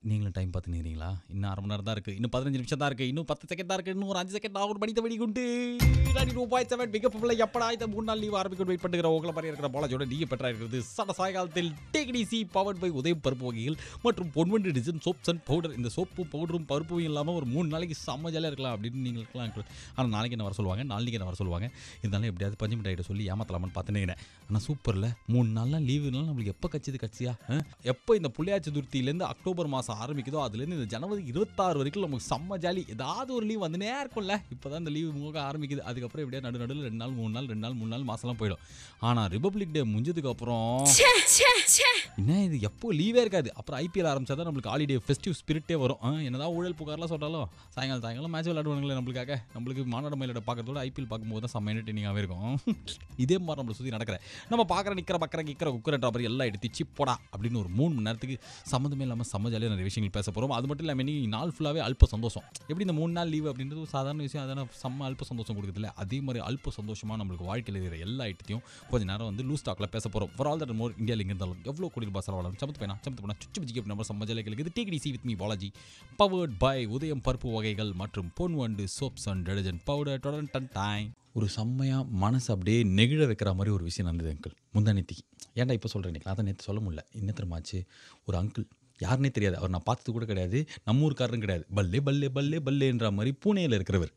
நீங்களும் டைம் பார்த்து நிறீங்களா இன்னும் அரை மணி நேரம் தான் இருக்குது இன்னும் பதினஞ்சு நிமிஷம் தான் இருக்குது இன்னும் பத்து செகண்ட் தான் இருக்குது இன்னும் ஒரு அஞ்சு செகண்ட் ஆகும் மணித்த வெடி குண்டு ரெடி டூ பாயிண்ட் செவன் பிகப்பில் எப்படா இந்த மூணு நாள் லீவ் ஆரம்பிக்கும் வெயிட் பண்ணுற உங்களை மாதிரி இருக்கிற பாலாஜோட நீங்கள் பெற்றா இருக்கிறது சட சாயகாலத்தில் டேக்டிசி பவர்ட் பை உதயம் பருப்பு வகைகள் மற்றும் Ponvandu design soaps and powder இந்த சோப்பு பவுடரும் பருப்பும் இல்லாமல் ஒரு மூணு நாளைக்கு செம்ம ஜாலியாக இருக்கலாம் அப்படின்னு நீங்கள் இருக்கலாம் ஆனால் நாளைக்கு என்ன வர சொல்லுவாங்க நாளைக்கு என்ன வர சொல்லுவாங்க இருந்தாலும் எப்படியாவது பஞ்சு மிட்டாயிட்ட சொல்லி ஏமாத்தலாமான்னு பார்த்துன்னு ஆனால் சூப்பரில் மூணு நாள்லாம் லீவுனாலும் நம்மளுக்கு எப்போ கட்சிது கட்சியா ஆ? எப்போ இந்த புள்ளியாச்சி துர்த்தியிலேருந்து அக்டோபர் மாதம் ஆரம்பிக்குதோ அதுலேருந்து இந்த ஜனவரி இருபத்தாறு வரைக்கும் நமக்கு செம்ம ஜாலி ஏதாவது ஒரு லீவ் வந்துனே இருக்கும்ல இப்போ தான் இந்த லீவு முக ஆரம்பிக்குது அதுக்கப்புறம் எப்படியா நடு நடுவில் ரெண்டு நாள் மூணு நாள் ரெண்டு நாள் மூணு நாள் மாதம்லாம் போயிடும் ஆனால் ரிபப்ளிக் டே முடிஞ்சதுக்கு அப்புறம் என்ன இது எப்போ லீவே இருக்காது அப்புறம் ஐபிஎல் ஆரம்பிச்சா தான் நம்மளுக்கு ஹாலிடே ஃபெஸ்டிவ் ஸ்பிரிட்டே வரும் ஆ, என்னதான் ஊழல் புகார்லாம் சொன்னாலும் சாயங்காலம் சாயங்காலம் மேட்ச் விளையாடுவாங்களே நம்மளுக்காக நம்மளுக்கு மாநாடு மயிலோட பார்க்கறதோட ஐபிஎல் பார்க்கும்போது தான் செம்ம என்டர்டெய்னிங்காகவே இருக்கும் இதே மாதிரி நம்மளை சுற்றி நடக்கிற நம்ம பார்க்குற நிற்கிற பக்கிற கிக்கிற குக்கரன்ற மாதிரி எல்லாம் எடுத்து சிப்போடா அப்படின்னு ஒரு மூணு மணி நேரத்துக்கு சம்மந்தமே இல்லாமல் செம்ம ஜாலியாக நிறைய விஷயங்கள் பேச போகிறோம் அது மட்டும் இல்லாமல் இன்னைக்கு நாள் ஃபுல்லாகவே அல்ப சந்தோஷம் எப்படி இந்த மூணு நாள் லீவ் அப்படின்றது ஒரு சாதாரண விஷயம் அதான செம்ம அல்ப சந்தோஷம் கொடுக்குதுல்ல அதே மாதிரி அல்ப சந்தோஷமாக நம்மளுக்கு வாழ்க்கையில் இருக்கிற எல்லா ஐட்டத்தையும் கொஞ்ச நேரம் வந்து லூஸ் டாக்கில் பேச போகிறோம் ஃபார் ஆல் தட் மோர் இந்தியாவில் எங்கே இருந்தாலும் எவ்வளோ கோடி ரூபாய் செலவாகும் சமத்து பையனா சமத்து பண்ணா சுச்சு பிஜிக்கு நம்ம செம்ம ஜாலியாக இது take C with me Balaji powered by Udhayam பருப்பு வகைகள் மற்றும் Ponvandu soaps and detergent powder டொடன் டன் டைம் ஒரு செம்மையாக மனசு அப்படியே நெகிழ வைக்கிற மாதிரி ஒரு விஷயம் நடந்தது அங்கிள் முந்தானேத்திக்கு ஏன்டா இப்போ சொல்கிறேன் எனக்கு அதை நேற்று சொல்ல முடியல என்ன தெரியுமாச்சு ஒரு அங்கிள் யாருனே தெரியாது அவர் நான் பார்த்தது கூட கிடையாது நம்ம ஊருக்காரரும் கிடையாது பல்லே பல்லே பல்லே பல்லேன்ற மாதிரி பூனேயில் இருக்கிறவர்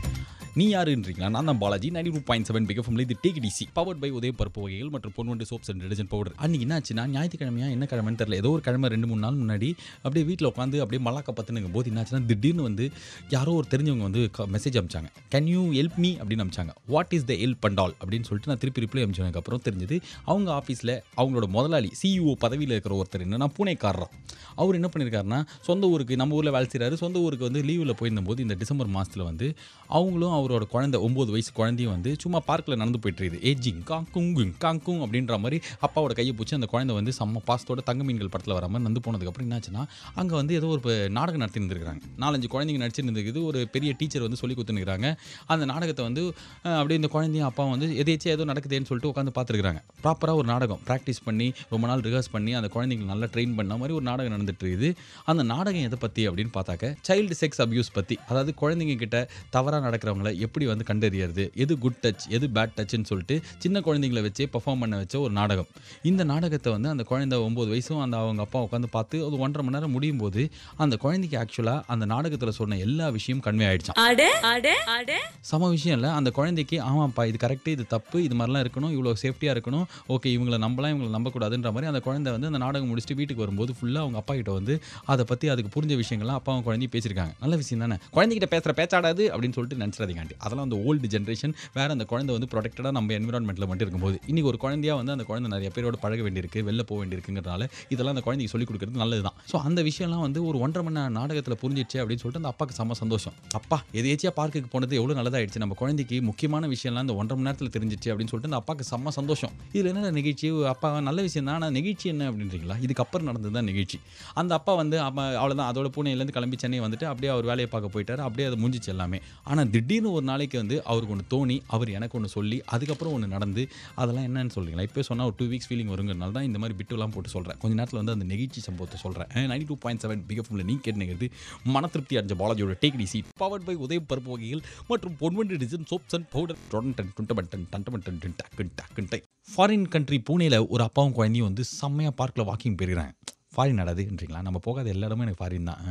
நீ யாருன்றீங்களா நான் தான் Balaji ninety two point seven PK ஃபம்ல இது take DC powered by Udhaya பருப்பு வகைகள் மற்றும் Ponvandu soaps and detergent powder அன்னைக்கு என்னாச்சுன்னா ஞாயிற்றுக்கிழமையா என்ன கிழமைன்னு தெரியல ஏதோ ஒரு கிழமை ரெண்டு மூணு நாள் முன்னாடி அப்படியே வீட்டில் உட்காந்து அப்படியே மல்லாக்க பத்துனுங்க போது என்னாச்சுன்னா திடீர்னு வந்து யாரோ ஒரு தெரிஞ்சவங்க வந்து மெசேஜ் அமிச்சாங்க கேன் யூ ஹெல்ப் மீ அப்படின்னு அமிச்சாங்க what is the help and all அப்படின்னு சொல்லிட்டு நான் திருப்பி ரிப்ளை அமிச்சதுக்கு அப்புறம் தெரிஞ்சது அவங்க ஆஃபீஸில் அவங்களோட முதலாளி சிஇஓ பதவியில் இருக்கிற ஒருத்தர் என்னன்னா பூனேக்காரர் அவர் என்ன பண்ணியிருக்காருன்னா சொந்த ஊருக்கு நம்ம ஊரில் வேலை செய்கிறாரு சொந்த ஊருக்கு வந்து லீவில் போயிருந்தபோது இந்த டிசம்பர் மாதத்தில் வந்து அவங்களும் அவரோட குழந்தை ஒம்பது வயசு குழந்தையும் வந்து சும்மா பார்க்கில் நடந்து போயிட்டு இருக்குது ஏஜிங் காங்குங் காங்குங் அப்படின்ற மாதிரி அப்பாவோட கையை பிடிச்சி அந்த குழந்தை வந்து செம்ம பாசத்தோட தங்க மீன்கள் படத்தில் வர மாதிரி நந்து போனதுக்கப்புறம் என்னாச்சுன்னா அங்கே வந்து ஏதோ ஒரு ப- நாடகம் நடத்தி இருந்திருக்காங்க நாலஞ்சு குழந்தைங்க நடிச்சிருந்துருக்குது ஒரு பெரிய டீச்சர் வந்து சொல்லி கொடுத்துருக்காங்க அந்த நாடகத்தை வந்து அஹ், அப்படியே இந்த குழந்தையும் அப்பா வந்து எதேச்சும் ஏதோ நடக்குதுன்னு சொல்லிட்டு உட்காந்து பார்த்துருக்காங்க ப்ராப்பராக ஒரு நாடகம் ப்ராக்டிஸ் பண்ணி ரொம்ப நாள் ரிஹர்ஸ் பண்ணி அந்த குழந்தைங்களை நல்லா ட்ரெயின் பண்ண மாதிரி ஒரு நாடகம் நடந்துட்டு இருக்குது அந்த நாடகம் எதை பற்றி அப்படின்னு பார்த்தாக்க சைல்டு செக்ஸ் அபியூஸ் பற்றி அதாவது குழந்தைங்க கிட்ட தவறாக நடக்கிறவங்கள எப்படி வந்து கண்டறியறது எது குட் டச் எது பேட் டச்னு சொல்லிட்டு சின்ன குழந்தைங்களை வச்சே பெர்ஃபார்ம் பண்ண வச்ச ஒரு நாடகம் இந்த நாடகத்தை வந்து அந்த குழந்தை ஒம்பது வயசும் அந்த அவங்க அப்பா உட்காந்து பார்த்து அது ஒன்றரை மணி நேரம் முடியும் போது அந்த குழந்தைக்கு ஆக்சுவலாக அந்த நாடகத்தில் சொன்ன எல்லா விஷயம் கன்வே ஆயிடுச்சான் அட அட அட சம விஷயம் இல்லை அந்த குழந்தைக்கு ஆமாப்பா இது கரெக்டு இது தப்பு இது மாதிரிலாம் இருக்கணும் இவ்வளோ சேஃப்டியாக இருக்கணும் ஓகே இவங்களை நம்பலாம் இவங்களை நம்பக்கூடாதுன்ற மாதிரி அந்த குழந்தை வந்து அந்த நாடகம் முடிச்சுட்டு வீட்டுக்கு வரும்போது ஃபுல்லாக அவங்க அப்பா கிட்ட வந்து அதை பற்றி அதுக்கு புரிஞ்ச விஷயங்கள்லாம் அப்பா அவங்க குழந்தையும் பேசியிருக்காங்க நல்ல விஷயம் தானே குழந்தைகிட்ட பேசுகிற பேச்சாடாது அப்படின்னு சொல்லிட்டு நினச்சிடாதீங்க ஆண்டி அதெல்லாம் அந்த ஓல்டு ஜென்ரேஷன் வேறு அந்த குழந்தை வந்து ப்ரொடெக்டடாக நம்ம என்விரான்மெண்ட்டில் மட்டும் இருக்கும்போது இன்றைக்கி ஒரு குழந்தையா வந்து அந்த குழந்தை நிறைய பேரோட பழக வேண்டியிருக்கு வெளில போக வேண்டியிருக்குங்கிறனால இதெல்லாம் அந்த குழந்தைக்கு சொல்லிக் கொடுக்குறது நல்லது தான் ஸோ அந்த விஷயம்லாம் வந்து ஒரு ஒன்றரை மணி நேரம் நாடகத்தில் புரிஞ்சிச்சு அப்படின்னு சொல்லிட்டு அந்த அப்பாவுக்கு செம்ம சந்தோஷம் அப்பா எதேச்சியாக பார்க்குக்கு போனது எவ்வளோ நல்லதாயிடுச்சு நம்ம குழந்தைக்கு முக்கியமான விஷயம்லாம் இந்த ஒன்றரை மணி நேரத்தில் தெரிஞ்சிச்சு அப்படின்னு சொல்லிட்டு அந்த அப்பாவுக்கு செம்ம சந்தோஷம் இதில் என்ன நிகழ்ச்சி அப்பா நல்ல விஷயம் தான் ஆனால் நிகழ்ச்சி என்ன அப்படின்றீங்களா இதுக்கப்புறம் நடந்தது தான் நிகழ்ச்சி அந்த அப்பா வந்து அப்பா அவ்வளோதான் அதோட பூனையிலேருந்து கிளம்பி சென்னை வந்துட்டு அப்படியே அவர் வேலையை பார்க்க போயிட்டார் அப்படியே அது முடிஞ்சிச்சு எல்லாமே ஆனால் திடீர்னு ஒரு நாளைக்கு வந்து அவருக்கு ஒன்று தோணி அவர் எனக்கு ஒன்று சொல்லி அதுக்கப்புறம் ஒன்று நடந்து அதெல்லாம் என்னன்னு சொல்றீங்களா இப்போ சொன்னால் ஒரு டூ வீக்ஸ் ஃபீலிங் வருங்கிறனால தான் இந்த மாதிரி பிட்டுலாம் போட்டு சொல்கிறேன் கொஞ்ச நேரத்தில் வந்து அந்த நெகிழ்ச்சி சம்பவத்தை சொல்கிறேன் நைன்டி டூ பாயிண்ட் செவன் பிகஃபில் நீ கேட்டுங்கிறது மன திருப்தி அடைஞ்ச பாலாஜியோட take DC powered by Udhaya பருப்பு வகைகள் மற்றும் Ponvandu design soaps and powder டொடன் டன் டுண்டபன் டன் டண்டபன் டன் டன் டக்குன் டக்குன் டை ஃபாரின் கண்ட்ரி பூனேல ஒரு அப்பாவும் குழந்தையும் வந்து செம்மையாக பார்க்கில் வாக்கிங் போயிருக்கிறாங்க ஃபாரின் நடதுன்றீங்களா நம்ம போகாத எல்லா இடமும் எனக்கு ஃபாரின் தான்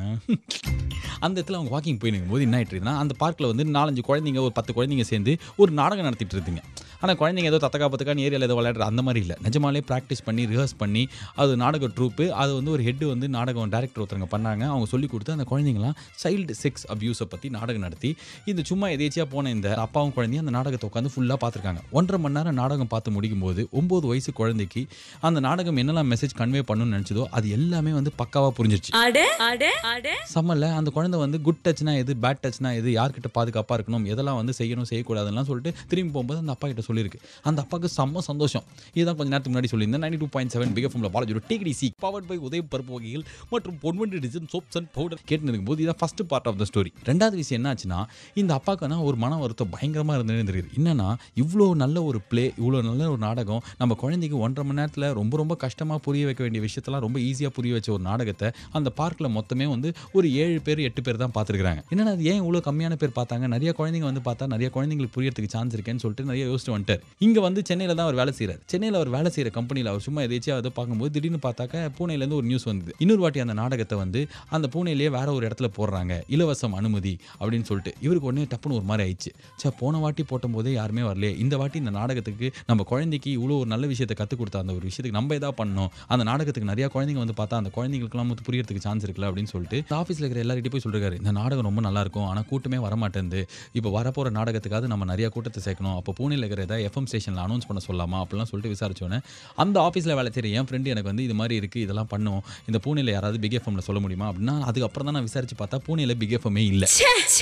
அந்த இடத்துல அவங்க வாக்கிங் போயிருக்கும் போது என்ன ஆயிட்டுருக்குன்னா அந்த பார்க்கில் வந்து நாலஞ்சு குழந்தைங்க ஒரு பத்து குழந்தைங்க சேர்ந்து ஒரு நாடகம் நடத்திட்டு இருந்தீங்க ஆனால் குழந்தைங்க ஏதோ தத்தக்கா பத்தக்கான்னு ஏரியாவில் ஏதோ விளையாடுற அந்த மாதிரி இல்லை நிஜமாலே ப்ராக்டிஸ் பண்ணி ரிஹர்ஸ் பண்ணி அது நாடக ட்ரூப்பு அது வந்து ஒரு ஹெட் வந்து நாடகம் டேரக்டர் ஒருத்தவங்க பண்ணாங்க அவங்க சொல்லி கொடுத்து அந்த குழந்தைங்களாம் சைல்டு செக்ஸ் அப்யூஸை பற்றி நாடகம் நடத்தி இந்த சும்மா எதேச்சியாக போன இந்த அப்பாவும் குழந்தையும் அந்த நாடகத்தை உட்காந்து ஃபுல்லாக பார்த்துருக்காங்க ஒன்றரை மணி நேரம் நாடகம் பார்த்து முடிக்கும் போது ஒம்பது வயசு குழந்தைக்கு அந்த நாடகம் என்னெல்லாம் மெசேஜ் கன்வே பண்ணணும்னு நினச்சதோ அது எல்லாமே வந்து பக்காவாக புரிஞ்சிருச்சு அட அட அட சம்மல்ல அந்த குழந்தை வந்து குட் டச்னா எது பேட் டச்னா எது யார்கிட்ட பாதுகாப்பாக இருக்கணும் எதெல்லாம் வந்து செய்யணும் செய்யக்கூடாதுலாம் சொல்லிட்டு திரும்பி போகும்போது அந்த அப்பா கிட்ட சொல்லியிருக்கு அந்த அப்பாவுக்கு செம்ம சந்தோஷம் இதுதான் கொஞ்சம் நேரத்துக்கு முன்னாடி சொல்லியிருந்தேன் நைன்டி டூ பாயிண்ட் செவன் பிகஃபம்ல பாலாஜோட take it easy powered by Udhaya பருப்பு வகைகள் மற்றும் Ponvandu design soaps and powder கேட்டு இருக்கும்போது இதான் first part of the story ரெண்டாவது விஷயம் என்ன ஆச்சுன்னா இந்த அப்பாவுக்குனா ஒரு மன வருத்தம் பயங்கரமாக இருந்ததுன்னு தெரியுது என்னன்னா இவ்வளோ நல்ல ஒரு ப்ளே இவ்வளோ நல்ல ஒரு நாடகம் நம்ம குழந்தைக்கு ஒன்றரை மணி நேரத்தில் ரொம்ப ரொம்ப கஷ்டமாக புரிய வைக்க வேண்டிய விஷயத்தெல்லாம் ரொம்ப ஈஸியாக புரிய வச்ச ஒரு நாடகத்தை அந்த பார்க்கில் மொத்தமே வந்து ஒரு ஏழு பேர் எட்டு பேர் தான் பார்த்துருக்காங்க என்னன்னா அது ஏன் இவ்வளோ கம்மியான பேர் பார்த்தாங்க நிறைய குழந்தைங்க வந்து பார்த்தா நிறைய குழந்தைங்களுக்கு புரியறதுக்கு சான்ஸ் இருக்கேன்னு சொல்லிட்டு நிறைய யோசிச்சு வந்துட்டார் இங்கே வந்து சென்னையில் தான் அவர் வேலை செய்கிறார் சென்னையில் அவர் வேலை செய்கிற கம்பெனியில் அவர் சும்மா எதாச்சும் அதை பார்க்கும்போது திடீர்னு பார்த்தாக்க பூனேலேருந்து ஒரு நியூஸ் வந்தது இன்னொரு வாட்டி அந்த நாடகத்தை வந்து அந்த பூனேலேயே வேற ஒரு இடத்துல போடுறாங்க இலவசம் அனுமதி அப்படின்னு சொல்லிட்டு இவருக்கு உடனே டப்புன்னு ஒரு மாதிரி ஆயிடுச்சு சே போன வாட்டி போட்டும்போதே யாருமே வரலையே இந்த வாட்டி இந்த நாடகத்துக்கு நம்ம குழந்தைக்கு இவ்வளோ ஒரு நல்ல விஷயத்தை கற்றுக் கொடுத்த அந்த ஒரு விஷயத்துக்கு நம்ம எதா பண்ணணும் அந்த நாடகத்துக்கு நிறைய குழந்தைங்க வந்து பார்த்தா அந்த குழந்தைங்களுக்குலாம் வந்து புரியறதுக்கு சான்ஸ் இருக்குல்ல அப்படின்னு சொல்லிட்டு ஆஃபீஸில் இருக்கிற எல்லார்கிட்ட போய் சொல்லிருக்காரு இந்த நாடகம் ரொம்ப நல்லா இருக்கும் ஆனால் கூட்டமே வர மாட்டேங்குது இப்போ வரப்போகிற நாடகத்துக்காவது நம்ம நிறைய கூட்டத்தை சேர்க்கணும் அப்போ பூனேல இருக்கிற ஏதாவது எஃப்எம் ஸ்டேஷனில் அனௌன்ஸ் பண்ண சொல்லலாமா அப்படிலாம் சொல்லிட்டு விசாரிச்சோன்னே அந்த ஆஃபீஸில் வேலை செய்கிற என் ஃப்ரெண்டு எனக்கு வந்து இது மாதிரி இருக்குது இதெல்லாம் பண்ணும் இந்த பூனேல யாராவது பிக் எஃப்எம்ல சொல்ல முடியுமா அப்படின்னா அதுக்கப்புறம் தான் நான் விசாரிச்சு பார்த்தா பூனேல பிக் எஃப்எம்மே இல்லை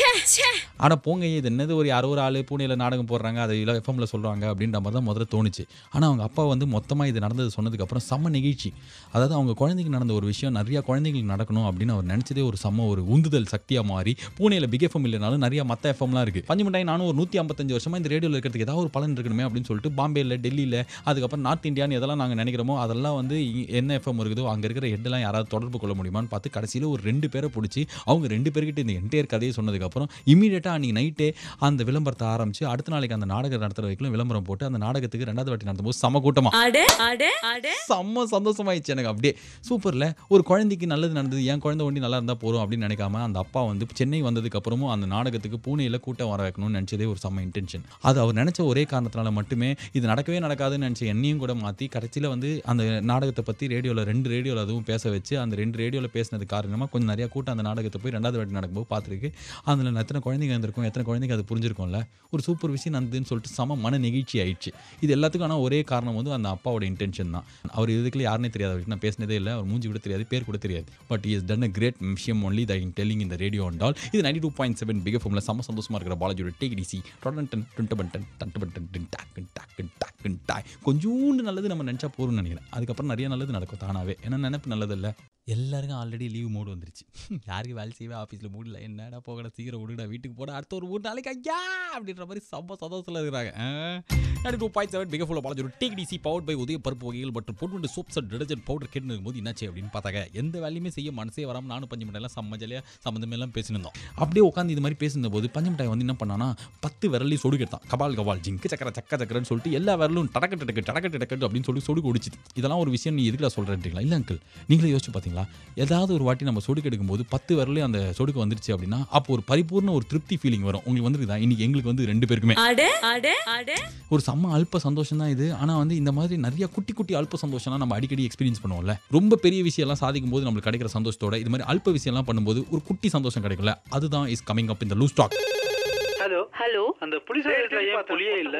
ஆனால் போங்க இது என்னது ஒரு யாரோ ஒரு ஆள் பூனேல நாடகம் போடுறாங்க அதை இல்லை எஃப்எம்ல சொல்கிறாங்க அப்படின்ற மாதிரி தான் முதல்ல தோணுச்சு ஆனால் அவங்க அப்பா வந்து மொத்தமாக இது நடந்தது சொன்னதுக்கப்புறம் செம்ம நிகழ்ச்சி அதாவது அவங்க குழந்தைக்கு நடந்த ஒரு விஷயம் நிறைய குழந்தைங்களுக்கு நடக்கணும் அப்படின்னு அவர் நினச்சதே ஒரு செம்ம ஒரு உந்துதல் சக்தியாக மாறி பூனேல பிக் எஃப்எம் இல்லைனாலும் நிறைய மற்ற எஃப்எம்லாம் இருக்குது பஞ்சு மிட்டாய் நானும் ஒரு நூற்றி ஐம்பத்தஞ்சு வருஷமாக இந்த ரேடியோவில் இருக்கிறதுக்கு ஏதாவது ஒரு பலன் இருக்கணுமே அப்படின்னு சொல்லிட்டு பாம்பேயில் டெல்லியில் அதுக்கப்புறம் நார்த் இந்தியான்னு எதெல்லாம் நாங்கள் நினைக்கிறோமோ அதெல்லாம் வந்து இ- என்ன எஃப்எம் இருக்குதோ அங்கே இருக்கிற ஹெட்டெல்லாம் யாராவது தொடர்பு கொள்ள முடியுமான்னு பார்த்து கடைசியில் ஒரு ரெண்டு பேரை பிடிச்சி அவங்க ரெண்டு பேர்கிட்ட இந்த என்டையர் கதையை சொன்னதுக்கப்புறம் இமீடியட்டாக அன்றைக்கி நைட்டே அந்த விளம்பரத்தை ஆரம்பிச்சு அடுத்த நாளைக்கு அந்த நாடகம் நடத்துகிற வரைக்கும் விளம்பரம் போட்டு அந்த நாடகத்துக்கு ரெண்டாவது வாட்டி நடத்தும்போது சம கூட்டமாக அட அட அட செம்ம சந்தோஷமாயிடுச்சு எனக்கு அப்படியே சூப்பரில் ஒரு குழந்தைக்கு நல்லது நடந்தது என் குழந்தை ஒண்டி நல்லா இருந்தால் போதும் அப்படின்னு நினைக்காம அந்த அப்பா வந்து சென்னை வந்ததுக்கு அப்புறமும் அந்த நாடகத்துக்கு பூனேயில் கூட்டம் வர வைக்கணும்னு நினச்சதே ஒரு செம்ம இன்டென்ஷன் அது அவர் நினச்ச ஒரே காரணத்தினால மட்டுமே இது நடக்கவே நடக்காதுன்னு நினச்ச என்னையும் கூட மாற்றி கடைசியில் வந்து அந்த நாடகத்தை பற்றி ரேடியோவில் ரெண்டு ரேடியோவில் அதுவும் பேச வச்சு அந்த ரெண்டு ரேடியோவில் பேசினது காரணமாக கொஞ்சம் நிறைய கூட்டம் அந்த நாடகத்தை போய் ரெண்டாவது வாட்டி நடக்கும்போது பார்த்துருக்கு அதில் எத்தனை குழந்தைங்க இருந்திருக்கும் எத்தனை குழந்தைங்க அது புரிஞ்சிருக்கும்ல ஒரு சூப்பர் விஷயம் நடந்ததுன்னு சொல்லிட்டு செம மன நெகிழ்ச்சி ஆயிடுச்சு இது எல்லாத்துக்கும் ஆனால் ஒரே காரணம் வந்து அந்த அப்பாவோட இன்டென்ஷன் தான் அவர் இதுக்குள்ள யாருனே தெரியாது அவருக்கு நான் பேசினதே இல்லை அவர் மூஞ்சி கூட தெரியாது பேர் கூட தெரியாது but is done a great விஷயம் ஒன்லி த இன் டெல்லிங் இந்த ரேடியோ அண்டால் இது ninety two point seven big ஃபோமில் செம்ம சந்தோஷமாக இருக்கிற பாலாஜியோட டேக் டிசி டொடன் டுண்ட பண்டன் டன்ட்டு பண்டன் டின் டாக்குன் டாக்குன் டாக்குன் டாய் கொஞ்சோண்டு நல்லது நம்ம நினச்சா போகிறோம்னு நினைக்கிறேன் அதுக்கப்புறம் நிறைய நல்லது நடக்கும் தானாவே ஏன்னா நினைப்பு நல்லது இல்லை எல்லாருக்கும் ஆல்ரெடி லீவ் மோடு வந்துருச்சு யாருக்கு வேலை செய்யவே ஆஃபீஸில் மூடல என்னடா போகடா சீக்கிரம் விடுடா வீட்டுக்கு போட அடுத்த ஒரு மூணு நாளைக்கு ஐயா அப்படின்ற மாதிரி சம்ப சந்தோஷத்தில் இருக்கிறாங்க ninety two point seven big ஃபுல்லாக Balaji take it easy power by Udhaya பருப்பு வகைகள் மற்றும் பொட்டு சோப்ஸ் அண்ட் டிடர்ஜென்ட் பவுடர் கேட்டு இருக்கும்போது என்னாச்சு அப்படின்னு பார்த்தாங்க எந்த வேலையுமே செய்ய மனசே வராமல் நானும் பஞ்சு மிட்டாயெல்லாம் செம்ம ஜாலியாக சம்மந்தமே எல்லாம் பேசியிருந்தோம் அப்படியே உட்காந்து இது மாதிரி பேசின போது பஞ்சு மிட்டாய் வந்து என்ன பண்ணானா பத்து விரலையும் சொடுக்கு எடுத்தான் கபால் கபால் ஜிங்கு சக்கர சக்க சக்கரன்னு சொல்லிட்டு எல்லா விரலும் டடக்கு டடக்கு டடக்கு டடக்கு அப்படின்னு சொல்லி சொடுக்கு ஒடிச்சுது இதெல்லாம் ஒரு விஷயம் நீ எதுக்குடா சொல்கிறேன்றீங்களா இல்லை அங்கிள் நீங்களே யோசிச்சு பார்த்தீங்களா ஏதாவது ஒரு வாட்டி நம்ம சொடுக்கு எடுக்கும்போது பத்து விரலையும் அந்த சொடுக்கு வந்துருச்சு அப்படின்னா அப்போ ஒரு பரிபூர்ண ஒரு திருப்தி ஃபீலிங் வரும் உங்களுக்கு வந்துருக்குதா இன்னைக்கு எங்களுக்கு வந்து ரெண்டு பேருக்குமே அட அட அட ஒரு செம்ம அல்ப சந்தோஷம் தான் இது ஆனால் வந்து இந்த மாதிரி நிறைய குட்டி குட்டி அல்ப சந்தோஷம்லாம் நம்ம அடிக்கடி எக்ஸ்பீரியன்ஸ் பண்ணுவோம்ல ரொம்ப பெரிய விஷயம்லாம் சாதிக்கும் போது நம்மளுக்கு கிடைக்கிற சந்தோஷத்தோட இது மாதிரி அல்ப விஷயம்லாம் பண்ணும்போது ஒரு குட்டி சந்தோஷம் கிடைக்கும்ல அதுதான் இஸ் கமிங் அப் இந்த லூஸ் ஸ்டாக் ஹலோ ஹலோ அந்த புலி சைடுல ஏன் புலியே இல்ல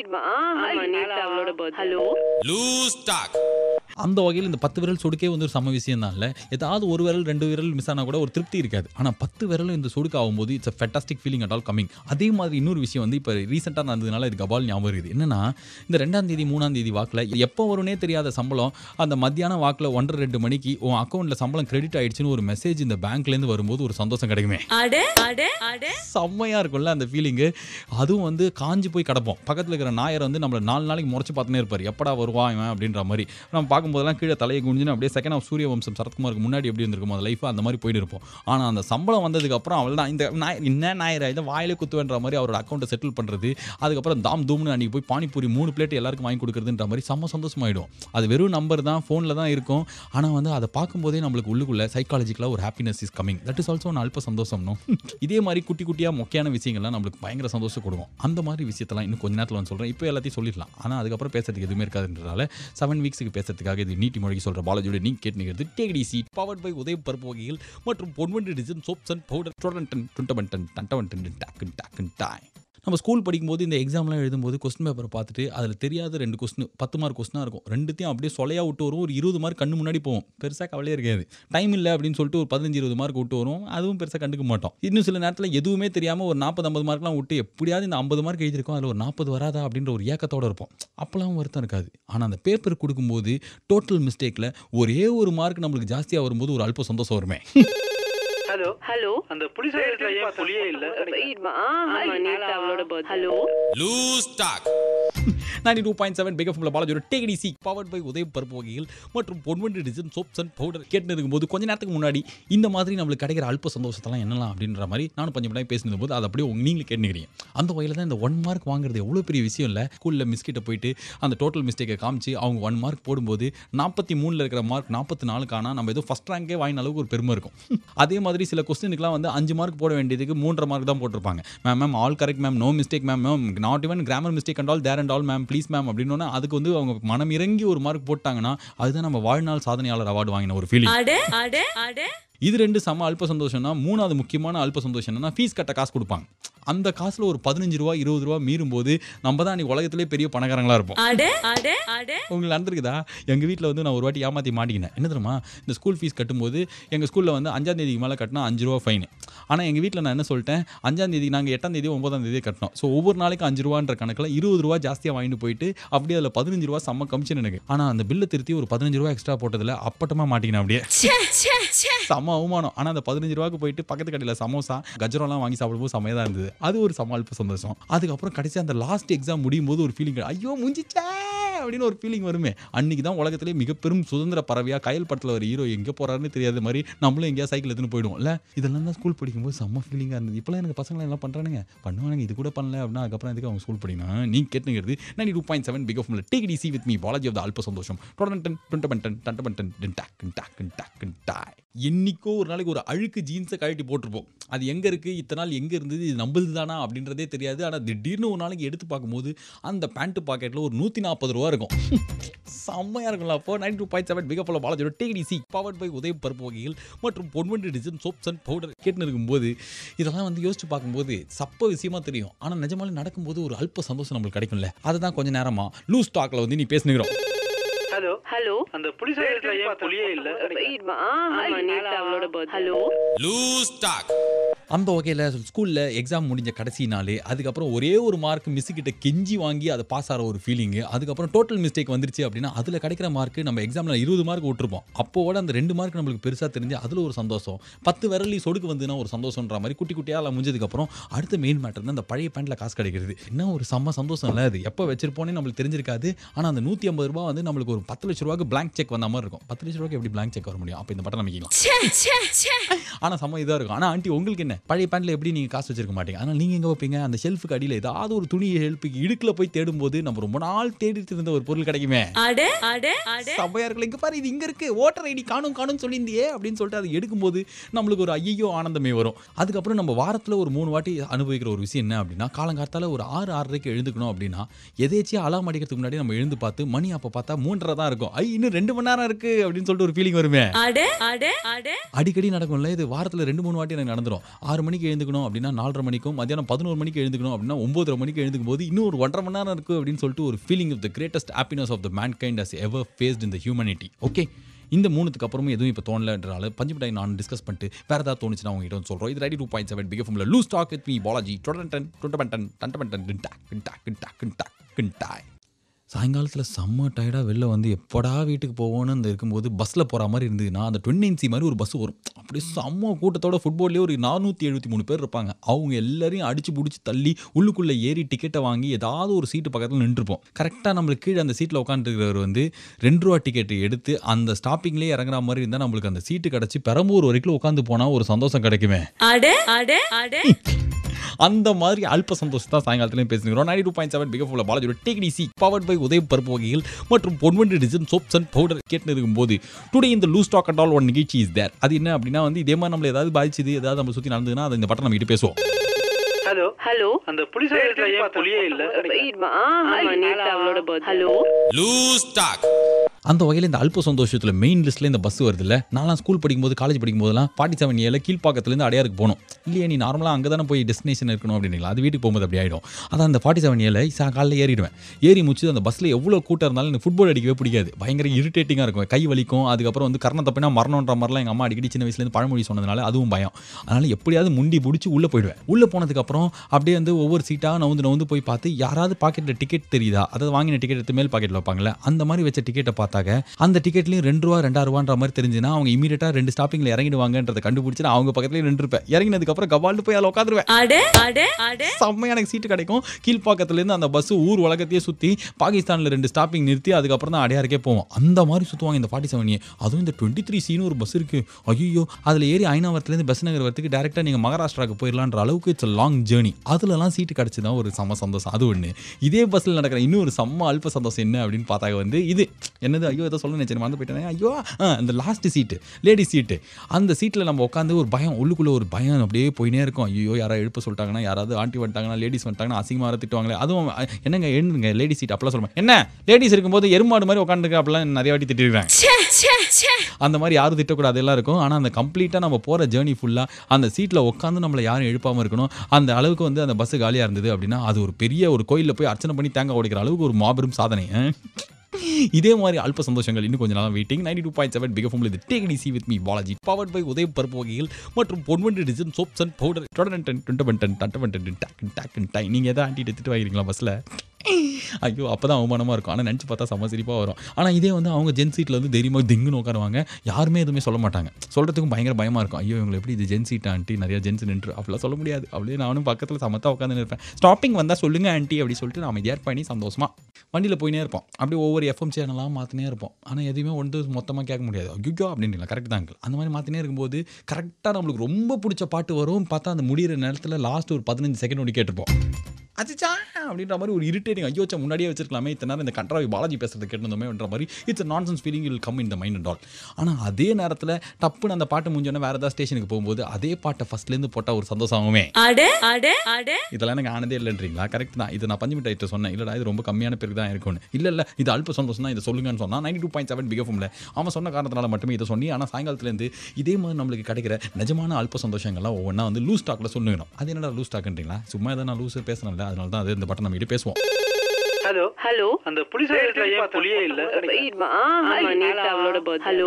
ஆமா நேத்து அவளோட பர்த்டே ஹலோ லூஸ் ஸ்டாக் அந்த வகையில் இந்த பத்து விரல் சொடுக்கே வந்து ஒரு சம விஷயம் தான் இல்லை ஏதாவது ஒரு விரல் ரெண்டு விரல் மிஸ் ஆனால் கூட ஒரு திருப்தி இருக்காது ஆனால் பத்து விரலும் இந்த சொடுக்கு ஆகும்போது it's a fantastic feeling at all coming அதே மாதிரி இன்னொரு விஷயம் வந்து இப்போ ரீசெண்டாக நடந்ததுனால இது கபால் ஞாபகம் இருக்குது என்னன்னா இந்த ரெண்டாம் தேதி மூணாம் தேதி வாக்கில் எப்போ வரும்னே தெரியாத சம்பளம் அந்த மத்தியானம் வாக்கில் ஒன்றரை ரெண்டு மணிக்கு உன் அக்கௌண்ட்டில் சம்பளம் கிரெடிட் ஆயிடுச்சுன்னு ஒரு மெசேஜ் இந்த பேங்க்லேருந்து வரும்போது ஒரு சந்தோஷம் கிடைக்குமே அட அட அட செம்மையாக இருக்கும்ல அந்த ஃபீலிங்கு அதுவும் வந்து காஞ்சி போய் கிடப்போம் பக்கத்தில் இருக்கிற நாயர் வந்து நம்மளை நாலு நாளைக்கு முறைச்சு பார்த்துனே இருப்பார் எப்படா வருவான் இவன் அப்படின்ற மாதிரி நம்ம பார்க்கும்போதெல்லாம் கீழே தலையை குனிஞ்சுன்னு அப்படியே செகண்ட் ஆஃப் சூரிய வம்சம் சரத்குமாருக்கு முன்னாடி எப்படி இருந்திருக்கும் அந்த லைஃப் அந்த மாதிரி போயிட்டு இருப்போம் ஆனால் அந்த சம்பளம் வந்ததுக்கு அப்புறம் அவள் தான் இந்த நாய் என்ன நாயரா இதை வாயிலே குத்துவேன்ற மாதிரி அவரோட அக்கௌண்ட்டை செட்டில் பண்ணுறது அதுக்கப்புறம் தாம் தூம்னு அன்றைக்கி போய் பானிபூரி மூணு பிளேட் எல்லாருக்கும் வாங்கி கொடுக்குறதுன்ற மாதிரி செம்ம சந்தோஷமாயிடும் அது வெறும் நம்பர் தான் ஃபோனில் தான் இருக்கும் ஆனால் வந்து அதை பார்க்கும்போதே நம்மளுக்கு உள்ளுக்குள்ள சைக்காலஜிக்கலாக ஒரு happiness is coming that is also அல்ப சந்தோஷம்னோ இதே மாதிரி குட்டி குட்டியாக முக்கியமான விஷயங்கள்லாம் நம்மளுக்கு பயங்கர சந்தோஷம் கொடுக்கும் அந்த மாதிரி விஷயத்தெல்லாம் இன்னும் கொஞ்ச நேரத்தில் வந்து சொல்கிறேன் இப்போ எல்லாத்தையும் சொல்லிடலாம் ஆனால் அதுக்கப்புறம் பேசுறதுக்கு எதுவுமே இருக்காதுன்றதால செவன் வீக்ஸுக்கு பேசுறதுக்காக இது நீட்டி மொழிக்கு சொல்கிற பாலாஜியோட நீ கேட்டுங்கிறது take it easy powered by Udhaya பருப்பு வகைகள் மற்றும் Ponvandu design soaps and powder டொரண்டன் டுண்டமண்டன் டண்டவண்டன் டாக்குன் டாக்குன் டாய் நம்ம ஸ்கூல் படிக்கும்போது இந்த எக்ஸாம்லாம் எழுதும்போது கொஸ்டின் பேப்பரை பார்த்துட்டு அதில் தெரியாத ரெண்டு கொஸ்டின் பத்து மார்க் கொஸ்டினாக இருக்கும் ரெண்டுத்தையும் அப்படியே சொலையாக விட்டு வரும் ஒரு இருபது மார்க் கண்ணு முன்னாடி போகும் பெருசாக கவலையே இருக்காது டைம் இல்லை அப்படின்னு சொல்லிட்டு ஒரு பதினஞ்சு இருபது மார்க் விட்டு வரும் அதுவும் பெருசாக கண்டுக்க மாட்டோம் இன்னும் சில நேரத்தில் எதுவுமே தெரியாமல் ஒரு நாற்பது ஐம்பது மார்க்லாம் விட்டு எப்படியாவது இந்த ஐம்பது மார்க் எழுதியிருக்கோம் அதில் ஒரு நாற்பது வராதா அப்படின்ற ஒரு ஏக்கத்தோடு இருப்போம் அப்போலாம் வருத்தம் இருக்காது ஆனால் அந்த பேப்பர் கொடுக்கும்போது டோட்டல் மிஸ்டேக்கில் ஒரே ஒரு மார்க் நம்மளுக்கு ஜாஸ்தியாக வரும்போது ஒரு அல்ப சந்தோஷம் வருமே ஹலோ ஹலோ அந்த புலிஸ் இடத்துல ஏன் புலியே இல்ல ஆமா நேத்து அவளோட birth hello loose talk ninety two point seven big எஃப்ல Balaji take it easy powered by Udhaya பருப்பு வகைகள் மற்றும் Ponvandu design soaps and powder கேட்டு இருக்கும்போது கொஞ்ச நேரத்துக்கு முன்னாடி இந்த மாதிரி நம்மளுக்கு கிடைக்கிற அல்ப சந்தோஷத்தெல்லாம் என்னலாம் அப்படின்ற மாதிரி நானும் கொஞ்சம் பண்ணி பேசினது போது அதை அப்படியே உங்க நீங்களும் கேட்டுக்கிறீங்க அந்த வகையில் தான் இந்த ஒன் மார்க் வாங்குறது எவ்வளோ பெரிய விஷயம் இல்லை ஸ்கூலில் மிஸ்கிட்ட போயிட்டு அந்த டோட்டல் மிஸ்டேக்கை காமிச்சு அவங்க ஒன் மார்க் போடும்போது நாற்பத்தி மூணில் இருக்கிற மார்க் நாற்பத்தி நாலுக்கான நம்ம ஏதோ ஃபஸ்ட் ரேங்கே வாங்கின அளவுக்கு ஒரு பெருமை இருக்கும் அதே மாதிரி சில கொஸ்டினுக்குலாம் வந்து அஞ்சு மார்க் போட வேண்டியதுக்கு மூன்றரை மார்க் தான் போட்டிருப்பாங்க ma'am ma'am all correct ma'am no mistake ma'am ma'am not even grammar mistake and all there and all ma'am please ma'am அப்படின்னு அதுக்கு வந்து அவங்க மனம் இறங்கி ஒரு மார்க் போட்டாங்கன்னா அதுதான் நம்ம வாழ்நாள் சாதனையாளர் அவார்டு வாங்கின ஒரு ஃபீலிங் அட அட அட இது ரெண்டு சம அல்ப சந்தோஷம்னா மூணாவது முக்கியமான அல்ப சந்தோஷம் என்னன்னா ஃபீஸ் கட்ட காசு கொடுப்பாங்க அந்த காசுல ஒரு பதினஞ்சு ரூபா இருபது ரூபா மீறும் போது நம்ம தான் அன்னைக்கு உலகத்திலே பெரிய பணக்காரங்களா இருப்போம் அட அட அட உங்களுக்கு நடந்திருக்குதா எங்கள் வீட்டில் வந்து நான் ஒரு வாட்டி ஏமாற்றி மாட்டிக்கினேன் என்ன தெரியுமா இந்த ஸ்கூல் ஃபீஸ் கட்டும்போது எங்கள் ஸ்கூலில் வந்து அஞ்சாம் தேதிக்கு மேலே கட்டினா அஞ்சு ரூபா ஃபைன் ஆனால் எங்கள் வீட்டில் நான் என்ன சொல்லிட்டேன் அஞ்சாம் தேதி நாங்கள் எட்டாம் தேதி ஒன்பதாம் தேதி கட்டினோம் ஸோ ஒவ்வொரு நாளைக்கு அஞ்சு ரூபான்ற கணக்கில் இருபது ரூபா ஜாஸ்தியாக வாங்கிட்டு போயிட்டு அப்படியே அதில் பதினஞ்சு ரூபா செம்ம கமிஷன் எனக்கு ஆனால் அந்த பில்லை திருத்தி ஒரு பதினஞ்சு ரூபா எக்ஸ்ட்ரா போட்டதில் அப்பட்டமாக மாட்டிக்கினேன் அப்படியே ச்சே ச்சே ச்சே செம்ம அவமானம் ஆனால் அந்த பதினஞ்சு ரூபாய்க்கு போயிட்டு பக்கத்து கடையில் சமோசா கஜ்ரோலாம் வாங்கி சாப்பிடும்போது செம்மையாக தான் இருந்தது அது ஒரு செம்ம அல்ப சந்தோஷம் அதுக்கப்புறம் கடைசி அந்த லாஸ்ட் எக்ஸாம் முடியும் போது ஒரு ஃபீலிங் ஐயோ முடிஞ்சிச்சே அப்படின்னு ஒரு ஃபீலிங் வருமே அன்னைக்கு தான் உலகத்திலே மிக பெரும் சுதந்திர பறவையாக கயல் படத்தில் ஒரு ஹீரோ எங்கே போறாருன்னு தெரியாத மாதிரி நம்மளும் எங்கேயா சைக்கிள் எடுத்துன்னு போயிடுவோம்ல இதெல்லாம் தான் ஸ்கூல் படிக்கும்போது செம்ம ஃபீலிங்காக இருந்தது இப்போலாம் எனக்கு பசங்களை என்ன பண்ணுறானுங்க பண்ணுவானுங்க இது கூட பண்ணல அப்படின்னா அதுக்கப்புறம் எதுக்கு அவங்க ஸ்கூல் படிக்கணும் நீ கேட்டுங்கிறது ninety two point seven big of take it easy with me Balaji of the அல்ப சந்தோஷம் டொடன் டுண்ட பண்டன் டண்ட பண்டன் டின் டாக் டாக் டாக் டாக் என்னைக்கோ ஒரு நாளைக்கு ஒரு அழுக்கு ஜீன்ஸை கழட்டி போட்டிருப்போம் அது எங்கே இருக்குது இத்தனை நாள் எங்கே இருந்தது இது நம்மளுது தானா அப்படின்றதே தெரியாது ஆனால் திடீர்னு ஒரு நாளைக்கு எடுத்து பார்க்கும்போது அந்த பேண்ட்டு பாக்கெட்டில் ஒரு நூற்றி நாற்பது ரூபா இருக்கும் செம்மையாக இருக்கும்ல அப்போ நைன் டூ பாயிண்ட் செவன் பிகப்பில் பாலாஜோட டிடிசி பவர்ட் பை உதய பருப்பு வகைகள் மற்றும் Ponvandu design soaps and powder கேட்டுன்னு இருக்கும்போது இதெல்லாம் வந்து யோசிச்சு பார்க்கும்போது சப்ப விஷயமா தெரியும் ஆனால் நிஜமாலே நடக்கும்போது ஒரு அல்ப சந்தோஷம் நம்மளுக்கு கிடைக்கும்ல அதை தான் கொஞ்சம் நேரமா லூஸ் ஸ்டாக்ல வந்து நீ பேசுனுக்கிறோம் ஹலோ ஹலோ அந்த புலிஸ் இடத்துல ஏன் புலியே இல்ல ஆமா நேத்து அவளோட பர்த் ஹலோ அந்த வகையில் ஸ்கூலில் எக்ஸாம் முடிஞ்ச கடைசி நாள் அதுக்கப்புறம் ஒரே ஒரு மார்க் மிஸ் கிட்ட கெஞ்சி வாங்கி அதை பாஸ் ஆகிற ஒரு ஃபீலிங்கு அதுக்கப்புறம் டோட்டல் மிஸ்டேக் வந்துருச்சு அப்படின்னா அதில் கிடைக்கிற மார்க் நம்ம எக்ஸாமில் இருபது மார்க் விட்டுருப்போம் அப்போவோட அந்த ரெண்டு மார்க் நம்மளுக்கு பெருசாக தெரிஞ்சு அதில் ஒரு சந்தோஷம் பத்து விரலி சொடுக்கு வந்துன்னா ஒரு சந்தோஷன்ற மாதிரி குட்டி குட்டியாக அதில் முடிஞ்சதுக்கப்புறம் அடுத்த மெயின் மேட்டர் தான் அந்த பழைய பேண்ட்டில் காசு கிடைக்கிறது என்ன ஒரு செம்ம சந்தோஷம் இல்லை அது எப்போ வச்சிருப்போனே நம்மளுக்கு தெரிஞ்சிருக்காது ஆனால் அந்த நூற்றி ஐம்பது ரூபா வந்து நம்மளுக்கு ஒரு பத்து லட்ச ரூபாய்க்கு blank செக் வந்த மாதிரி இருக்கும் பத்து லட்ச ரூபாய்க்கு எப்படி blank செக் வர முடியும் அப்போ இந்த பட்டம் அமைக்கலாம் ச்சே ச்சே ச்சே ஆனால் செம்ம இதாக இருக்கும் ஆனால் ஆண்டி உங்களுக்கு என்ன பழைய பேண்ட்டில் எப்படி நீங்கள் காசு வச்சிருக்க மாட்டீங்க ஆனால் நீங்கள் எங்கே வைப்பீங்க அந்த ஷெல்ஃபுக்கு அடியில் ஏதாவது ஒரு துணி ஹெல்ப்புக்கு இடுக்கில் போய் தேடும்போது நம்ம ரொம்ப நாள் தேடிட்டு இருந்த ஒரு பொருள் கிடைக்குமே அட அட அட சபையா இருக்கல இங்க பாரு இது இங்க இருக்கு ஓட்டர் ஐடி காணும் காணும் சொல்லியிருந்தியே அப்படின்னு சொல்லிட்டு அதை எடுக்கும்போது நம்மளுக்கு ஒரு ஐயோ ஆனந்தமே வரும் அதுக்கப்புறம் நம்ம வாரத்தில் ஒரு மூணு வாட்டி அனுபவிக்கிற ஒரு விஷயம் என்ன அப்படின்னா காலங்காத்தால ஒரு ஆறு ஆறரைக்கு எழுந்துக்கணும் அப்படின்னா எதேச்சியா அலாம் அடிக்கிறதுக்கு முன்னாடி நம்ம எழுந்து பார்த்து மணி அப்போ பார்த்தா மூன்றரை தான் இருக்கும் ஐ இன்னும் ரெண்டு மணி நேரம் இருக்கு அப்படின்னு சொல்லிட்டு ஒரு ஃபீலிங் வருமே அட அட அட அடிக்கடி நடக்கும்ல இது வாரத்தில் ரெண்டு மூணு வாட்டி எனக்கு நடந்துரும் ஆறு மணிக்கு எழுந்துக்கணும் அப்படின்னா நாலரை மணிக்கும் மத்தியானம் பதினோரு மணிக்கு எழுந்துக்கணும் அப்படின்னா ஒன்பதரை மணிக்கு எழுந்துக்கும் போது இன்னும் ஒரு ஒன்றரை மணி நேரம் இருக்குது அப்படின்னு சொல்லிட்டு ஒரு feeling of the greatest happiness of the mankind as ever faced in the humanity okay இந்த மூணுத்துக்கு அப்புறமும் எதுவும் இப்போ தோணலன்றால பஞ்சு மிட்டாய் நான் டிஸ்கஸ் பண்ணிட்டு வேற ஏதாவது தோணுச்சுன்னா உங்ககிட்ட வந்து சொல்கிறோம் இது ready two point seven PK ஃபம்ல loose talk with me Balaji டொடன் டன் டுண்ட பண்டன் டண்ட பண்டன் டின் டாக் கின் டாக் கின் டாக் கின் டாக் கின் டாய் சாயங்காலத்தில் செம்ம டயர்டாக வெளில வந்து எப்படா வீட்டுக்கு போவோன்னு அந்த இருக்கும்போது பஸ்ஸில் போகிற மாதிரி இருந்ததுன்னா அந்த டுவெண்ட்டி இன்சி மாதிரி ஒரு பஸ் வரும் அப்படியே செம்ம கூட்டத்தோட ஃபுட்பால்லேயே ஒரு நானூற்றி எழுபத்தி மூணு பேர் இருப்பாங்க அவங்க எல்லாரையும் அடிச்சு பிடிச்சி தள்ளி உள்ளுக்குள்ளே ஏறி டிக்கெட்டை வாங்கி ஏதாவது ஒரு சீட்டு பக்கத்தில் நின்றுப்போம் கரெக்டாக நம்மளுக்கு கீழே அந்த சீட்டில் உட்காந்துருக்கிறவர் வந்து ரெண்டு ரூபா டிக்கெட் எடுத்து அந்த ஸ்டாப்பிங்லேயே இறங்குற மாதிரி இருந்தால் நம்மளுக்கு அந்த சீட்டு கிடச்சி பெரம்பூர் வரைக்கும் உட்காந்து போனால் ஒரு சந்தோஷம் கிடைக்குமே அட அட அட அந்த மாதிரி அல்ப சந்தோஷம் தான் சாயங்காலத்துலையும் பேசுகிறோம் ninety two point seven big ஃபுல்லாக பாலாஜியோட டிசி பவர்ட் பை உதய பருப்பு வகைகள் மற்றும் Ponvandu design soaps and powder கேட்டு இருக்கும்போது டுடே இந்த loose talk at all one நிகழ்ச்சி இஸ் தேர் அது என்ன அப்படின்னா வந்து இதே மாதிரி நம்மள ஏதாவது பாதிச்சது ஏதாவது நம்ம சுற்றி நடந்ததுன்னா அதை இந்த பட்டம் நம்ம கிட்ட பேசுவோம் ஹலோ ஹலோ அந்த புலிஸ் இடத்துல ஏன் புலியே இல்ல ஆமா நேத்து அவளோட பர்த் ஹலோ அந்த வகையில் இந்த அல்ப சந்தோஷத்தில் மெயின் லிஸ்ட்டில் இந்த பஸ் வருது இல்லை நான்லாம் ஸ்கூல் படிக்கும்போது காலேஜ் படிக்கும்போதெல்லாம் ஃபார்ட்டி செவன் ஏழு கீழ்ப்பாக்கத்துலேருந்து அடையாருக்கு போகணும் இல்லையே நீ நார்மலாக அங்கே தானே போய் டெஸ்டினேஷன் இருக்கணும் அப்படின்னீங்களா அது வீட்டுக்கு போகும்போது அப்படி ஆகிடும் அதான் அந்த ஃபார்ட்டி செவன் ஏழு சா காலையில் ஏறிடுவேன் ஏறி முடிச்சு அந்த பஸ்ஸில் எவ்வளோ கூட்டம் இருந்தாலும் எனக்கு ஃபுட்பால் அடிக்கவே பிடிக்காது பயங்கர இரிட்டேட்டிங்காக இருக்கும் கை வலிக்கும் அதுக்கப்புறம் வந்து கரணம் தப்பினா மரணன்ற மாதிரிலாம் எங்கள் அம்மா அடிக்கடி சின்ன வயசுலேருந்து பழமொழி சொன்னதுனால அதுவும் பயம் அதனால் எப்படியாவது முண்டி பிடிச்சி உள்ளே போயிடுவேன் உள்ளே போனதுக்கப்புறம் அப்படியே வந்து ஒவ்வொரு சீட்டாக நவுந்து நவுந்து போய் பார்த்து யாராவது பாக்கெட்டில் டிக்கெட் தெரியுதா அதாவது வாங்கின டிக்கெட் எடுத்து மேல் பாக்கெட்டில் வைப்பாங்கல்ல அந்த மாதிரி வச்ச டிக்கெட்டை பார்த்தாக்க அந்த டிக்கெட்லையும் ரெண்டு ரூபா ரெண்டாயிரம் ரூபான்ற மாதிரி தெரிஞ்சுன்னா அவங்க இமீடியட்டாக ரெண்டு ஸ்டாப்பிங்கில் இறங்கிடுவாங்கன்றதை கண்டுபிடிச்சு நான் அவங்க பக்கத்துலேயே நின்றுப்பேன் இறங்கினதுக்கப்புறம் கபால்ட்டு போய் அதில் உட்காந்துருவேன் அட அட அட செம்மையா எனக்கு சீட்டு கிடைக்கும் கீழ்ப்பாக்கத்துலேருந்து அந்த பஸ் ஊர் உலகத்தையே சுற்றி பாகிஸ்தானில் ரெண்டு ஸ்டாப்பிங் நிறுத்தி அதுக்கப்புறம் தான் அடையாருக்கே போவோம் அந்த மாதிரி சுற்றுவாங்க இந்த ஃபார்ட்டி செவன் அதுவும் இந்த டுவெண்ட்டி த்ரீ சீனு ஒரு பஸ் இருக்குது ஐயோ அதில் ஏறி ஐநாவரத்துலேருந்து பஸ் நகர் வரத்துக்கு டேரெக்டாக நீங்கள் மகாராஷ்டிராவுக்கு போயிடலான்ற அளவுக்கு இட்ஸ் லாங் ஜேர்னி அதுலலாம் சீட்டு கிடச்சி தான் ஒரு செம்ம சந்தோஷம் அது ஒன்று இதே பஸ்ஸில் நடக்கிற இன்னொரு செம்ம அல்ப சந்தோஷம் என்ன அப்படின்னு பார்த்தாக்க வந்து இது என்னது ஐயோ ஏதோ சொல்ல நினைச்சேன் மறந்து போயிட்டேனே ஐயோ ஆ, அந்த லாஸ்ட் சீட்டு லேடி சீட்டு அந்த சீட்டில் நம்ம உட்காந்து ஒரு பயம் உள்ளுக்குள்ளே ஒரு பயம் அப்படியே போயினே இருக்கும் ஐயோ யாராவது எழுப்ப சொல்லிட்டாங்கன்னா யாராவது ஆண்டி வந்துட்டாங்கன்னா லேடிஸ் வந்துட்டாங்கன்னா அசிங்கமாக வர திட்டுவாங்களே அதுவும் அ, என்னங்க எழுந்துங்க லேடி சீட் அப்பெல்லாம் சொல்லுவேன் என்ன லேடிஸ் இருக்கும்போது எருமாடு மாதிரி உட்காந்துருக்க அப்படிலாம் நிறைய வாட்டி திட்டிருக்காங்க ச்சே ச்சே ச்சே அந்த மாதிரி யாரும் திட்டக்கூடாது எல்லாம் இருக்கும் ஆனால் அந்த கம்ப்ளீட்டாக நம்ம போகிற ஜேர்னி ஃபுல்லாக அந்த சீட்டில் உட்காந்து நம்மளை யாரும் எழுப்பாமல் இருக்கணும் அந்த அளவுக்கு வந்து அந்த பஸ்ஸு காலியாக இருந்தது அப்படின்னா அது ஒரு பெரிய ஒரு கோயிலில் போய் அர்ச்சனை பண்ணி தேங்காய் உடைக்கிற அளவுக்கு ஒரு மாபெரும் சாதனை ஆ? இதே மாதிரி அல்ப சந்தோஷங்கள் இன்னும் கொஞ்சம் நாளாக waiting ninety two point seven big FM இது take C with me Balaji powered by Udhaya பருப்பு வகைகள் மற்றும் Ponvandu design soaps and powder டொடன் டன் டுண்ட டன் டட்ட டன் டாக் டாக் டை நீங்கள் எதாவது ஆண்டி எடுத்துட்டு வாங்கிறீங்களா பஸ்ஸில் ஐயோ அப்போ தான் அவமானமாக இருக்கும் ஆனால் நினச்சி பார்த்தா செம்ம சிரிப்பாக வரும் ஆனால் இதே வந்து அவங்க ஜென் சீட்டில் வந்து தைரியமாக திங்குன்னு உட்காருவாங்க யாருமே எதுவுமே சொல்ல மாட்டாங்க சொல்கிறதுக்கும் பயங்கர பயமாக இருக்கும் ஐயோ இவங்களை எப்படி இது ஜென் சீட் ஆண்டி நிறைய ஜென்ஸ் நின்று அப்படிலாம் சொல்ல முடியாது அப்படியே நானும் பக்கத்தில் சமத்தா உட்காந்து இருப்பேன் ஸ்டாப்பிங் வந்தால் சொல்லுங்க ஆண்டி அப்படி சொல்லிட்டு நாம அமைதியாக பண்ணி சந்தோஷமாக வண்டியில் போயினே இருப்போம் அப்படியே ஒவ்வொரு எஃப்எம் சேனலாக மாற்றினே இருப்போம் ஆனால் எதுவுமே வந்து மொத்தமாக கேட்க முடியாது ஐயோ அப்படின்றீங்களா கரெக்ட் தான் uncle. அந்த மாதிரி மாற்றினே இருக்கும்போது கரெக்டாக நம்மளுக்கு ரொம்ப பிடிச்ச பாட்டு வரும் பார்த்தா அந்த முடிகிற நேரத்தில் லாஸ்ட் ஒரு பதினஞ்சு செகண்ட் ஒன்று கேட்டிருப்போம் அச்சா அப்படின்ற மாதிரி ஒரு இரிட்டேட்டிங் ஐயோ ச்சே, முன்னாடியே வச்சிருக்கலாமே இத்தனை நேரம் இந்த கண்ட்ராவி பாலாஜி பேசுறது கேட்டிருந்தோமேன்ற மாதிரி it's nonsense feeling will come in the mind and all ஆனால் அதே நேரத்தில் டப்புன்னு அந்த பாட்டு முடிஞ்சோடனே வேறு ஏதாவது ஸ்டேஷனுக்கு போகும்போது அதே பாட்டை ஃபஸ்ட்லேருந்து போட்டால் ஒரு சந்தோஷம் ஆகுமே அட அட அட இதெல்லாம் எனக்கு ஆனதே இல்லைன்றீங்களா கரெக்ட் தான் இது நான் பஞ்சு மிட்டாய்ட்டு சொன்னேன் இல்லைடா இது ரொம்ப கம்மியான பேருக்கு தான் இருக்கும்னு இல்லை இல்லை இது அல்ப சந்தோஷம் தான் இதை சொல்லுங்கன்னு சொன்னா நைன்டி டூ பாயிண்ட் செவன் பிகஃபம்ல அவன் சொன்ன காரணத்தினால மட்டுமே இதை சொன்னி ஆனால் சாயங்காலத்துலேருந்து இதே மாதிரி நம்மளுக்கு கிடைக்கிற நிஜமான அல்ப சந்தோஷங்கள்லாம் ஒவ்வொன்றா வந்து லூஸ் டாக்கில் சொல்லுங்கணும் அது என்னடா லூஸ் டாக்குன்றீங்களா சும்மா எதாவது நான் லூஸ் பேசணும்ல அதனால தான் அது இந்த பட்டன் நம்ம கிட்ட பேசுவோம் ஹலோ ஹலோ அந்த புலி சைடுல ஏன் புலியே இல்ல ஆமா நேத்து அவளோட பர்த் ஹலோ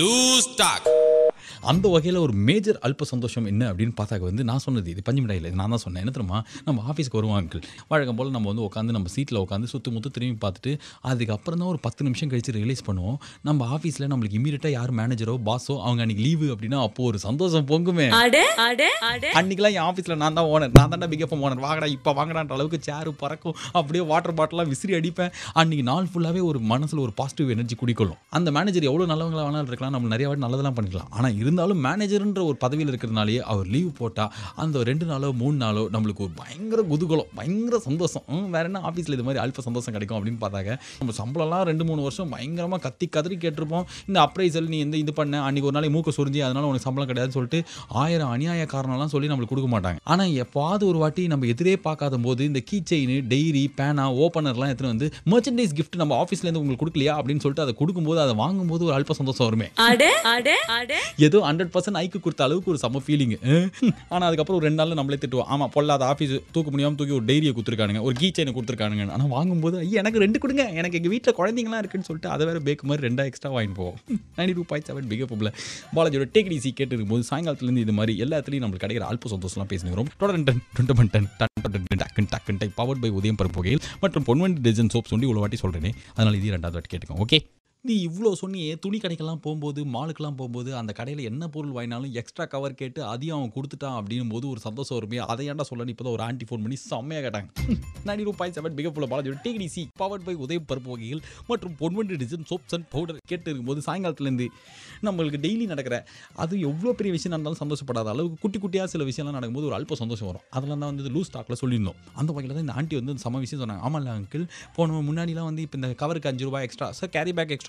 அந்த வகையில் ஒரு மேஜர் அல்ப சந்தோஷம் என்ன அப்படின்னு பார்த்தாக்க வந்து நான் சொன்னது இது பஞ்சு மிட்டாயில் இது நான் தான் சொன்னேன் என்ன தெரியுமா நம்ம ஆஃபீஸ்க்கு வருவோம் அங்கிள் வழக்கம் போல் நம்ம வந்து உட்காந்து நம்ம சீட்டில் உட்காந்து சுற்று முத்து திரும்பி பார்த்துட்டு அதுக்கப்புறம் தான் ஒரு பத்து நிமிஷம் கழிச்சு ரியலைஸ் பண்ணுவோம் நம்ம ஆஃபீஸில் நம்மளுக்கு இமீடியட்டாக யார் மேனேஜரோ பாஸோ அவங்க அன்றைக்கி லீவு அப்படின்னா அப்போ ஒரு சந்தோஷம் பொங்குமே அட அட அட அன்றைக்கெலாம் என் ஆஃபீஸில் நான் தான் ஓனர் நான் தான்டா பிகப் ஓனர் வாங்கடா இப்போ வாங்கடான்ற அளவுக்கு சேரு பறக்கும் அப்படியே வாட்டர் பாட்டிலாம் விசிறி அடிப்பேன் அன்றைக்கி நாள் ஃபுல்லாகவே ஒரு மனசில் ஒரு பாசிட்டிவ் எனர்ஜி குடிக்கொள்ளும் அந்த மேனேஜர் எவ்வளோ நல்லவங்களா வேணாலும் இருக்கலாம் நம்ம நிறைய வாட்டி நல்லதெல்லாம் பண்ணிக்கலாம் ஆனால் இருந்தாலும் மேனேஜர்ன்ற ஒரு பதவியில் இருக்கிறதுனாலேயே அவர் லீவ் போட்டால் அந்த ரெண்டு நாளோ மூணு நாளோ நம்மளுக்கு ஒரு பயங்கர குதூகலம் பயங்கர சந்தோஷம் ம், வேற என்ன ஆஃபீஸில் இது மாதிரி அல்ப சந்தோஷம் கிடைக்கும் அப்படின்னு பார்த்தாக்க நம்ம சம்பளம்லாம் ரெண்டு மூணு வருஷம் பயங்கரமாக கத்தி கதறி கேட்டிருப்போம் இந்த அப்ரைசல் நீ எந்த இது பண்ண அன்றைக்கி ஒரு நாளைக்கு மூக்க சொரிஞ்சி அதனால உனக்கு சம்பளம் கிடையாதுன்னு சொல்லிட்டு ஆயிரம் அநியாய காரணம்லாம் சொல்லி நம்மளுக்கு கொடுக்க மாட்டாங்க ஆனால் எப்பாவது ஒரு வாட்டி நம்ம எதிரே பார்க்காத போது இந்த கீ செயின் டெய்ரி பேனா ஓப்பனர்லாம் எடுத்துன்னு வந்து மர்ச்சன்டைஸ் கிஃப்ட் நம்ம ஆஃபீஸ்லேருந்து உங்களுக்கு கொடுக்கலையா அப்படின்னு சொல்லிட்டு அதை கொடுக்கும்போது அதை வாங்கும்போது ஒரு அல்ப சந்தோஷம் வருமே அட அட அட ஏதோ ஹண்ட்ரட் பர்சன்ட் ஐக்கு கொடுத்த அளவுக்கு ஒரு செம்ம ஃபீலிங் ஆனால் அதுக்கப்புறம் ஒரு ரெண்டு நாளில் நம்மளே திட்டுவோம் ஆமாம் பொல்லாத ஆஃபீஸ் தூக்க முடியாமல் தூக்கி ஒரு டைரியை கொடுத்துருக்கானுங்க ஒரு கீ செயினை கொடுத்துருக்கானுங்க ஆனால் வாங்கும்போது ஐயா எனக்கு ரெண்டு கொடுங்க எனக்கு எங்கள் வீட்டில் குழந்தைங்களாம் இருக்குன்னு சொல்லிட்டு அதை வேறு பேக்கு மாதிரி ரெண்டா எக்ஸ்ட்ரா வாங்கிட்டு போவோம் ninety two point seven big பப்பில் பாலாஜியோட டேக் ஈஸி கேட்டு இருக்கும்போது சாயங்காலத்துலேருந்து இது மாதிரி எல்லாத்துலேயும் நம்மளுக்கு கிடைக்கிற அல்ப சந்தோஷம்லாம் பேசினுக்கிறோம் தொடர்ந்து டன் டுண்ட டன் டன் டக்குன் டக்குன் டை பவர்ட் பை உதயம் பருப்பு வகையில் மற்றும் பொன்வண்டி டிசைன் சோப் சொல்லி இவ்வளோ வாட்டி சொல்கிறேனே அதனால் இது ரெண்டாவது வாட்டி கேட்டுக்கோங்க ஓகே நீ இவ்வளோ சொன்னியே துணி கடைக்கெல்லாம் போகும்போது மாலுக்கெல்லாம் போகும்போது அந்த கடையில் என்ன பொருள் வாங்கினாலும் எக்ஸ்ட்ரா கவர் கேட்டு அதையும் அவன் கொடுத்துட்டான் அப்படின்னும் போது ஒரு சந்தோஷம் வருமே அதை ஏன்டா சொல்ல இப்போ தான் ஒரு ஆண்டி ஃபோன் பண்ணி செம்மையாக கேட்டாங்க ninety two point seven big ஃபுல்லாக Balaji take it easy powered by Udhayam பருப்பு வகைகள் மற்றும் Ponvandu design soaps and powder கேட்டு இருக்கும்போது சாயங்காலத்துலேருந்து நம்மளுக்கு டெய்லி நடக்கிற அது எவ்வளோ பெரிய விஷயம் நடந்தாலும் சந்தோஷப்படாத அளவுக்கு குட்டி குட்டியாக சில விஷயம்லாம் நடக்கும்போது ஒரு அல்ப சந்தோஷம் வரும் அதெல்லாம் தான் வந்து லூஸ் ஸ்டாக்கில் சொல்லியிருந்தோம் அந்த வகையில் தான் இந்த ஆண்டி வந்து சம விஷயம் சொன்னாங்க ஆமாம்ல அங்கிள் போன முன்னாடிலாம் வந்து இப்போ இந்த கவருக்கு அஞ்சு ரூபாய் extra sir carry bag extra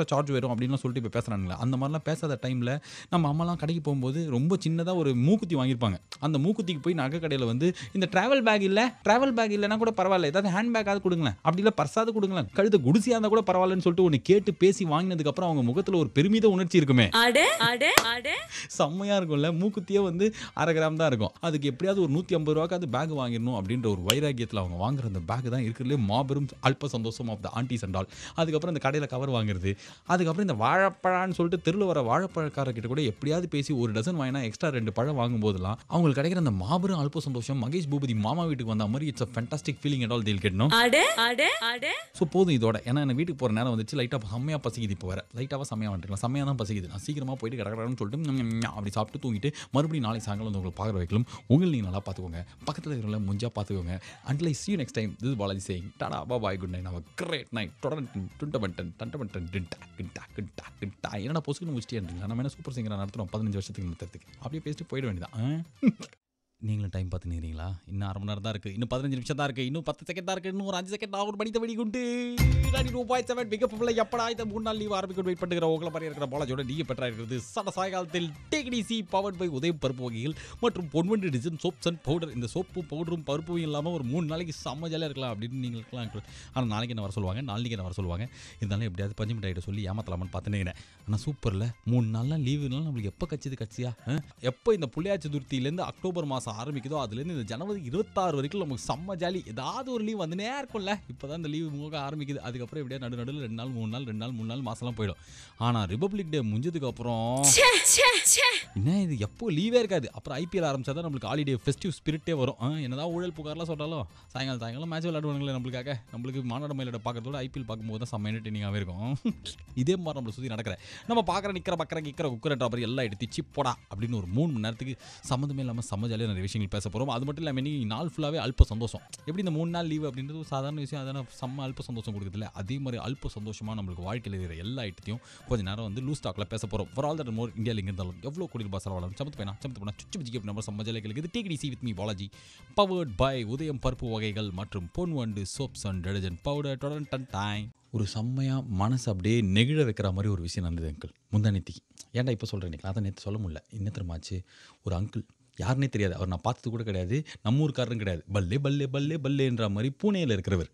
charge வரும் அப்படின்லாம் சொல்லிட்டு இப்போ பேசுகிறாங்களே அந்த மாதிரிலாம் பேசாத டைமில் நம்ம அம்மாலாம் கடைக்கு போகும்போது ரொம்ப சின்னதாக ஒரு மூக்குத்தி வாங்கியிருப்பாங்க அந்த மூக்குத்திக்கு போய் நகை கடையில் வந்து இந்த ட்ராவல் பேக் இல்லை ட்ராவல் பேக் இல்லைனா கூட பரவாயில்ல ஏதாவது ஹேண்ட் பேக்காவது கொடுங்களேன் அப்படி இல்லை பர்ஸாவது கொடுங்களேன் கழுத குடிசியாக இருந்தால் கூட பரவாயில்லன்னு சொல்லிட்டு ஒன்று கேட்டு பேசி வாங்கினதுக்கப்புறம் அவங்க முகத்தில் ஒரு பெருமித உணர்ச்சி இருக்குமே அட அட அட செம்மையா இருக்கும்ல மூக்குத்தியே வந்து அரை கிராம் தான் இருக்கும் அதுக்கு எப்படியாவது ஒரு நூற்றி ஐம்பது ரூபாய்க்காவது பேக் வாங்கிடணும் அப்படின்ற ஒரு வைராக்கியத்தில் அவங்க வாங்குற அந்த பேக் தான் இருக்கிறதுலே மாபெரும் அல்ப சந்தோஷம் of the aunties and all அதுக்கப்புறம் இந்த கடையில் கவர் வாங்குறது அதுக்கப்புறம் இந்த வாழைப்பழம்னு சொல்லிட்டு தெருவில் வர வாழைப்பழக்காரர்கிட்ட கூட எப்படியாவது பேசி ஒரு டசன் வாங்கினா எக்ஸ்ட்ரா ரெண்டு பழம் வாங்கும்போதெல்லாம் அவங்களுக்கு கிடைக்கிற அந்த மாபெரும் அல்ப சந்தோஷம் மகேஷ் பூபதி மாமா வீட்டுக்கு வந்த மாதிரி it's a fantastic feeling and all தேல் கெட்டணும் அட அட அட ஸோ போதும் இதோட ஏன்னா எனக்கு வீட்டுக்கு போகிற நேரம் வந்துச்சு லைட்டாக செம்மையாக பசிக்குது இப்போ வர லைட்டாக செம்மையாக வந்துருக்கலாம் செம்மையாக தான் பசிக்குது நான் சீக்கிரமாக போயிட்டு கடற்கடன்னு சொல்லிட்டு ஞம், ஞம், ஞம் அப்படி சாப்பிட்டு தூங்கிட்டு மறுபடியும் நாளைக்கு சாயங்காலம் வந்து உங்களை பார்க்குற வைக்கலாம் உங்களை நீங்கள் நல்லா பார்த்துக்கோங்க பக்கத்தில் இருக்கிறவங்கள முடிஞ்சா பார்த்துக்கோங்க until I see you next time this is Balaji saying டாடா பா பாய் குட் நைட் நம்ம கிரேட் நைட் தொடர்ந்து டுண்டபண்டன் தண்டபண்டன் டின்டா கிண்டா கிண்டா கிண்டா என்னடா பொசுக்குன்னு முடிச்சிட்டேன்றீங்களா நம்ம என்ன சூப்பர் சிங்கராக நடத்துகிறோம் பதினஞ்சு வருஷத்துக்கு நடத்துறதுக்கு அப்படியே பேசிட்டு போயிட வேண்டியதான் நீங்களும் டைம் பார்த்து நிற்கிறீங்களா இன்னும் அரை மணி நேரம் தான் இருக்குது இன்னும் பதினஞ்சு நிமிஷம் தான் இருக்குது இன்னும் பத்து செகண்ட் தான் இருக்குது இன்னும் ஒரு அஞ்சு செகண்ட் ஆகும் மணித்த வெடி குண்டு ரெடி ரூபாய் செவன் மிக பிள்ளை எப்படா இந்த மூணு நாள் லீவ் ஆரம்பிக்க வெயிட் பண்ணுற உங்களை மாதிரி இருக்கிற பாலாஜோட நீங்க பெற்றா இருக்கிறது சட சாயகாலத்தில் டேக்டிசி பவர்ட் பை உதயம் பருப்பு வகைகள் மற்றும் Ponvandu design soaps and powder இந்த சோப்பு பவுடரும் பருப்பும் இல்லாமல் ஒரு மூணு நாளைக்கு செம்ம ஜாலியாக இருக்கலாம் அப்படின்னு நீங்கள் இருக்கலாம் ஆனால் நாளைக்கு என்ன வர சொல்லுவாங்க நாளைக்கு என்ன வர சொல்லுவாங்க இருந்தாலும் எப்படியாவது பஞ்சு மிட்டாயிட்ட சொல்லி ஏமாத்தலாமான்னு பார்த்துனேன் ஆனால் சூப்பரில் மூணு நாள்லாம் லீவுனாலும் நம்மளுக்கு எப்போ கச்சிது கட்சியா எப்போ இந்த புள்ளியாச்சி துர்த்தியிலேருந்து அக்டோபர் மாதம் ஆரம்பிக்குதோ அதுலேருந்து இந்த ஜனவரி இருபத்தாறு வரைக்கும் நமக்கு செம்ம ஜாலி ஏதாவது ஒரு லீவ் வந்துனே இருக்கும்ல இப்போ தான் இந்த லீவு முக ஆரம்பிக்குது அதுக்கப்புறம் எப்படியா நடு நடுவில் ரெண்டு நாள் மூணு நாள் ரெண்டு நாள் மூணு நாள் மாதம்லாம் போயிடும் ஆனால் ரிபப்ளிக் டே முடிஞ்சதுக்கு அப்புறம் ச்சே ச்சே ச்சே என்ன இது எப்போ லீவே இருக்காது அப்புறம் ஐபிஎல் ஆரம்பிச்சா தான் நம்மளுக்கு ஹாலிடே ஃபெஸ்டிவ் ஸ்பிரிட்டே வரும் ஆ, என்னதான் ஊழல் புகார்லாம் சொல்கிறாலும் சாயங்காலம் சாயங்காலம் மேட்ச் விளையாடுவாங்களே நம்மளுக்காக நம்மளுக்கு மாநாடு மயிலோட பார்க்கறதோட ஐபிஎல் பார்க்கும்போது தான் செம்ம என்டர்டெய்னிங்காகவே இருக்கும் இதே மாதிரி நம்மளை சுற்றி நடக்கிற நம்ம பார்க்குற நிற்கிற பக்கிற கிக்கிற குக்கரன்ற மாதிரி எல்லாம் எடுத்து சிப்போடா அப்படின்னு ஒரு மூணு மணி நேரத்துக்கு சம்மந்தமே இல்லாமல் செம்ம ஜாலியாக நிறைய விஷயங்கள் பேச போகிறோம் அது மட்டும் இல்லாமல் இன்னைக்கு நாள் ஃபுல்லாகவே அல்ப சந்தோஷம் எப்படி இந்த மூணு நாள் லீவு அப்படின்றது ஒரு சாதாரண விஷயம் அதான செம்ம அல்ப சந்தோஷம் கொடுக்குதுல்ல அதே மாதிரி அல்ப சந்தோஷமாக நம்மளுக்கு வாழ்க்கையில் இருக்கிற எல்லா ஐட்டத்தையும் கொஞ்ச நேரம் வந்து லூஸ் டாக்ல பேச போகிறோம் ஃபார் ஆல் தட் மோர் இந்தியாவில் எங்கே இருந்தாலும் எவ்வளோ கோடி பாசல் வாழலாம் சமத்து பையனா சமத்து பண்ணா சுச்சு பிஜிக்கு நம்ம சம்ம ஜாலியாக இது take C with me Balaji powered by Udhayam பருப்பு வகைகள் மற்றும் Ponvandu soaps and detergent powder தொடர் டன் டைம் ஒரு செம்மையாக மனசு அப்படியே நெகிழ வைக்கிற மாதிரி ஒரு விஷயம் நடந்தது அங்கிள் முந்தானேத்திக்கு ஏன்டா இப்போ சொல்கிறேன் அதான் நேற்று சொல்ல முடியல என்ன தெரியுமாச்சு ஒரு அங்கிள் யாருனே தெரியாது அவர் நான் பார்த்தது கூட கிடையாது நம்ம ஊருக்காரரும் கிடையாது பல்லே பல்லே பல்லே பல்லேன்ற மாதிரி பூனேயில் இருக்கிறவர்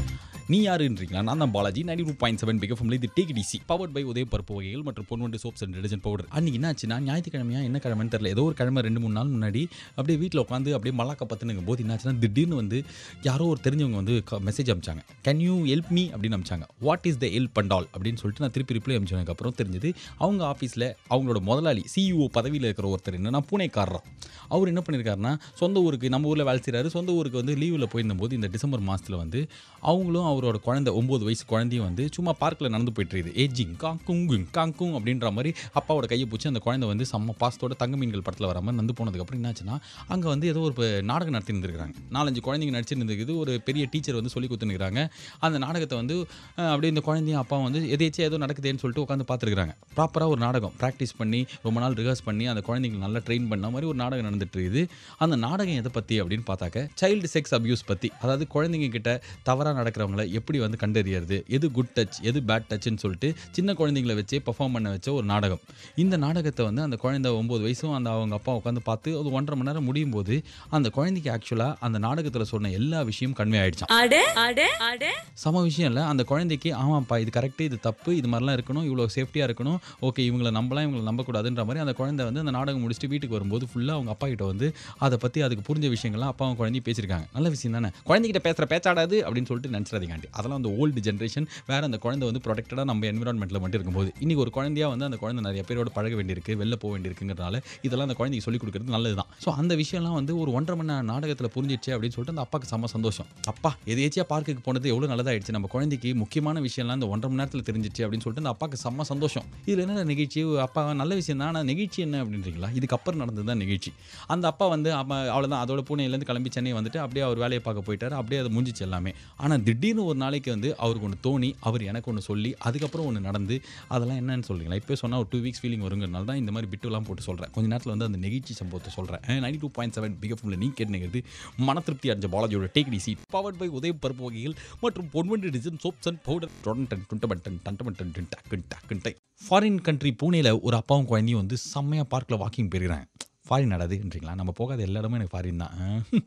நீ யாருன்றீங்களா நான் தான் Balaji ninety two point seven PK ஃபம்ல இது take DC powered by Udhaya பருப்பு வகைகள் மற்றும் Ponvandu soaps and detergent powder அன்னைக்கு என்ன ஆச்சுன்னா ஞாயிற்றுக்கிழமையா என்ன கிழமைன்னு தெரியல ஏதோ ஒரு கிழமை ரெண்டு மூணு நாள் முன்னாடி அப்படியே வீட்டில் உட்காந்து அப்படியே மல்லாக்க பத்துனுங்கும் போது என்னாச்சுன்னா திடீர்னு வந்து யாரோ ஒரு தெரிஞ்சவங்க வந்து மெசேஜ் அனுப்பிச்சாங்க கேன் யூ ஹெல்ப் மீ அப்படின்னு அனுப்பிச்சாங்க what is the help and all அப்படின்னு சொல்லிட்டு நான் திருப்பி ரிப்ளை அனுப்பிச்சதுக்கப்புறம் தெரிஞ்சது அவங்க ஆஃபீஸில் அவங்களோட முதலாளி சிஇஓ பதவியில் இருக்கிற ஒருத்தர் என்னன்னா பூனேக்காரர் அவர் என்ன பண்ணியிருக்காருன்னா சொந்த ஊருக்கு நம்ம ஊரில் வேலை செய்கிறாரு சொந்த ஊருக்கு வந்து லீவில் போயிருந்தபோது இந்த டிசம்பர் மாதத்தில் வந்து அவங்களும் அவரோட குழந்தை ஒம்பது வயசு குழந்தையும் வந்து சும்மா பார்க்கில் நடந்து போயிட்டு இருக்குது ஏஜிங் காங்குங் காங்குங் அப்படின்ற மாதிரி அப்பாவோட கையை பிடிச்சி அந்த குழந்தை வந்து செம்ம பாசத்தோட தங்க மீன்கள் படத்தில் வர மாதிரி நந்து போனதுக்கப்புறம் என்னாச்சுன்னா அங்கே வந்து ஏதோ ஒரு ப- நாடகம் நடத்தி இருந்திருக்காங்க நாலஞ்சு குழந்தைங்க நடிச்சிருந்துருக்குது ஒரு பெரிய டீச்சர் வந்து சொல்லி கொடுத்துருக்காங்க அந்த நாடகத்தை வந்து அஹ், அப்படியே இந்த குழந்தையும் அப்பா வந்து எதேச்சும் ஏதோ நடக்குதேன்னு சொல்லிட்டு உட்காந்து பார்த்துருக்காங்க ப்ராப்பராக ஒரு நாடகம் ப்ராக்டிஸ் பண்ணி ரொம்ப நாள் ரிஹர்ஸ் பண்ணி அந்த குழந்தைங்களை நல்லா ட்ரெயின் பண்ண மாதிரி ஒரு நாடகம் நடந்துட்டு இருக்குது அந்த நாடகம் எதை பற்றி அப்படின்னு பார்த்தாக்க சைல்டு செக்ஸ் அபியூஸ் பற்றி அதாவது குழந்தைங்க கிட்ட தவறாக நடக்கிறவங்கள எப்படி வந்து கண்டறியறது எது குட் டச் எது பேட் டச்னு சொல்லிட்டு சின்ன குழந்தைங்களை வச்சே பெர்ஃபார்ம் பண்ண வச்ச ஒரு நாடகம் இந்த நாடகத்தை வந்து அந்த குழந்தை ஒம்பது வயசும் அந்த அவங்க அப்பா உட்காந்து பார்த்து அது ஒன்றரை மணி நேரம் முடியும் போது அந்த குழந்தைக்கு ஆக்சுவலாக அந்த நாடகத்தில் சொன்ன எல்லா விஷயம் கன்வே ஆயிடுச்சான் அட அட அட சம விஷயம் இல்லை அந்த குழந்தைக்கு ஆமாப்பா இது கரெக்டு இது தப்பு இது மாதிரிலாம் இருக்கணும் இவ்வளோ சேஃப்டியாக இருக்கணும் ஓகே இவங்களை நம்பலாம் இவங்களை நம்பக்கூடாதுன்ற மாதிரி அந்த குழந்தை வந்து அந்த நாடகம் முடிச்சுட்டு வீட்டுக்கு வரும்போது ஃபுல்லாக அவங்க அப்பா கிட்ட வந்து அதை பற்றி அதுக்கு புரிஞ்ச விஷயங்கள்லாம் அப்பாவும் குழந்தையும் பேசியிருக்காங்க நல்ல விஷயம் தானே குழந்தைகிட்ட பேசுகிற பேச்சாடாது அப்படின்னு சொல்லிட்டு நினச்சிடாதீங்க ஆண்டி அதெல்லாம் அந்த ஓல்டு ஜென்ரேஷன் வேறு அந்த குழந்தை வந்து ப்ரொடெக்டடாக நம்ம என்விரான்மெண்ட்டில் மட்டும் இருக்கும்போது இன்றைக்கி ஒரு குழந்தையா வந்து அந்த குழந்தை நிறைய பேரோட பழக வேண்டியிருக்கு வெளில போக வேண்டியிருக்குங்கிறனால இதெல்லாம் அந்த குழந்தைக்கு சொல்லிக் கொடுக்குறது நல்லது தான் ஸோ அந்த விஷயம்லாம் வந்து ஒரு ஒன்றரை மணி நேரம் நாடகத்தில் புரிஞ்சிச்சு அப்படின்னு சொல்லிட்டு அந்த அப்பாவுக்கு செம்ம சந்தோஷம் அப்பா எதேச்சியா பார்க்குக்கு போனது எவ்வளோ நல்லதாயிடுச்சு நம்ம குழந்தைக்கு முக்கியமான விஷயம்லாம் இந்த ஒன்றரை மணி நேரத்தில் தெரிஞ்சிச்சு அப்படின்னு சொல்லிட்டு அந்த அப்பாவுக்கு செம்ம சந்தோஷம் இதில் என்ன நிகழ்ச்சி அப்பா நல்ல விஷயம் தான் ஆனால் நிகழ்ச்சி என்ன அப்படின்றீங்களா இதுக்கப்புறம் நடந்தது தான் நிகழ்ச்சி அந்த அப்பா வந்து அப்ப அவ்வளோதான் அதோட பூனையிலேருந்து கிளம்பி சென்னை வந்துட்டு அப்படியே அவர் வேலையை பார்க்க போயிட்டாரு அப்படியே அது முடிஞ்சிச்சு எல்லாமே ஆனால் திடீர்னு ஒரு நாளைக்கு வந்து அவருக்கு ஒன்று தோணி அவர் எனக்கு ஒன்று சொல்லி அதுக்கப்புறம் ஒன்று நடந்து அதெல்லாம் என்னன்னு சொல்றீங்களா இப்போ சொன்னால் ஒரு டூ வீக்ஸ் ஃபீலிங் வருங்கிறனால தான் இந்த மாதிரி பிட்டுலாம் போட்டு சொல்கிறேன் கொஞ்ச நேரத்தில் வந்து அந்த நெகிழ்ச்சி சம்பவத்தை சொல்கிறேன் நைன்டி டூ பாயிண்ட் செவன் பிகஃபில் நீ கேட்டுங்கிறது மன திருப்தி அடைஞ்ச பாலாஜியோட take it easy powered by Udhayam பருப்பு வகைகள் மற்றும் Ponvandu design soaps and powder டொடன் டுண்டபட்டன் டண்டபட்டன் டக்குன் டக்குன் டை ஃபாரின் கண்ட்ரி பூனேல ஒரு அப்பாவும் குழந்தையும் வந்து செம்மையாக பார்க்கில் வாக்கிங் போயிருக்கிறாங்க ஃபாரின் நடதுன்றீங்களா நம்ம போகாத எல்லா இடமும் எனக்கு ஃபாரின் தான்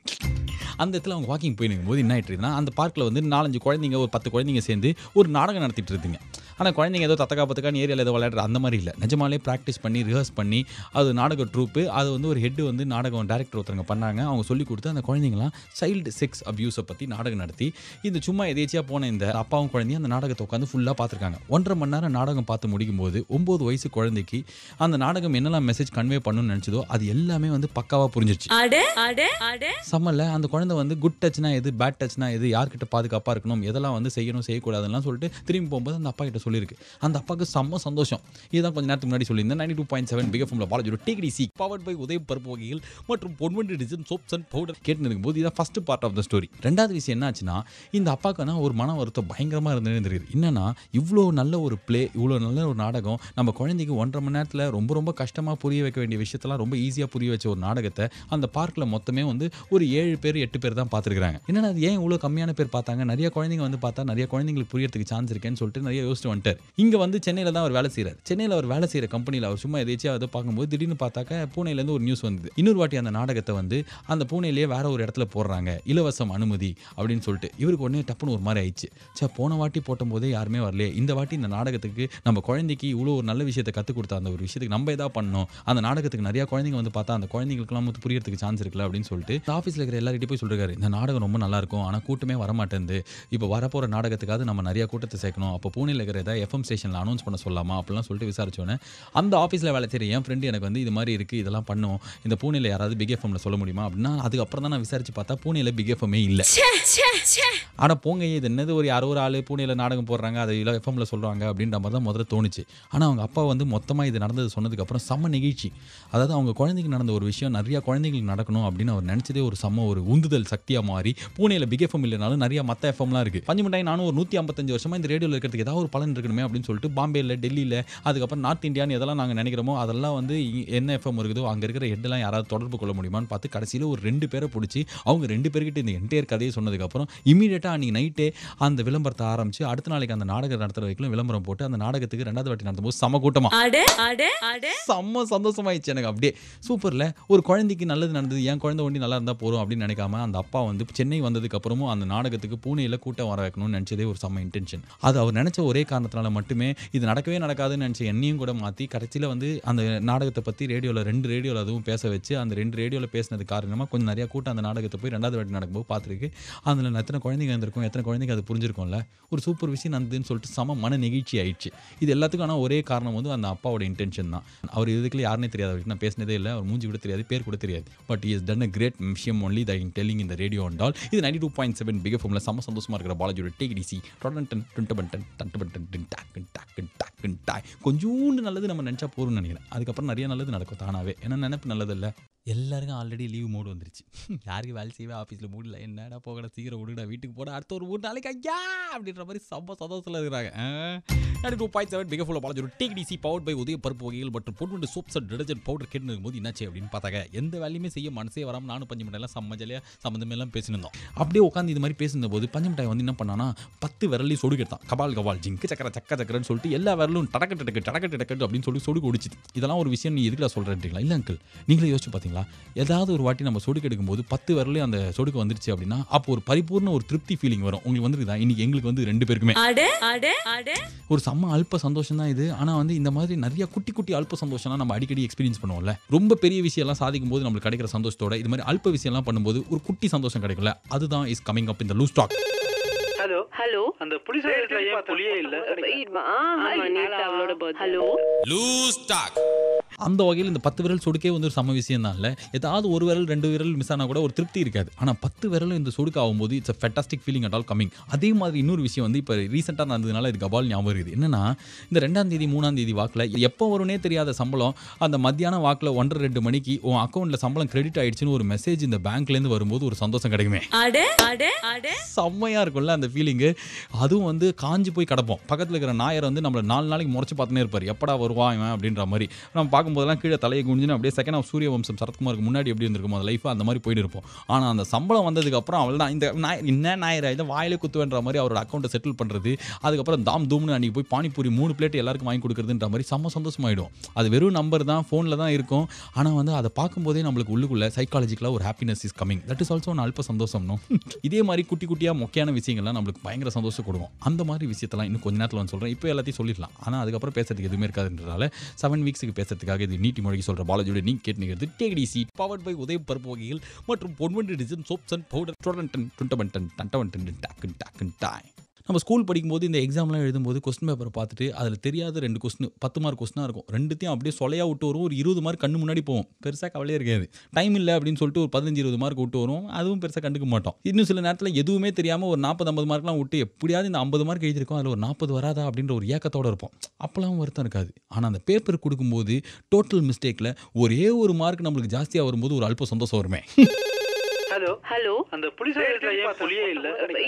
அந்த இடத்துல அவங்க வாக்கிங் போயிருக்கும் போது என்ன ஆயிட்டு இருக்குன்னா அந்த பார்க்கில் வந்து நாலஞ்சு குழந்தைங்க ஒரு பத்து குழந்தைங்க சேர்ந்து ஒரு நாடகம் நடத்திட்டு இருந்தீங்க ஆனால் குழந்தைங்க ஏதோ தத்தக்கா பத்துக்கான்னு ஏரியாவில் ஏதோ விளையாடுற அந்த மாதிரி இல்லை நிஜமாலே ப்ராக்டிஸ் பண்ணி ரிஹர்ஸ் பண்ணி அது நாடக ட்ரூப்பு அது வந்து ஒரு ஹெட் வந்து நாடகம் டேரக்டர் ஒருத்தவங்க பண்ணாங்க அவங்க சொல்லி கொடுத்து அந்த குழந்தைங்களாம் சைல்டு செக்ஸ் அப்யூஸை பற்றி நாடகம் நடத்தி இந்த சும்மா எதேச்சியாக போன இந்த அப்பாவும் குழந்தையும் அந்த நாடகத்தை உட்காந்து ஃபுல்லாக பார்த்துருக்காங்க ஒன்றரை மணி நேரம் நாடகம் பார்த்து முடிக்கும் போது ஒம்பது வயசு குழந்தைக்கு அந்த நாடகம் என்னெல்லாம் மெசேஜ் கன்வே பண்ணணும்னு நினச்சதோ அது எல்லாமே வந்து பக்காவாக புரிஞ்சிருச்சு அட அட அட சம்மல்ல அந்த குழந்தை வந்து குட் டச்னா எது பேட் டச்னா எது யார்கிட்ட பாதுகாப்பாக இருக்கணும் எதெல்லாம் வந்து செய்யணும் செய்யக்கூடாதுலாம் சொல்லிட்டு திரும்பி போகும்போது அந்த அப்பா கிட்ட சொல்லியிருக்கு அந்த அப்பாவுக்கு செம்ம சந்தோஷம் இதுதான் கொஞ்ச நேரத்துக்கு முன்னாடி சொல்லியிருந்தேன் ninety two point seven big ஃபோமில் பாலாஜி டிகிரி சி பவர்ட் பை உதய பருப்பு வகைகள் மற்றும் Ponvandu design soaps and powder கேட்டு இருக்கும்போது இதான் first part of the story ரெண்டாவது விஷயம் என்னாச்சுன்னா இந்த அப்பாவுக்குனா ஒரு மன வருத்தம் பயங்கரமாக இருந்தது தெரியுது என்னன்னா இவ்வளோ நல்ல ஒரு ப்ளே இவ்வளோ நல்ல ஒரு நாடகம் நம்ம குழந்தைக்கு ஒன்றரை மணி நேரத்தில் ரொம்ப ரொம்ப கஷ்டமாக புரிய வைக்க வேண்டிய விஷயத்தெல்லாம் ரொம்ப ஈஸியாக புரிய வச்ச ஒரு நாடகத்தை அந்த பார்க்கில் மொத்தமே வந்து ஒரு ஏழு பேர் எட்டு பேர் தான் பார்த்துருக்காங்க என்னன்னா அது ஏன் இவ்வளோ கம்மியான பேர் பார்த்தாங்க நிறைய குழந்தைங்க வந்து பார்த்தா நிறைய குழந்தைங்களுக்கு புரியறதுக்கு சான்ஸ் இருக்கேன்னு சொல்லிட்டு நிறைய யோசிச்சு வந்துட்டார் இங்கே வந்து சென்னையில் தான் அவர் வேலை செய்கிறார் சென்னையில் அவர் வேலை செய்கிற கம்பெனியில் அவர் சும்மா எதேச்சியாக அதை பார்க்கும்போது திடீர்னு பார்த்தாக்க பூனேலேருந்து ஒரு நியூஸ் வந்தது இன்னொரு வாட்டி அந்த நாடகத்தை வந்து அந்த பூனேலேயே வேற ஒரு இடத்துல போடுறாங்க இலவசம் அனுமதி அப்படின்னு சொல்லிட்டு இவருக்கு உடனே டப்புன்னு ஒரு மாதிரி ஆயிடுச்சு சே போன வாட்டி போட்டும்போதே யாருமே வரலையே இந்த வாட்டி இந்த நாடகத்துக்கு நம்ம குழந்தைக்கு இவ்வளோ ஒரு நல்ல விஷயத்தை கற்றுக் கொடுத்த அந்த ஒரு விஷயத்துக்கு நம்ம எதா பண்ணோம் அந்த நாடகத்துக்கு நிறைய குழந்தைங்க வந்து பார்த்தா அந்த குழந்தைங்களுக்குலாம் வந்து புரியறதுக்கு சான்ஸ் இருக்குல்ல அப்படின்னு சொல்லிட்டு ஆஃபீஸில் இருக்கிற எல்லார்கிட்டையும் போய் சொல்லிருக்காரு இந்த நாடகம் ரொம்ப நல்லா இருக்கும் ஆனால் கூட்டமே வரமாட்டேங்குது இப்போ வரப்போகிற நாடகத்துக்காவது நம்ம நிறைய கூட்டத்தை சேர்க்கணும் அப்போ பூனேல இருக்கிற ஏதாவது எஃப்எம் ஸ்டேஷனில் அனௌன்ஸ் பண்ண சொல்லலாமா அப்படிலாம் சொல்லிட்டு விசாரிச்சோன்னே அந்த ஆஃபீஸில் வேலை செய்கிற என் ஃப்ரெண்டு எனக்கு வந்து இது மாதிரி இருக்குது இதெல்லாம் பண்ணும் இந்த பூனேல யாராவது பிக் எஃப்எம்ல சொல்ல முடியுமா அப்படின்னா அதுக்கப்புறம் தான் நான் விசாரிச்சு பார்த்தா பூனேல பிக் எஃப்எம்மே இல்லை ச்சே ச்சே ச்சே ஆனால் போங்க இது என்னது ஒரு யாரோ ஒரு ஆள் பூனேல நாடகம் போடுறாங்க அதை இல்லை எஃப்எம்ல சொல்கிறாங்க அப்படின்ற மாதிரி தான் முதல்ல தோணுச்சு ஆனால் அவங்க அப்பா வந்து மொத்தமாக இது நடந்தது சொன்னதுக்கப்புறம் செம்ம நிகழ்ச்சி அதாவது அவங்க குழந்தைக்கு நடந்த ஒரு விஷயம் நிறைய குழந்தைங்களுக்கு நடக்கணும் அப்படின்னு அவர் நினச்சதே ஒரு செம்ம ஒரு உந்துதல் சக்தியாக மாறி பூனேல பிக் எஃப்எம் இல்லைனாலும் நிறைய மற்ற எஃப்எம்லாம் இருக்குது பஞ்சு மிட்டாய் நானும் ஒரு நூற்றி ஐம்பத்தஞ்சு வருஷமா இந்த ரேடியோவில் இருக்கிறதுக்கு ஏதாவது ஒரு பலன் இருக்கணுமே அப்படின்னு சொல்லிட்டு பாம்பேல டெல்லியில் அதுக்கப்புறம் நார்த் இந்தியான்னு எதெல்லாம் நாங்கள் நினைக்கிறோமோ அதெல்லாம் வந்து இ- என்ன எஃப்எம் இருக்குதோ அங்கே இருக்கிற ஹெட்டெல்லாம் யாராவது தொடர்பு கொள்ள முடியுமான்னு பார்த்து கடைசியில் ஒரு ரெண்டு பேரை பிடிச்சி அவங்க ரெண்டு பேர்கிட்ட இந்த என்டையர் கதையை சொன்னதுக்கப்புறம் இமீடியட்டாக அன்றைக்கி நைட்டே அந்த விளம்பரத்தை ஆரம்பிச்சு அடுத்த நாளைக்கு அந்த நாடகம் நடத்துகிற வரைக்கும் விளம்பரம் போட்டு அந்த நாடகத்துக்கு ரெண்டாவது வாட்டி நடத்தும் போது சம கூட்டமா அட அட அட செம்ம சந்தோஷமாயிடுச்சு எனக்கு அப்படியே சூப்பரில் ஒரு குழந்தைக்கு நல்லது நடந்தது என் குழந்தை ஒண்டி நல்லா இருந்தால் போதும் அப்படின்னு நினைக்காம அந்த அப்பா வந்து சென்னை வந்ததுக்கு அப்புறமும் அந்த நாடகத்துக்கு பூனேல கூட்டம் வர வைக்கணும்னு நினச்சதே ஒரு செம்ம இன்டென்ஷன் அது அவர் நினச்ச ஒரே காரணத்தினால மட்டுமே இது நடக்கவே நடக்காதுன்னு நினச்ச என்னையும் கூட மாற்றி கடைசியில் வந்து அந்த நாடகத்தை பற்றி ரேடியோவில் ரெண்டு ரேடியோவில் அதுவும் பேச வச்சு அந்த ரெண்டு ரேடியோவில் பேசினது காரணமாக கொஞ்சம் நிறையா கூட்டம் அந்த நாடகத்தை போய் ரெண்டாவது வாட்டி நடக்கும்போது பார்த்துருக்கு அதில் எத்தனை குழந்தைங்க இருந்திருக்கும் எத்தனை குழந்தைங்க அது புரிஞ்சிருக்கும்ல ஒரு சூப்பர் விஷயம் நடந்ததுன்னு சொல்லிட்டு செம மன நெகிழ்ச்சி ஆயிடுச்சு இது எல்லாத்துக்கும் ஆனால் ஒரே காரணம் வந்து அந்த அப்பாவோட இன்டென்ஷன் தான் அவர் இதுக்குள்ள யாருனே தெரியாது அவர்கிட்ட நான் பேசினதே இல்லை அவர் மூஞ்சி கூட தெரியாது பேர் கூட தெரியாது but is done a great விஷயம் ஒன்லி த டெல்லிங் இந்த ரேடியோ அண்டால் இது ninety two point seven big ஃபோமில் செம்ம சந்தோஷமா இருக்கிற பாலாஜியோட டேக் டிசி டொடன் டன் டுண்ட பண்டன் டன்ட்டு பண்டன் டின் டாக்கு டாக்கு டாக்கு டாய் கொஞ்சோண்டு நல்லது நம்ம நினச்சா போகிறோம்னு நினைக்கிறேன் அதுக்கப்புறம் நிறைய நல்லது நடக்கும் தானாவே ஏன்னா நினைப்பு நல்லது இல்லை எல்லாருக்கும் ஆல்ரெடி லீவ் மூடு வந்துருச்சு யாருக்கு வேலை செய்வே ஆஃபீஸில் மூடல என்னடா போகடா சீக்கிரம் விடுடா வீட்டுக்கு போட அடுத்த ஒரு மூணு நாளைக்கு ஐயா அப்படின்ற மாதிரி செம்ம சந்தோஷத்தில் இருக்கிறாங்க டூ பாயிண்ட் செவன் மிக ஃபுல்லாக Balaji take it easy power by Udhaya பருப்பு வகைகள் மற்றும் Ponvandu soaps and detergent powder கேட்டு போது என்னாச்சு அப்படின்னு பார்த்தாங்க எந்த வேலையுமே செய்ய மனசே வராமல் நானும் பஞ்சு மிட்டாயெல்லாம் செம்ம ஜாலியாக சம்மந்தமே எல்லாம் பேசியிருந்தோம் அப்படியே உட்காந்து இது மாதிரி பேசியிருந்த போது பஞ்சு மிட்டாய் வந்து என்ன பண்ணானா பத்து விரலையும் சொடுக்கு எடுத்தான் கபால் கபால் ஜிங்கு சக்கர சக்க சக்கரன்னு சொல்லிட்டு எல்லா விரலும் டடக்க டடக்கு டடக்க டடக்கு அப்படின்னு சொல்லி சொடுக்கு ஒடிச்சுது இதெல்லாம் ஒரு விஷயம் நீ எதுக்குடா சொல்கிறேன்றீங்களா இல்லை அங்கிள் நீங்களே யோசிச்சு பார்த்தீங்களா ஏதாவது ஒரு வாட்டி நம்ம சொடுக்கு எடுக்கும்போது பத்து விரலையும் அந்த சொடுக்கு வந்துருச்சு அப்படின்னா அப்போ ஒரு பரிபூர்ண ஒரு திருப்தி ஃபீலிங் வரும் உங்களுக்கு வந்துருக்குதா இன்னைக்கு எங்களுக்கு வந்து ரெண்டு பேருக்குமே அட அட அட ஒரு செம்ம அல்ப சந்தோஷம் தான் இது ஆனால் வந்து இந்த மாதிரி நிறைய குட்டி குட்டி அல்ப சந்தோஷம்லாம் நம்ம அடிக்கடி எக்ஸ்பீரியன்ஸ் பண்ணுவோம்ல ரொம்ப பெரிய விஷயம்லாம் சாதிக்கும் போது நம்மளுக்கு கிடைக்கிற சந்தோஷத்தோட இது மாதிரி அல்ப விஷயம்லாம் பண்ணும்போது ஒரு குட்டி சந்தோஷம் கிடைக்கும்ல அதுதான் இஸ் கமிங் அப் இந்த லூஸ் டாக் ஹலோ ஹலோ அந்த புலி சைடுல ஏன் புலியே இல்ல ஆமா நேத்து அவளோட பர்த்டே ஹலோ லூஸ் டாக் அந்த வகையில் இந்த பத்து விரல் சொடுக்கே வந்து ஒரு சம விஷயம் தான் இல்லை ஏதாவது ஒரு விரல் ரெண்டு விரல் மிஸ் ஆனால் கூட ஒரு திருப்தி இருக்காது ஆனால் பத்து விரலும் இந்த சொடுக்கு ஆகும்போது it's a fantastic feeling at all coming அதே மாதிரி இன்னொரு விஷயம் வந்து இப்போ ரீசெண்டாக நடந்ததுனால இது கபால் ஞாபகம் இருக்குது என்னன்னா இந்த ரெண்டாம் தேதி மூணாம் தேதி வாக்கில் எப்போ வரும்னே தெரியாத சம்பளம் அந்த மத்தியானம் வாக்கில் ஒன்றரை ரெண்டு மணிக்கு உன் அக்கௌண்ட்டில் சம்பளம் கிரெடிட் ஆயிடுச்சுன்னு ஒரு மெசேஜ் இந்த பேங்க்லேருந்து வரும்போது ஒரு சந்தோஷம் கிடைக்குமே அட அட அட செம்மையாக இருக்கும்ல அந்த ஃபீலிங்கு அதுவும் வந்து காஞ்சி போய் கிடப்போம் பக்கத்தில் இருக்கிற நாயர் வந்து நம்மளை நாலு நாளைக்கு முறைச்சு பார்த்துனே இருப்பார் எப்படா வருவான் இவன் அப்படின்ற மாதிரி நம்ம பார்க்கும்போதெல்லாம் கீழே தலையை குனிஞ்சுன்னு அப்படியே செகண்ட் ஆஃப் சூரிய வம்சம் சரத்குமாருக்கு முன்னாடி எப்படி இருந்திருக்கும் அந்த லைஃப் அந்த மாதிரி போயிட்டு இருப்போம் ஆனால் அந்த சம்பளம் வந்ததுக்கப்புறம் அவள் தான் இந்த நாய் என்ன நாயர் இதை வாயிலே குத்துவேன்ற மாதிரி அவரோட அக்கௌண்ட்டை செட்டில் பண்ணுறது அதுக்கப்புறம் தாம் தூம்னு அன்றைக்கி போய் பானிபூரி மூணு பிளேட் எல்லாருக்கும் வாங்கி கொடுக்குறதுன்ற மாதிரி செம்ம சந்தோஷமாயிடும் அது வெறும் நம்பர் தான் ஃபோனில் தான் இருக்கும் ஆனால் வந்து அதை பார்க்கும்போதே நம்மளுக்கு உள்ளுக்குள்ள சைக்காலஜிக்கலாக ஒரு happiness is coming that is also அல்ப சந்தோஷம் no? இதே மாதிரி குட்டி குட்டியாக மொக்கையான விஷயங்கள்லாம் நம்மளுக்கு பயங்கர சந்தோஷம் கொடுக்கும் அந்த மாதிரி விஷயத்தெல்லாம் இன்னும் கொஞ்ச நேரத்தில் வந்து சொல்கிறேன் இப்போ எல்லாத்தையும் சொல்லிடலாம் ஆனால் அதுக்கப்புறம் பேசுறதுக்கு எதுவுமே இருக்காதுன்றதால செவன் வீக்ஸுக்கு பேசுறதுக்காக இது நீட்டி மொழிக்கு சொல்கிற பாலாஜியோட நீ கேட்டுங்கிறது take it easy powered by Udhaya பருப்பு வகைகள் மற்றும் Ponvandu design soaps and powder டொரண்டன் டுண்டமண்டன் டண்டவண்டன் டாக்குன் டாக்குன் டாய் நம்ம ஸ்கூல் படிக்கும்போது இந்த எக்ஸாம்லாம் எழுதும்போது கொஸ்டின் பேப்பரை பார்த்துட்டு அதில் தெரியாத ரெண்டு கொஸ்டின் பத்து மார்க் கொஸ்டினாக இருக்கும் ரெண்டுத்தையும் அப்படியே சொலையாக விட்டு வரும் ஒரு இருபது மார்க் கண்ணு முன்னாடி போவோம் பெருசாக கவலையே இருக்காது டைம் இல்லை அப்படின்னு சொல்லிட்டு ஒரு பதினஞ்சு இருபது மார்க் விட்டு வரும் அதுவும் பெருசாக கண்டுக்க மாட்டோம் இன்னும் சில நேரத்தில் எதுவுமே தெரியாமல் ஒரு நாற்பது ஐம்பது மார்க்லாம் விட்டு எப்படியாவது இந்த ஐம்பது மார்க் எழுதியிருக்கோம் அதில் ஒரு நாற்பது வராதா அப்படின்ற ஒரு ஏக்கத்தோடு இருப்போம் அப்போலாம் வருத்தம் இருக்காது ஆனால் அந்த பேப்பர் கொடுக்கும்போது டோட்டல் மிஸ்டேக்கில் ஒரே ஒரு மார்க் நம்மளுக்கு ஜாஸ்தியாக வரும்போது ஒரு அல்ப சந்தோஷம் வருமே ஹலோ ஹலோ அந்த புலிஸ் இடத்துல ஏன் புலியே இல்ல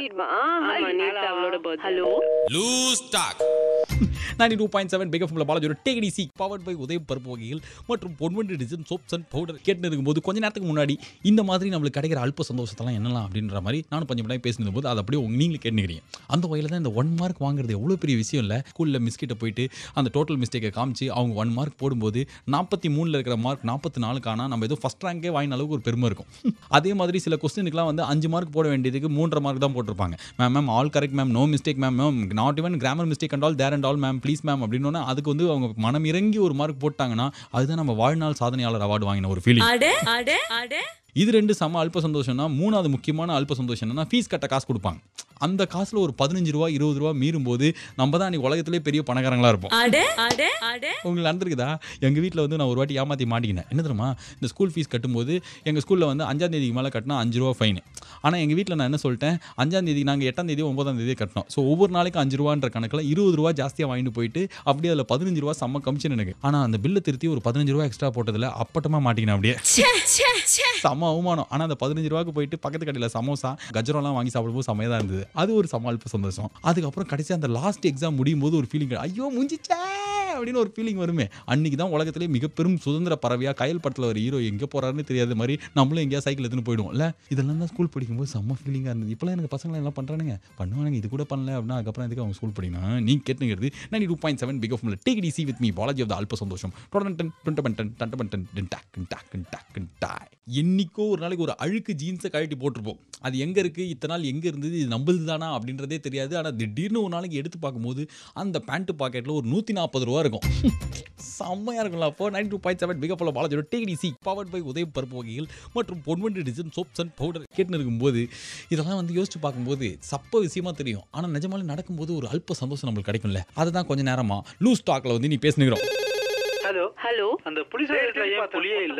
ஆமா நேத்து அவளோட birthday hello loose talk ninety two point seven big எஃப்ல பாலாஜோட take it easy powered by Udhaya பருப்பு வகைகள் மற்றும் Ponvandu design soaps and powder கேட்டு இருக்கும்போது கொஞ்ச நேரத்துக்கு முன்னாடி இந்த மாதிரி நம்மளுக்கு கிடைக்கிற அல்ப சந்தோஷத்தெல்லாம் என்னலாம் அப்படின்ற மாதிரி நானும் கொஞ்சம் மணி பேசினது போது அதை அப்படியே உங்க நீங்களும் கேட்டுக்கிறீங்க அந்த வகையில் தான் இந்த ஒன் மார்க் வாங்குறது எவ்வளோ பெரிய விஷயம் இல்லை ஸ்கூலில் மிஸ்கிட்ட போயிட்டு அந்த டோட்டல் மிஸ்டேக்கை காமிச்சு அவங்க ஒன் மார்க் போடும்போது நாற்பத்தி மூணில் இருக்கிற மார்க் நாற்பத்தி நாலுக்கான நம்ம ஏதோ ஃபஸ்ட் ரேங்கே வாங்கின அளவுக்கு ஒரு பெருமை இருக்கும் அதே மாதிரி சில கொஸ்டினுக்குலாம் வந்து அஞ்சு மார்க் போட வேண்டியதுக்கு மூன்றரை மார்க் தான் போட்டிருப்பாங்க ma'am ma'am all correct ma'am no mistake ma'am ma'am not even grammar mistake and all there and all ma'am please ma'am அப்படின்னு அதுக்கு வந்து அவங்க மனம் இறங்கி ஒரு மார்க் போட்டாங்கன்னா அதுதான் நம்ம வாழ்நாள் சாதனையாளர் அவார்டு வாங்கின ஒரு ஃபீலிங் அட அட அட இது ரெண்டு சம அல்ப சந்தோஷம்னா மூணாவது முக்கியமான அல்ப சந்தோஷம் என்னன்னா ஃபீஸ் கட்ட காசு கொடுப்பாங்க அந்த காசுல ஒரு பதினஞ்சு ரூபா இருபது ரூபா மீறும் போது நம்ம தான் அன்னைக்கு உலகத்திலே பெரிய பணக்காரங்களா இருப்போம் அட அட அட உங்களுக்கு நடந்திருக்குதா எங்கள் வீட்டில் வந்து நான் ஒரு வாட்டி ஏமாற்றி மாட்டிக்கினேன் என்ன தெரியுமா இந்த ஸ்கூல் ஃபீஸ் கட்டும்போது எங்கள் ஸ்கூலில் வந்து அஞ்சாம் தேதிக்கு மேலே கட்டினா அஞ்சு ரூபா ஃபைன் ஆனால் எங்கள் வீட்டில் நான் என்ன சொல்லிட்டேன் அஞ்சாம் தேதி நாங்கள் எட்டாம் தேதி ஒன்பதாம் தேதி கட்டணும் ஸோ ஒவ்வொரு நாளைக்கும் அஞ்சு ரூபான்ற கணக்கில் இருபது ரூபா ஜாஸ்தியாக வாங்கிட்டு போயிட்டு அப்படியே அதில் பதினஞ்சு ரூபா செம்ம கமிஷன் எனக்கு ஆனால் அந்த பில்லை திருத்தி ஒரு பதினஞ்சு ரூபா எக்ஸ்ட்ரா போட்டதில் அப்பட்டமாக மாட்டிக்கினேன் அப்படியே ச்சே ச்சே ச்சே செம அவமானம் ஆனால் அந்த பதினஞ்சு ரூபாய்க்கு போயிட்டு பக்கத்து கடையில் சமோசா கஜ்ரோலாம் வாங்கி சாப்பிடும்போது செமையாக தான் இருந்தது அது ஒரு சமாளிப்பு சந்தோஷம் அதுக்கப்புறம் கடைசி அந்த லாஸ்ட் எக்ஸாம் முடியும் போது ஒரு ஃபீலிங் ஐயோ முடிஞ்சிச்சே அப்படின்னு ஒரு ஃபீலிங் வருமே அன்னைக்கு தான் உலகத்திலே மிக பெரும் சுதந்திர பறவையாக கயல் படத்தில் ஒரு ஹீரோ எங்கே போறாருன்னு தெரியாத மாதிரி நம்மளும் எங்கேயா சைக்கிள் எடுத்துன்னு போயிடுவோம் இல்லை இதெல்லாம் தான் ஸ்கூல் படிக்கும்போது செம்ம ஃபீலிங்காக இருந்தது இப்போலாம் எனக்கு பசங்க எல்லாம் பண்ணுறானுங்க பண்ணுவானுங்க இது கூட பண்ணல அப்படின்னா அதுக்கப்புறம் எதுக்கு அவங்க ஸ்கூல் படிக்கணும் நீ கேட்டுங்கிறது ninety two point seven big of take it easy with me Balaji of the அல்ப சந்தோஷம் டொடன் டுண்டபன்டன் டண்டபன்டன் டாக்கன் டாக்கன் டாக்கன் டாய் என்னைக்கோ ஒரு நாளைக்கு ஒரு அழுக்கு ஜீன்ஸை கழட்டி போட்டிருப்போம் அது எங்கே இருக்குது இத்தனை நாள் எங்கே இருந்தது இது நம்மளுது தானா அப்படின்றதே தெரியாது ஆனால் திடீர்னு ஒரு நாளைக்கு எடுத்து பார்க்கும்போது அந்த பேண்ட்டு பாக்கெட்டில் ஒரு நூற்றி நாற்பது ரூபா இருக்கும் செம்மையாக இருக்கும்ல அப்போ நைன் டூ பாயிண்ட் செவன் பிகப்பில் பாலாஜோட டிடிசி பவர்ட் பை உதய பருப்பு வகைகள் மற்றும் Ponvandu design soaps and powder கேட்டுன்னு இருக்கும்போது இதெல்லாம் வந்து யோசிச்சு பார்க்கும்போது சப்ப விஷயமா தெரியும் ஆனால் நிஜமாலே நடக்கும்போது ஒரு அல்ப சந்தோஷம் நம்மளுக்கு கிடைக்கும்ல அதை தான் கொஞ்சம் நேரமா லூஸ் டாக்ல வந்து நீ பேசுனுக்கிறோம் ஹலோ ஹலோ அந்த புலிஸ் இடத்துல ஏன் புலியே இல்ல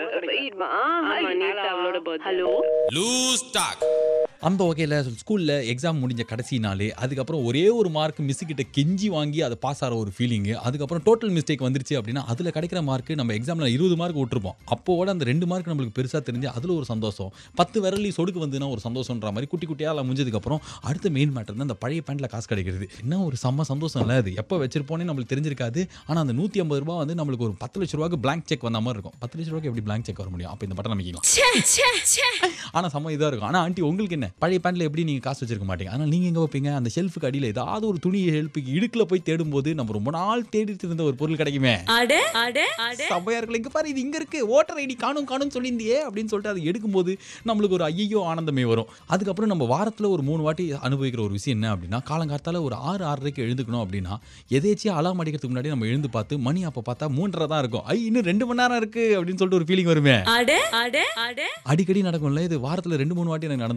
ஆமா நேத்து அவளோட பர்த்டே ஹலோ லூஸ் டாக் அந்த வகையில் ஸ்கூலில் எக்ஸாம் முடிஞ்ச கடைசி நாள் அதுக்கப்புறம் ஒரே ஒரு மார்க் மிஸ் கிட்ட கெஞ்சி வாங்கி அதை பாஸ் ஆகிற ஒரு ஃபீலிங்கு அதுக்கப்புறம் டோட்டல் மிஸ்டேக் வந்துருச்சு அப்படின்னா அதில் கிடைக்கிற மார்க் நம்ம எக்ஸாமில் இருபது மார்க் விட்டுருப்போம் அப்போட அந்த ரெண்டு மார்க் நம்மளுக்கு பெருசாக தெரிஞ்சு அதில் ஒரு சந்தோஷம் பத்து விரலி சொடுக்கு வந்துன்னா ஒரு சந்தோஷன்ற மாதிரி குட்டி குட்டியாக எல்லாம் முடிஞ்சதுக்கப்புறம் அடுத்த மெயின் மேட்டர் தான் அந்த பழைய பேண்ட்டில் காசு கிடைக்கிறது என்ன ஒரு செம்ம சந்தோஷம் இல்லை அது எப்போ வச்சிருப்போனே நம்மளுக்கு தெரிஞ்சிருக்காது ஆனால் அந்த நூற்றி ஐம்பது ரூபா வந்து நம்மளுக்கு ஒரு பத்து லட்ச ரூபாய்க்கு blank செக் வந்த மாதிரி இருக்கும் பத்து லட்ச ரூபாய்க்கு எப்படி blank செக் வர முடியும் அப்போ இந்த பட்டம் அமைக்கலாம் ச்சே ச்சே ச்சே ஆனால் செம்ம இதாக இருக்கும் ஆனால் ஆண்டி உங்களுக்கு என்ன பழைய பேண்ட்டில் எப்படி நீங்கள் காசு வச்சிருக்க மாட்டீங்க ஆனால் நீங்கள் எங்கே வைப்பீங்க அந்த ஷெல்ஃபுக்கு அடியில் ஏதாவது ஒரு துணி ஹெல்ப்புக்கு இடுக்கில் போய் தேடும்போது நம்ம ரொம்ப நாள் தேடிட்டு இருந்த ஒரு பொருள் கிடைக்குமே அட அட அட சபையா இருக்கல இங்க பாரு இது இங்க இருக்கு ஓட்டர் ஐடி காணும் காணும் சொல்லியிருந்தியே அப்படின்னு சொல்லிட்டு அதை எடுக்கும்போது நம்மளுக்கு ஒரு ஐயோ ஆனந்தமே வரும் அதுக்கப்புறம் நம்ம வாரத்துல ஒரு மூணு வாட்டி அனுபவிக்கிற ஒரு விஷயம் என்ன அப்படின்னா காலங்காத்தால ஒரு ஆறு ஆறரைக்கு எழுந்துக்கணும் அப்படின்னா எதேச்சியா அலாம் அடிக்கிறதுக்கு முன்னாடி நம்ம எழுந்து பார்த்து மணி அப்போ பார்த்தா மூன்றரை தான் இருக்கும் ஐ இன்னும் ரெண்டு மணி நேரம் இருக்கு அப்படின்னு சொல்லிட்டு ஒரு ஃபீலிங் வருமே அட அட அட அடிக்கடி நடக்கும்ல இது வாரத்தில் ரெண்டு மூணு வாட்டி எனக்கு நடந்துரும்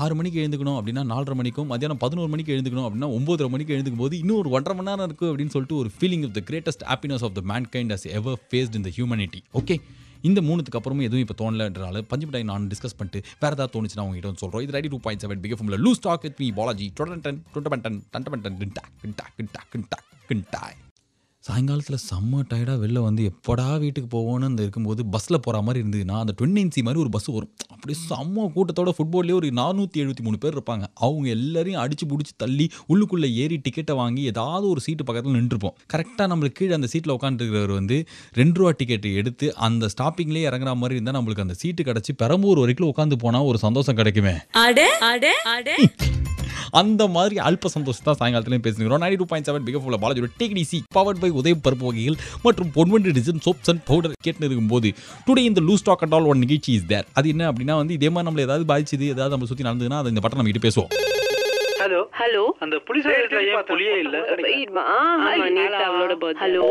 ஆறு மணிக்கு எழுந்துக்கணும் அப்படின்னா நாலரை மணிக்கும் மத்தியானம் பதினோரு மணிக்கு எழுந்துக்கணும் அப்படின்னா ஒம்பதரை மணிக்கு எழுந்துக்கும் போது இன்னும் ஒரு ஒன்றரை மணி நேரம் இருக்குது அப்படின்னு சொல்லிட்டு ஒரு feeling of the greatest happiness of the mankind as ever faced in the humanity okay இந்த மூணுத்துக்கு அப்புறமும் எதுவும் இப்போ தோணலன்றால பஞ்சு மிட்டாய் நான் டிஸ்கஸ் பண்ணிட்டு வேறு ஏதாவது தோணுச்சுன்னா உங்ககிட்ட வந்து சொல்கிறோம் இது ready two point seven big ஃபும்ல loose talk with me Balaji டொடன் டுண்டபண்டன் டண்டபண்டன் கிண்டா கிண்டா கிண்டா கிண்டா கிண்டாய் சாயங்காலத்தில் செம்ம டயர்டாக வெளில வந்து எப்படா வீட்டுக்கு போவோன்னு அந்த இருக்கும்போது பஸ்ஸில் போகிற மாதிரி இருந்ததுன்னா அந்த டுவெண்ட்டி இன்சி மாதிரி ஒரு பஸ் வரும் அப்படியே செம்ம கூட்டத்தோட ஃபுட்பால்லேயே ஒரு நானூற்றி எழுபத்தி மூணு பேர் இருப்பாங்க அவங்க எல்லாரையும் அடிச்சு பிடிச்சி தள்ளி உள்ளுக்குள்ளே ஏறி டிக்கெட்டை வாங்கி ஏதாவது ஒரு சீட்டு பக்கத்தில் நின்றுப்போம் கரெக்டாக நம்மளுக்கு கீழே அந்த சீட்டில் உட்காந்துருக்கிறவர் வந்து ரெண்டு ரூபா டிக்கெட் எடுத்து அந்த ஸ்டாப்பிங்லேயே இறங்குற மாதிரி இருந்தால் நம்மளுக்கு அந்த சீட்டு கிடச்சி பெரம்பூர் வரைக்கும் உட்காந்து போனால் ஒரு சந்தோஷம் கிடைக்குமே அட அட அட அந்த மாதிரி அல்ப சந்தோஷம் தான் சாயங்காலத்துலேயும் பேசுகிறோம் நைன்டி டூ பாயிண்ட் செவன் பிகஃபுல்ல பாலாஜியோட டேக்டிசி பவர்ட் பை உதய பருப்பு வகைகள் மற்றும் Ponvandu design soaps and powder கேட்டு இருக்கும்போது டுடே இந்த loose talk and all one நிகழ்ச்சி இஸ் தேர் அது என்ன அப்படின்னா வந்து இதே மாதிரி நம்மள ஏதாவது பாதிச்சது ஏதாவது நம்ம சுற்றி நடந்ததுன்னா அதை இந்த பட்டம் நம்ம கிட்ட பேசுவோம் ஹலோ ஹலோ அந்த புலிஸ் இடத்துல ஏன் புலியே இல்ல ஆமா நேத்து அவளோட பர்த் ஹலோ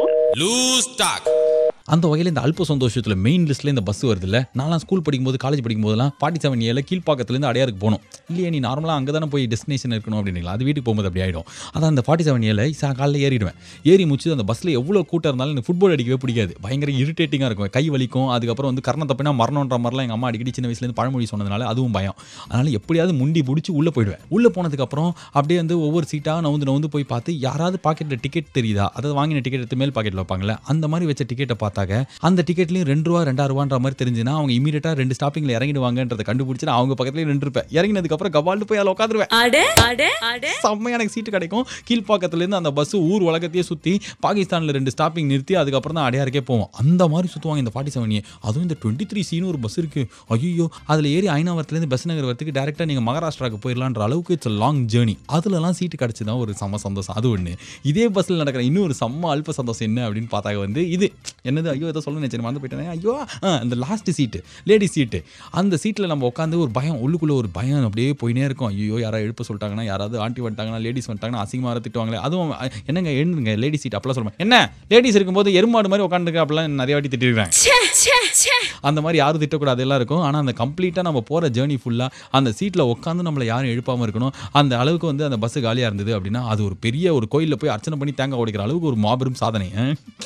அந்த வகையில் இந்த அல்ப சந்தோஷத்தில் மெயின் லிஸ்ட்டில் இந்த பஸ் வருது இல்லை நான்லாம் ஸ்கூல் படிக்கும்போது காலேஜ் படிக்கும்போதெல்லாம் ஃபார்ட்டி செவன் ஏல கீழ்ப்பாக்கத்துலேருந்து அடையாருக்கு போகணும் இல்லையே நீ நார்மலாக அங்கே தானே போய் டெஸ்டினேஷன் இருக்கணும் அப்படிங்களா அது வீட்டுக்கு போகும்போது அப்படி ஆகிடும் அதான் அந்த ஃபார்ட்டி செவன் ஏல சா காலையில் ஏறிடுவேன் ஏறி முடிச்சு அந்த பஸ்ஸில் எவ்வளோ கூட்டம் இருந்தாலும் எனக்கு ஃபுட்பால் அடிக்கவே பிடிக்காது பயங்கர இரிட்டேட்டிங்காக இருக்கும் கை வலிக்கும் அதுக்கப்புறம் வந்து கரணம் தப்பினா மரணன்ற மாதிரிலாம் எங்கள் அம்மா அடிக்கடி சின்ன வயசுலேருந்து பழமொழி சொன்னதுனால அதுவும் பயம் அதனால் எப்படியாவது முண்டி பிடிச்சி உள்ளே போயிடுவேன் உள்ளே போனதுக்கப்புறம் அப்படியே வந்து ஒவ்வொரு சீட்டாக நவுந்து நவுந்து போய் பார்த்து யாராவது பாக்கெட்டில் டிக்கெட் தெரியுதா அதாவது வாங்கின டிக்கெட் எடுத்து மேல் பாக்கெட்டில் வைப்பாங்கல்ல அந்த மாதிரி வச்ச டிக்கெட்டை பார்த்தாக்க அந்த டிக்கெட்லையும் ரெண்டு ரூபா ரெண்டா ரூபான்ற மாதிரி தெரிஞ்சுன்னா அவங்க இமீடியட்டாக ரெண்டு ஸ்டாப்பிங்கில் இறங்கிடுவாங்கன்றதை கண்டுபிடிச்சு நான் அவங்க பக்கத்துலேயே நின்றுப்பேன் இறங்கினதுக்கப்புறம் கவால்ட்டு போய் அதில் உட்காந்துருவேன் அட அட அட செம்மையா எனக்கு சீட்டு கிடைக்கும் கீழ்ப்பாக்கத்துலேருந்து அந்த பஸ் ஊர் உலகத்தையே சுற்றி பாகிஸ்தானில் ரெண்டு ஸ்டாப்பிங் நிறுத்தி அதுக்கப்புறம் தான் அடையாருக்கே போவோம் அந்த மாதிரி சுற்றுவாங்க இந்த ஃபார்ட்டி செவன் அதுவும் இந்த டுவெண்ட்டி த்ரீ சீனு ஒரு பஸ் இருக்குது ஐயோ அதில் ஏறி ஐநாவரத்துலேருந்து பஸ் நகர் வரத்துக்கு டேரெக்டாக நீங்கள் மகாராஷ்டிராவுக்கு போயிடலான்ற அளவுக்கு இட்ஸ் லாங் ஜேர்னி அதுலலாம் சீட்டு கிடச்சி தான் ஒரு செம்ம சந்தோஷம் அது ஒன்று இதே பஸ்ஸில் நடக்கிற இன்னொரு செம்ம அல்ப சந்தோஷம் என்ன அப்படின்னு பார்த்தாக்க வந்து இது என்னது ஐயோ ஏதோ சொல்ல நினைச்சேன் மறந்து போயிட்டேனே ஐயோ ஆ, அந்த லாஸ்ட் சீட்டு லேடி சீட்டு அந்த சீட்டில் நம்ம உட்காந்து ஒரு பயம் உள்ளுக்குள்ளே ஒரு பயம் அப்படியே போயினே இருக்கும் ஐயோ யாராவது எழுப்ப சொல்லிட்டாங்கன்னா யாராவது ஆண்டி வந்துட்டாங்கன்னா லேடிஸ் வந்துட்டாங்கன்னா அசிங்கமாக திட்டுவாங்களே அதுவும் அ, என்னங்க எழுந்துங்க லேடி சீட் அப்பெல்லாம் சொல்லுவேன் என்ன லேடிஸ் இருக்கும்போது எருமாடு மாதிரி உட்காந்துருக்க அப்படிலாம் நிறைய வாட்டி திட்டிருக்காங்க ச்சே ச்சே ச்சே அந்த மாதிரி யாரும் திட்டக்கூடாது எல்லாம் இருக்கும் ஆனால் அந்த கம்ப்ளீட்டாக நம்ம போகிற ஜேர்னி ஃபுல்லாக அந்த சீட்டில் உட்காந்து நம்மளை யாரும் எழுப்பாமல் இருக்கணும் அந்த அளவுக்கு வந்து அந்த பஸ்ஸு காலியாக இருந்தது அப்படின்னா அது ஒரு பெரிய ஒரு கோயிலில் போய் அர்ச்சனை பண்ணி தேங்காய் உடைக்கிற அளவுக்கு ஒரு மாபெரும் சாதனை ஆ?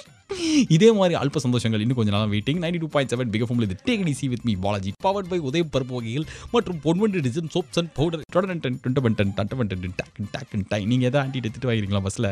இதே மாதிரி அல்ப சந்தோஷங்கள் இன்னும் கொஞ்சம் நாளாக waiting ninety two point seven big FM இது take C with me Balaji powered by Udhaya பருப்பு வகைகள் மற்றும் Ponvandu design soaps and powder டொடன் டன் டுண்டபன் டன் டண்டபன் டன் டாக் டாக் டை நீங்கள் எதாவது ஆண்டி எடுத்துட்டு வாங்கிறீங்களா பஸ்ஸில்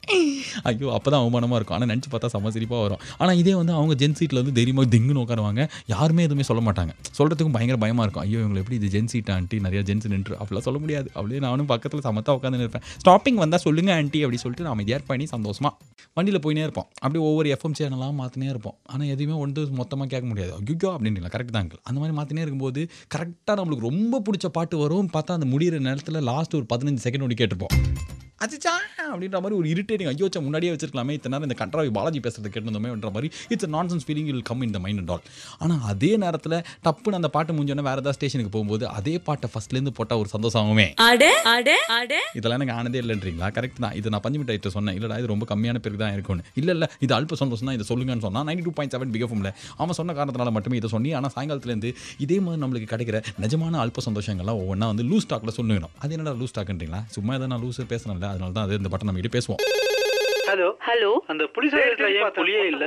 ஐயோ அப்போ தான் அவமானமாக இருக்கும் ஆனால் நினச்சி பார்த்தா செம்ம சிரிப்பாக வரும் ஆனால் இதே வந்து அவங்க ஜென் சீட்டில் வந்து தைரியமாக திங்குன்னு உட்காருவாங்க யாருமே எதுவுமே சொல்ல மாட்டாங்க சொல்கிறதுக்கும் பயங்கர பயமாக இருக்கும் ஐயோ இவங்களை எப்படி இது ஜென் சீட் ஆண்டி நிறைய ஜென்ஸ் நின்று அப்படிலாம் சொல்ல முடியாது அப்படியே நானும் பக்கத்தில் சமத்தாக உட்காந்து இருப்பேன் ஸ்டாப்பிங் வந்தால் சொல்லுங்கள் ஆண்டி அப்படி சொல்லிட்டு நான் அமைதியாக பண்ணி சந்தோஷமாக வண்டியில் போயினே இருப்போம் அப்படியே ஒவ்வொரு எஃப்எம் சேனலாக மாற்றினே இருப்போம் ஆனால் எதுவுமே வந்து மொத்தமாக கேட்க முடியாது ஐயோ அப்படின்றீங்களா கரெக்ட் தான் uncle. அந்த மாதிரி மாற்றினே இருக்கும்போது கரெக்டாக நம்மளுக்கு ரொம்ப பிடிச்ச பாட்டு வரும் பார்த்தா அந்த முடிகிற நேரத்தில் லாஸ்ட் ஒரு பதினஞ்சு செகண்ட் ஒன்று கேட்டிருப்போம் அச்சா அப்படின்ற மாதிரி ஒரு இரிட்டேட்டிங் ஐயோ ச்சே, முன்னாடியே வச்சிருக்கலாமே இத்தனை நேரம் இந்த கன்றாவி பாலாஜி பேசுறது கேட்டிருந்தோமேன்ற மாதிரி it's nonsense feeling will come in the mind and all ஆனால் அதே நேரத்தில் டப்புன்னு அந்த பாட்டு முடிஞ்சோன்னே வேறு ஏதாவது ஸ்டேஷனுக்கு போகும்போது அதே பாட்டை ஃபர்ஸ்ட்லேருந்து போட்டால் ஒரு சந்தோஷம் ஆகுமே அட அட அட இதெல்லாம் எனக்கு ஆனதே இல்லைன்றீங்களா கரெக்ட் தான் இது நான் பஞ்சு மிட்டாய்ட்டு சொன்னேன் இல்லைடா இது ரொம்ப கம்மியான பேருக்கு தான் இருக்கும்னு இல்லை இல்லை இது அல்ப சந்தோஷம் தான் இதை சொல்லுங்கன்னு சொன்னால் நைன்டி டூ பாயிண்ட் செவன் பிகஃபும்ல அவன் சொன்ன காரணத்தினால மட்டுமே இதை சொன்னி ஆனால் சாயங்காலத்துலேருந்து இதே மாதிரி நம்மளுக்கு கிடைக்கிற நிஜமான அல்ப சந்தோஷங்கள்லாம் ஒவ்வொன்றா வந்து லூஸ் டாக்கில் சொல்லுங்கணும் அது என்னடா லூஸ் டாக்குன்றீங்களா சும்மா எதாவது நான் லூஸ் பேசுனேன்ல அதனால தான் அது இந்த பட்டன் நம்ம கிட்ட பேசுவோம் ஹலோ ஹலோ அந்த புலிஸ் இடத்துல ஏன் புலியே இல்ல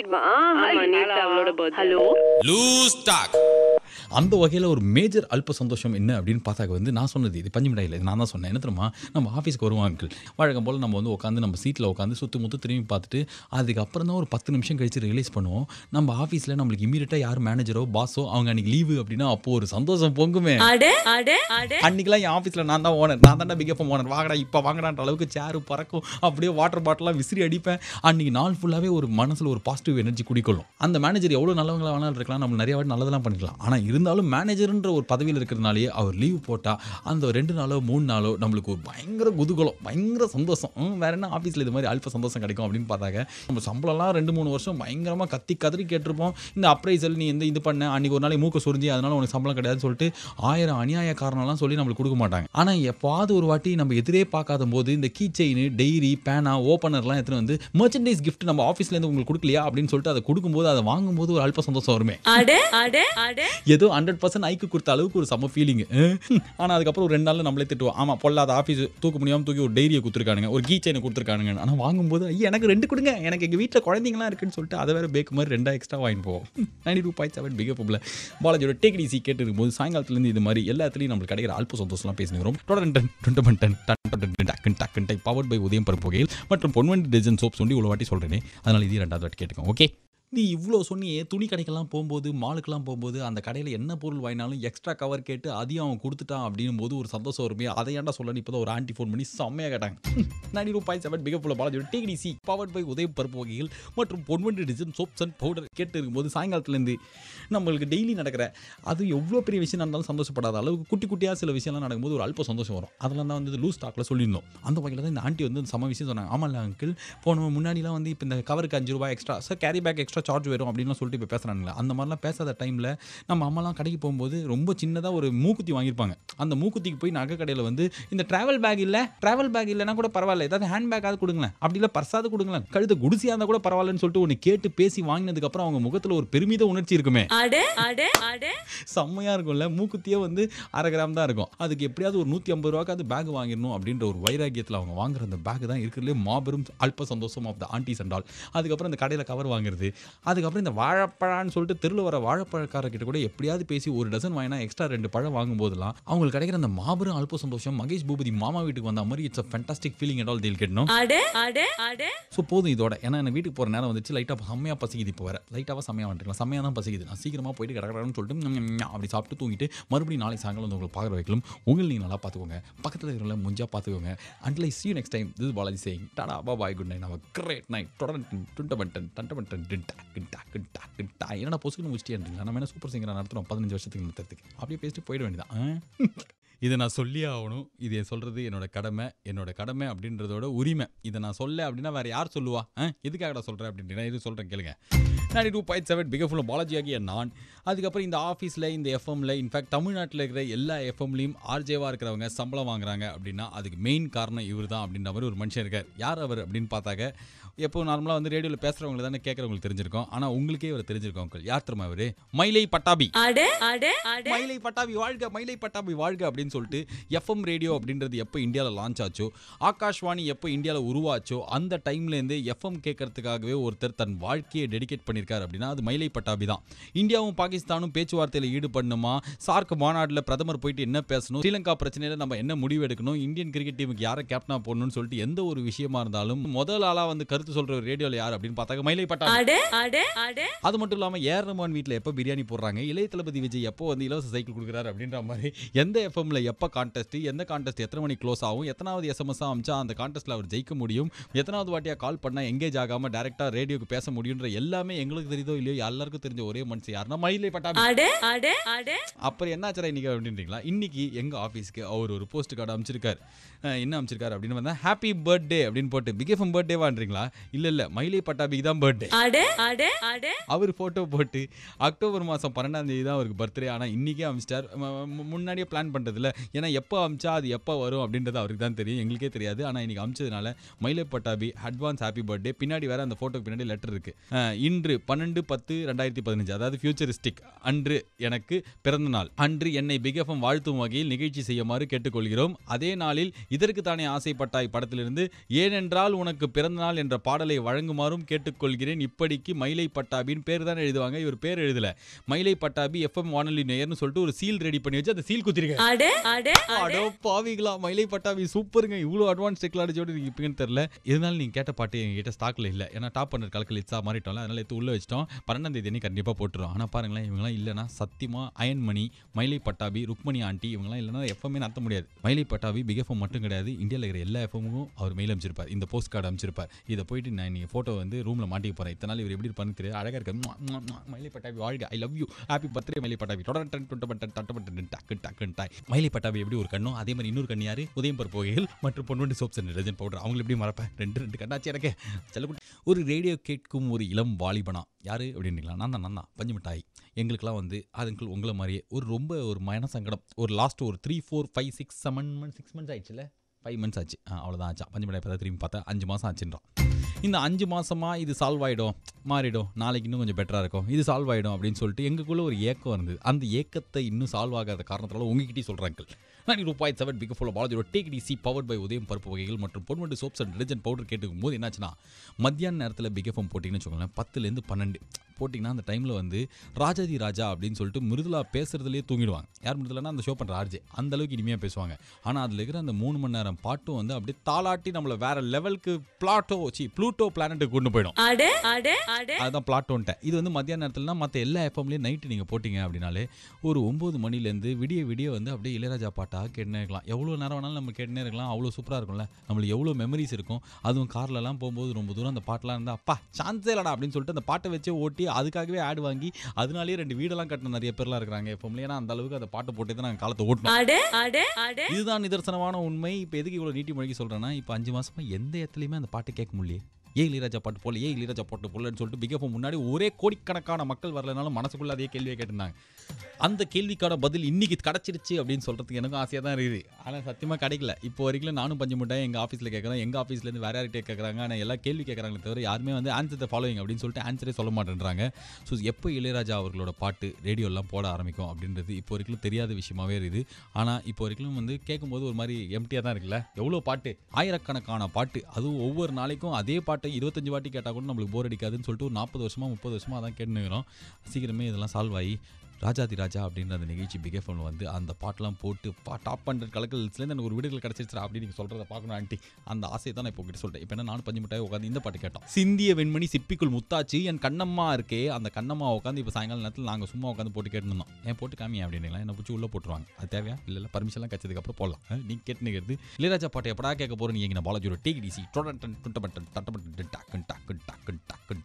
ஆமா நேத்து அவளோட பர்த் ஹலோ அந்த வகையில் ஒரு மேஜர் அல்ப சந்தோஷம் என்ன அப்படின்னு பார்த்தாக்க வந்து நான் சொன்னது இது பஞ்சு மிட்டாயில் இது நான் தான் சொன்னேன் என்ன தெரியுமா நம்ம ஆஃபீஸ்க்கு வருவோம் அங்கிள் வழக்கம் போல் நம்ம வந்து உட்காந்து நம்ம சீட்டில் உட்காந்து சுற்று முத்து திரும்பி பார்த்துட்டு அதுக்கப்புறம் தான் ஒரு பத்து நிமிஷம் கழிச்சு ரியலைஸ் பண்ணுவோம் நம்ம ஆஃபீஸில் நம்மளுக்கு இமீடியட்டாக யார் மேனேஜரோ பாஸோ அவங்க அன்றைக்கி லீவு அப்படின்னா அப்போ ஒரு சந்தோஷம் பொங்குமே அட அட அட அன்றைக்கெலாம் என் ஆஃபீஸில் நான் தான் ஓனர் நான் தான்டா பிகப் ஓனர் வாங்கடா இப்போ வாங்கடான்ற அளவுக்கு சேரு பறக்கும் அப்படியே வாட்டர் பாட்டிலாம் விசிறி அடிப்பேன் அன்றைக்கி நாள் ஃபுல்லாகவே ஒரு மனசில் ஒரு பாசிட்டிவ் எனர்ஜி குடிக்கொள்ளும் அந்த மேனேஜர் எவ்வளோ நல்லவங்களா வேணாலும் இருக்கலாம் நம்ம நிறைய வாட்டி நல்லதெல்லாம் பண்ணிக்கலாம் ஆனால் இருந்தாலும் மேனேஜர்ன்ற ஒரு பதவியில் இருக்கிறதுனாலே அவர் லீவ் போட்டால் அந்த ரெண்டு நாளோ மூணு நாளோ நம்மளுக்கு ஒரு பயங்கர குதூகலம் பயங்கர சந்தோஷம் ம், வேற என்ன ஆஃபீஸில் இது மாதிரி அல்ப சந்தோஷம் கிடைக்கும் அப்படின்னு பார்த்தாக்க நம்ம சம்பளம்லாம் ரெண்டு மூணு வருஷம் பயங்கரமாக கத்தி கதறி கேட்டிருப்போம் இந்த அப்ரைசல் நீ எந்த இது பண்ண அன்றைக்கி ஒரு நாளைக்கு மூக்க சுரிஞ்சி அதனால உனக்கு சம்பளம் கிடையாதுன்னு சொல்லிட்டு ஆயிரம் அநியாய காரணம்லாம் சொல்லி நம்மளுக்கு கொடுக்க மாட்டாங்க ஆனால் எப்பாவது ஒரு வாட்டி நம்ம எதிரே பார்க்காத போது இந்த கீ செயின் டெய்ரி பேனா ஓப்பனர்லாம் எடுத்துன்னு வந்து மர்ச்சன்டைஸ் gift நம்ம ஆஃபீஸ்லேருந்து உங்களுக்கு கொடுக்கலையா அப்படின்னு சொல்லிட்டு அதை கொடுக்கும்போது அதை வாங்கும்போது ஒரு அல்ப சந்தோஷம் வருமே அட அட அட ஏதோ மட்டும் ஹண்ட்ரட் பர்சன்ட் ஐக்கு கொடுத்த அளவுக்கு ஒரு செம்ம ஃபீலிங் ஆனால் அதுக்கப்புறம் ஒரு ரெண்டு நாள் நம்மளே திட்டுவோம் ஆமாம் பொல்லாத ஆஃபீஸ் தூக்க முடியாமல் தூக்கி ஒரு டைரியை கொடுத்துருக்கானுங்க ஒரு கீ செயினை கொடுத்துருக்கானுங்க ஆனால் வாங்கும்போது ஐயா எனக்கு ரெண்டு கொடுங்க எனக்கு எங்கள் வீட்டில் குழந்தைங்களாம் இருக்குன்னு சொல்லிட்டு அதை வேற பேக் மாதிரி ரெண்டா எக்ஸ்ட்ரா வாங்கி போவோம் ninety two point seven pick up பாலாஜியோட டேக் ஈஸி கேட்டு இருக்கும்போது சாயங்காலத்துலேருந்து இது மாதிரி எல்லா இடத்துலையும் நம்மளுக்கு கிடைக்கிற அல்ப சந்தோஷம்லாம் பேசினு வரும் தொடர்ந்து டன் டுண்டு பன் டன் டன் டன் டன் டக்கன் டக்கன் டை பவர்ட் பை உதயம் பருப்புகையில் மற்றும் பொன்வண்டி டிசைன் சோப் சொல்லி இவ்வளோ வாட்டி சொல்கிறேனே அதனால் இது ரெண்டாவது வாட்டி கேட்டுக்கோங்க ஓகே நீ இவ்வளோ சொன்னியே துணி கடைக்கெல்லாம் போகும்போது மாலுக்கெல்லாம் போகும்போது அந்த கடையில் என்ன பொருள் வாங்கினாலும் எக்ஸ்ட்ரா கவர் கேட்டு அதையும் அவன் கொடுத்துட்டான் அப்படின்னும் போது ஒரு சந்தோஷம் வருமே அதை ஏன்டா சொல்ல இப்போ தான் ஒரு ஆண்டி ஃபோன் பண்ணி செம்மையாக கேட்டாங்க நைன்டி டூ பாயிண்ட் செவன் பிகப்புள்ள Balaji take it easy powered by Udhayam பருப்பு வகைகள் மற்றும் Ponvandu design soaps and powder கேட்டு இருக்கும்போது சாயங்காலத்துலேருந்து நம்மளுக்கு டெய்லி நடக்கிற அது எவ்வளோ பெரிய விஷயம் நடந்தாலும் சந்தோஷப்படாத அளவுக்கு குட்டி குட்டியாக சில விஷயம்லாம் நடக்கும்போது ஒரு அல்ப சந்தோஷம் வரும் அதெல்லாம் தான் வந்து லூஸ் ஸ்டாக்கில் சொல்லியிருந்தோம் அந்த வகையில் தான் இந்த ஆண்டி வந்து சம விஷயம் சொன்னாங்க ஆமாம் அங்கிள் போன முன்னாடிலாம் வந்து இப்போ இந்த கவருக்கு அஞ்சு ரூபாய் extra sir carry bag extra charge வரும் அப்படின்லாம் சொல்லிட்டு இப்போ பேசுகிறாங்களே அந்த மாதிரிலாம் பேசாத டைமில் நம்ம அம்மாலாம் கடைக்கு போகும்போது ரொம்ப சின்னதாக ஒரு மூக்குத்தி வாங்கியிருப்பாங்க அந்த மூக்குத்திக்கு போய் நகை கடையில் வந்து இந்த ட்ராவல் பேக் இல்லை ட்ராவல் பேக் இல்லைனா கூட பரவாயில்ல ஏதாவது ஹேண்ட் பேக்காவது கொடுங்களேன் அப்படி இல்லை பர்ஸாவது கொடுங்களேன் கழுத குடிசியாக இருந்தால் கூட பரவாயில்லன்னு சொல்லிட்டு ஒன்று கேட்டு பேசி வாங்கினதுக்கப்புறம் அவங்க முகத்தில் ஒரு பெருமித உணர்ச்சி இருக்குமே அட அட அட செம்மையாக இருக்கும்ல மூக்குத்தியே வந்து அரை கிராம் தான் இருக்கும் அதுக்கு எப்படியாவது ஒரு நூற்றி ஐம்பது ரூபாய்க்காவது பேக் வாங்கிடணும் அப்படின்ற ஒரு வைராக்கியத்தில் அவங்க வாங்குற அந்த பேக் தான் இருக்கிறதுலே மாபெரும் அல்ப சந்தோஷம் of the aunties and all அதுக்கப்புறம் இந்த கடையில் கவர் வாங்குறது அதுக்கப்புறம் இந்த வாழைப்பழம்னு சொல்லிட்டு தெருவில் வர வாழைப்பழக்காரர்கிட்ட கூட எப்படியாவது பேசி ஒரு டசன் வாங்கினா எக்ஸ்ட்ரா ரெண்டு பழம் வாங்கும்போதெல்லாம் அவங்களுக்கு கிடைக்கிற அந்த மாபெரும் அல்ப சந்தோஷம் மகேஷ் பூபதி மாமா வீட்டுக்கு வந்த மாதிரி it's a fantastic feeling and all தீல் கேட்டணும் அட அட அட ஸோ போதும் இதோட ஏன்னா எனக்கு வீட்டுக்கு போகிற நேரம் வந்துச்சு லைட்டாக செம்மையாக பசிக்குது இப்போ வேறு லைட்டாக செம்மையாக வந்துருக்கலாம் செம்மையாக தான் பசிக்குது நான் சீக்கிரமாக போயிட்டு கடற்கடன்னு சொல்லிட்டு ஞம், ஞம், ஞம் அப்படி சாப்பிட்டு தூங்கிட்டு மறுபடியும் நாளைக்கு சாயங்காலம் வந்து உங்களுக்கு பார்க்குற வைக்கலாம் உங்களை நீங்கள் நல்லா பார்த்துக்கோங்க பக்கத்தில் இருக்கிறவங்கள முஞ்சா பார்த்துக்கோங்க அண்ட் லை சி next time this Balaji saying tata பா பாய் குட் நைட் நம்ம கிரேட் நைட் தொடர்ந்து டுண்ட பண்டன் டண்ட பண்டன் டின்டா கிண்டா கிண்டா கிண்டா என்னடா பொசுக்குன்னு முடிச்சிட்டே நம்ம என்ன சூப்பர் சிங்கராக நடத்துகிறோம் பதினஞ்சு வருஷத்துக்கு நடத்துறதுக்கு அப்படியே பேசிட்டு போயிட வேண்டியதான் ஆ? இதை நான் சொல்லி ஆகணும் இது என் சொல்கிறது என்னோட கடமை என்னோட கடமை அப்படின்றதோட உரிமை இதை நான் சொல்ல அப்படின்னா வேறு யார் சொல்லுவா ஆ எதுக்காக சொல்கிறேன் அப்படின்ட்டு நான் இது சொல்கிறேன் கேளுங்க ninety two point seven big ஃபுல்லும் பாலாஜி ஆகிய நான் அதுக்கப்புறம் இந்த ஆஃபீஸில் இந்த எஃப்எம்ல இன்ஃபேக்ட் தமிழ்நாட்டில் இருக்கிற எல்லா எஃப்எம்லையும் ஆர்ஜேவாக இருக்கிறவங்க சம்பளம் வாங்குறாங்க அப்படின்னா அதுக்கு மெயின் காரணம் இவர் தான் அப்படின்ற மாதிரி ஒரு மனுஷன் இருக்கார் யார் அவர் அப்படின்னு பார்த்தாக்க எப்போ நார்மலாக வந்து ரேடியோவில் பேசுகிறவங்க தானே கேட்குறவங்களுக்கு தெரிஞ்சிருக்கும் ஆனால் உங்களுக்கே இவர் தெரிஞ்சிருக்கும் uncle. யார் தெரியுமா இவர் மயிலை பட்டாபி அட அட அட மயிலை பட்டாபி வாழ்க மயிலை பட்டாபி வாழ்க அப்படின்னு சொல்லிட்டு எஃப்எம் ரேடியோ அப்படின்றது எப்போ இந்தியாவில் லான்ச் ஆச்சோ ஆகாஷ்வாணி எப்போ இந்தியாவில் உருவாச்சோ அந்த டைம்லேருந்து எஃப்எம் கேட்கறதுக்காகவே ஒருத்தர் தன் வாழ்க்கையை டெடிகேட் பண்ணியிருக்காரு அப்படின்னா அது மயிலை பட்டாபி தான் இந்தியாவும் பாகிஸ்தானும் பேச்சுவார்த்தையில் ஈடுபடணுமா சார்க் மாநாட்டில் பிரதமர் போயிட்டு என்ன பேசணும் ஸ்ரீலங்கா பிரச்சனையில் நம்ம என்ன முடிவு எடுக்கணும் இந்தியன் கிரிக்கெட் டீமுக்கு யாரை கேப்டனாக போடணும்னு சொல்லிட்டு எந்த ஒரு விஷயமா இருந்தாலும் முதல் ஆளாக வந்து கருத்து சொல்கிற ஒரு ரேடியோவில் யார் அப்படின்னு பார்த்தாக்க மயிலை பட்டாபி அட அட அட அது மட்டும் இல்லாமல் ஏர் ரஹ்மான் வீட்டில் எப்போ பிரியாணி போடுறாங்க இளைய தளபதி விஜய் எப்போ வந்து இலவச சைக்கிள் கொடுக்குறாரு அப்படின்ற மாதிரி எந்த எஃப்எம்ல எப்போ கான்டெஸ்ட் எந்த கான்டெஸ்ட் எத்தனை மணி க்ளோஸ் ஆகும் எத்தனாவது எஸ்எம்எஸ் அமிச்சா அந்த கான்டெஸ்ட்டில் அவர் ஜெயிக்க முடியும் எத்தனாவது வாட்டியாக கால் பண்ணால் எங்கேஜ் ஆகாமல் டேரெக்டாக ரேடியோக்கு பேச முடியுன்ற எல்லாமே எங்களுக்கு தெரியுதோ இல்லையோ எல்லாருக்கும் தெரிஞ்ச ஒரே மனுஷன் யாருன்னா மயிலை பட்டாபி அட அட அட அப்புறம் என்னாச்சுரா இன்னைக்கு அப்படின்றீங்களா இன்னைக்கு எங்கள் ஆஃபீஸ்க்கு அவர் ஒரு போஸ்ட் கார்டு அமைச்சிருக்காரு அஹ் என்ன அமைச்சிருக்காரு அப்படின்னு வந்தா ஹாப்பி பர்த்டே அப்படின்னு போட்டு பிகேஃபம் பர்த்டேவான்றீங்களா இல்லை இல்லை மயிலை பட்டாபிக்கு தான் பர்த்டே அட அட அட அவர் ஃபோட்டோ போட்டு அக்டோபர் மாதம் பன்னெண்டாம் தேதி தான் அவருக்கு பர்த்டே ஆனால் இன்றைக்கே அமிச்சிட்டார் முன்னாடியே பிளான் பண்ணுறதில்ல ஏன்னா எப்போ அமிச்சா அது எப்போ வரும் அப்படின்றது அவருக்கு தான் தெரியும் எங்களுக்கே தெரியாது ஆனால் இன்றைக்கி அமிச்சதுனால மயிலை பட்டாபி அட்வான்ஸ் ஹாப்பி பர்த்டே பின்னாடி வேற அந்த ஃபோட்டோக்கு பின்னாடி லெட்டர் இருக்குது இன்று பன்னெண்டு பத்து ரெண்டாயிரத்தி பதினஞ்சு அதாவது ஃபியூச்சரிஸ்டிக் அன்று எனக்கு பிறந்த நாள் அன்று என்னை பிகஃபம் வாழ்த்தும் வகையில் நிகழ்ச்சி செய்யுமாறு கேட்டுக்கொள்கிறோம் அதே நாளில் இதற்கு தானே ஆசைப்பட்டாய் படத்திலிருந்து ஏனென்றால் உனக்கு பிறந்த நாள் என்ற பாடலை வழங்குமாறும் கேட்டுக்கொள்கிறேன் இப்படிக்கு மயிலை பட்டாபின்னு பேர் தான் எழுதுவாங்க இவர் பேர் எழுதல மயிலை பட்டாபி எஃப்எம் வானொலி நேயர்னு சொல்லிட்டு ஒரு சீல் ரெடி பண்ணி வச்சு அந்த சீல் குத்திருக்காங்க அட அட அட அடோ பாவிங்களா மயிலை பட்டாபி சூப்பருங்க இவ்வளோ அட்வான்ஸ் டெக்னாலஜியோட நீங்க இப்பன்னு தெரியல இருந்தாலும் நீங்க கேட்ட பாட்டு எங்ககிட்ட ஸ்டாக்ல இல்ல ஏன்னா டாப் பண்ணர் கலக்கல் இட்ஸா மாறிட்டோம்ல அதனால எடுத்து உள்ள வச்சிட்டோம் பன்னெண்டாம் தேதி அன்னைக்கு கண்டிப்பா போட்டுரும் ஆனா பாருங்களேன் இவங்கலாம் இல்லைன்னா சத்தியமா அயன்மணி மயிலை பட்டாபி ருக்மணி ஆண்டி இவங்கலாம் இல்லைன்னா எஃப்எம்மே நடத்த முடியாது மயிலை பட்டாபி பிக் எஃப்எம் மட்டும் கிடையாது இந்தியாவில் இருக்கிற எல்லா எஃப்எம்மும் அவர் மெயில் அமைச்சிருப்பார் இந்த போஸ்ட் கார்டு அமைச்சிருப்பார் இதை போயிட்டு நான் நீங்கள் ஃபோட்டோ வந்து ரூமில் மாட்டிக்க போகிறேன் இத்தனை நாள் இவர் எப்படி இருப்பாருன்னு தெரியாது அழகாக இருக்க ம்ம், ம்ம், ம்ம். மயிலை பட்டாபி வாழ்க I love you happy birthday Mylai Pattabi தொடர் டன் டுண்ட பட்டன் தட்ட பட்டன் டக்கு டக்குன்னு டாய் மயிலை பட்டாபி எப்படி ஒரு கண்ணும் அதே மாதிரி இன்னொரு கண் யாரு உதயம் பருப்புகைகள் மற்றும் Ponvandu soaps and detergent powder அவங்களை எப்படி மறப்பேன் ரெண்டு ரெண்டு கண்ணாச்சு எனக்கு செல்லக்குட்டி ஒரு ரேடியோ கேட்கும் ஒரு இளம் வாலிபனா யாரு அப்படின்றீங்களா நான் தான் நான் தான் பஞ்சு மிட்டாய் எங்களுக்கெல்லாம் வந்து அதுங்கள் உங்களை மாதிரியே ஒரு ரொம்ப ஒரு மன சங்கடம் ஒரு லாஸ்ட் ஒரு three four five six seven months six months ஆயிடுச்சுல ஃபைவ் மந்த்ஸ் ஆச்சு ஆ, அவ்வளோதான் ஆச்சா பஞ்சு மிட்டாய் பார்த்தா திரும்பி பார்த்தா அஞ்சு மாதம் ஆச்சுன்றான் இந்த அஞ்சு மாசமா இது சால்வ் ஆயிடும் மாறிடும் நாளைக்கு இன்னும் கொஞ்சம் பெட்டரா இருக்கும் இது சால்வ் ஆயிடும் அப்படின்னு சொல்லிட்டு எங்களுக்குள்ள ஒரு ஏக்கம் இருந்தது அந்த ஏக்கத்தை இன்னும் சால்வ் ஆகாத காரணத்தால உங்ககிட்டயே சொல்றாங்க ninety two point seven big FM பாலாஜியோட take DC powered by Udhayam பருப்பு வகைகள் மற்றும் Ponvandu soaps and detergent powder கேட்டுக்கும் போது என்னாச்சுன்னா மத்தியான நேரத்தில் பிக் எஃப்எம் போட்டிங்கன்னு வச்சுக்கோங்களேன் பத்துலேருந்து பன்னெண்டு போட்டிங்கன்னா அந்த டைமில் வந்து ராஜாதி ராஜா அப்படின்னு சொல்லிட்டு மிருதுலா பேசுறதுலேயே தூங்கிடுவாங்க யார் மிருதுலானா அந்த ஷோ பண்ணுற ஆர்ஜே அந்த அளவுக்கு இனிமையாக பேசுவாங்க ஆனால் அதில் இருக்கிற அந்த மூணு மணி நேரம் பாட்டும் வந்து அப்படியே தாளாட்டி நம்மளை வேற லெவலுக்கு பிளாட்டோ சி ப்ளூட்டோ பிளானட்டுக்கு கொண்டு போயிடும் அட அட அட அதுதான் பிளாட்டோன்ட்டேன் இது வந்து மத்தியான நேரத்துலனா மற்ற எல்லா எஃப்எம்லேயும் நைட்டு நீங்கள் போட்டிங்க அப்படின்னாலே ஒரு ஒம்பது மணிலேருந்து விடிய விடிய வந்து அப்படியே இளையராஜா பாட்டாக கேட்டுனே இருக்கலாம் எவ்வளோ நேரம் வேணாலும் நம்ம கேட்டுனே இருக்கலாம் அவ்வளோ சூப்பராக இருக்கும்ல நம்மளுக்கு எவ்வளோ மெமரிஸ் இருக்கும் அதுவும் கார்லலாம் போகும்போது ரொம்ப தூரம் அந்த பாட்டெலாம் இருந்தால் அப்பா சான்ஸே இல்லடா அப்படின்னு சொல்லிட்டு அந்த பாட்டை வச்சே ஓட்டி அதுக்காகவே ஆடு வாங்கி அதனாலேயே ரெண்டு வீடெல்லாம் கட்டின நிறைய பேர்லாம் இருக்கிறாங்க எஃப்எம்ல ஏன்னா அந்த அளவுக்கு அந்த பாட்டை போட்டு தான் நாங்கள் காலத்தை ஓட்டணும் அட அட அட இதுதான் நிதர்சனமான உண்மை இப்போ எதுக்கு இவ்வளோ நீட்டி மொழிக்கு சொல்கிறேன்னா இப்போ அஞ்சு மாசமா எந்த இடத்துலையுமே அந்த பாட்டை கேட்க முடியல ஏன் இளையராஜா பாட்டு போல ஏன் இளையராஜா பாட்டு போடலன்னு சொல்லிட்டு பிக் எஃப்எம் முன்னாடி ஒரே கோடிக்கணக்கான மக்கள் வரலனாலும் மனசுக்குள்ள அதே கேள்வியை கேட்டிருந்தாங்க அந்த கேள்விக்கான பதில் இன்னைக்கு கிடைச்சிருச்சு அப்படின்னு சொல்றதுக்கு எனக்கும் ஆசையாக தான் இருக்குது ஆனால் சத்தியமாக கிடைக்கல இப்போ வரைக்கும் நானும் பஞ்சு முட்டாய் எங்கள் ஆஃபீஸில் கேட்குறேன் எங்கள் ஆஃபீஸ்லேருந்து வேற யார்கிட்ட கேட்குறாங்க ஆனால் எல்லா கேள்வி கேட்குறாங்களே தவிர யாருமே வந்து ஆன்சர் த ஃபாலோயிங் அப்படின்னு சொல்லிட்டு ஆன்சரே சொல்ல மாட்டேன்றாங்க ஸோ எப்போ இளையராஜா அவர்களோட பாட்டு ரேடியோலாம் போட ஆரம்பிக்கும் அப்படின்றது இப்போ வரைக்கும் தெரியாத விஷயமாவே இருக்குது ஆனால் இப்போ வரைக்கும் வந்து கேட்கும்போது ஒரு மாதிரி எம்டியாக தான் இருக்குல்ல எவ்வளோ பாட்டு ஆயிரக்கணக்கான பாட்டு அதுவும் ஒவ்வொரு நாளைக்கும் அதே பாட்டை இருபத்தஞ்சு வாட்டி கேட்டால் கூட நம்மளுக்கு போர் அடிக்காதுன்னு சொல்லிட்டு ஒரு நாற்பது வருஷமா முப்பது வருஷமா அதான் கேட்டுனுக்கிறோம் சீக்கிரமே இதெல்லாம் சால்வ் ஆகி ராஜாதி ராஜா அப்படின்ற அந்த நிகழ்ச்சி பிக் எஃப்எம்ல வந்து அந்த பாட்டெலாம் போட்டு பா டாப் ஹண்ட்ரட் கலக்கல்ஸ்லேருந்து எனக்கு ஒரு வீடுகள் கிடச்சிருச்சா அப்படின்னு நீங்கள் சொல்கிறத பார்க்கணும் ஆண்டி அந்த ஆசையை தான் நான் இப்போ கிட்ட சொல்லிட்டேன் இப்போ என்ன நானும் பஞ்சு மிட்டாய் உட்காந்து இந்த பாட்டு கேட்டோம் சிந்திய வெண்மணி சிப்பிக்குள் முத்தாச்சு என் கண்ணம்மா இருக்கே அந்த கண்ணம்மா உட்காந்து இப்போ சாயங்கால நேரத்தில் நாங்கள் சும்மா உட்காந்து போட்டு கேட்டுருந்தோம் ஏன் போட்டு காமியா அப்படின்னுங்களா என்ன பிடிச்சி உள்ளே போட்டுருவாங்க அது தேவையா இல்லை இல்லை பர்மிஷன்லாம் கச்சதுக்கப்புறம் போடலாம் நீ கேட்டுனுக்கிறது இளையராஜா பாட்டு எப்படா கேட்க போகிறேன் நீ எங்கள் பாலாஜியோட டேக் டிசி டொடன் டுண்டமட்டன் தட்டமட்டன் டாக்கன் டாக்கன் டாக்கன் டாக்கன்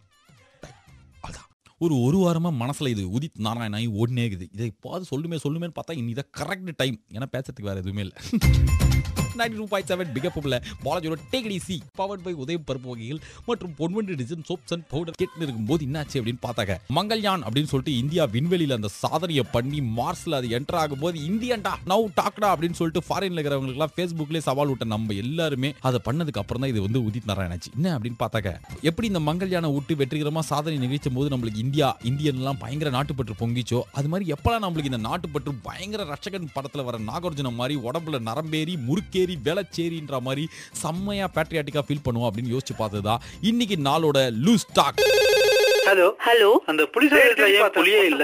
அதான் ஒரு ஒரு வாரமாக மனசில் இது உதித் நாராயணாயி ஓடினே இருக்குது இதை பாது சொல்லுமே சொல்லுமேன்னு பார்த்தா இன்னி இதை கரெக்ட் டைம் ஏன்னா பேசுறதுக்கு வேறு எதுவுமே இல்லை நைன்டி டூ பாயிண்ட் செவன் பிகப்பில் பாலாஜியோட take it easy powered by Udhayam பருப்பு வகைகள் மற்றும் Ponvandu design soaps and powder கேட்டு இருக்கும்போது என்னாச்சு அப்படின்னு பார்த்தாங்க மங்கள்யான் அப்படின்னு சொல்லிட்டு இந்தியா விண்வெளியில் அந்த சாதனையை பண்ணி மார்ஸில் அது என்டர் ஆகும்போது இந்தியன்டா நவ் டாக்டா அப்படின்னு சொல்லிட்டு ஃபாரின்ல இருக்கிறவங்களுக்குலாம் ஃபேஸ்புக்லேயே சவால் விட்ட நம்ம எல்லாருமே அதை பண்ணதுக்கு அப்புறம் தான் இது வந்து உதித் நாராயணாச்சு என்ன அப்படின்னு பார்த்தாக்க எப்படி இந்த மங்கள்யானை விட்டு வெற்றிகரமாக சாதனை நிகழ்த்தும் போது நம்மளுக்கு இந்தியா இந்தியன்லாம் பயங்கர நாட்டுப்பற்று பொங்கிச்சோ அது மாதிரி எப்பலாம் நம்மளுக்கு இந்த நாட்டுப்பற்று பயங்கர ரட்சகன் படத்தில் வர நாகார்ஜுன மாதிரி உடம்புல நரம்பேறி முறுக்கேறி வேளச்சேரின்ற மாதிரி செம்மையா பேட்ரியாட்டிக்கா ஃபீல் பண்ணுவோம் அப்படின்னு யோசிச்சு பார்த்ததா இன்னைக்கு நாளோட லூஸ் டாக் ஹலோ ஹலோ அந்த புலி சைடுல ஏன் புலியே இல்ல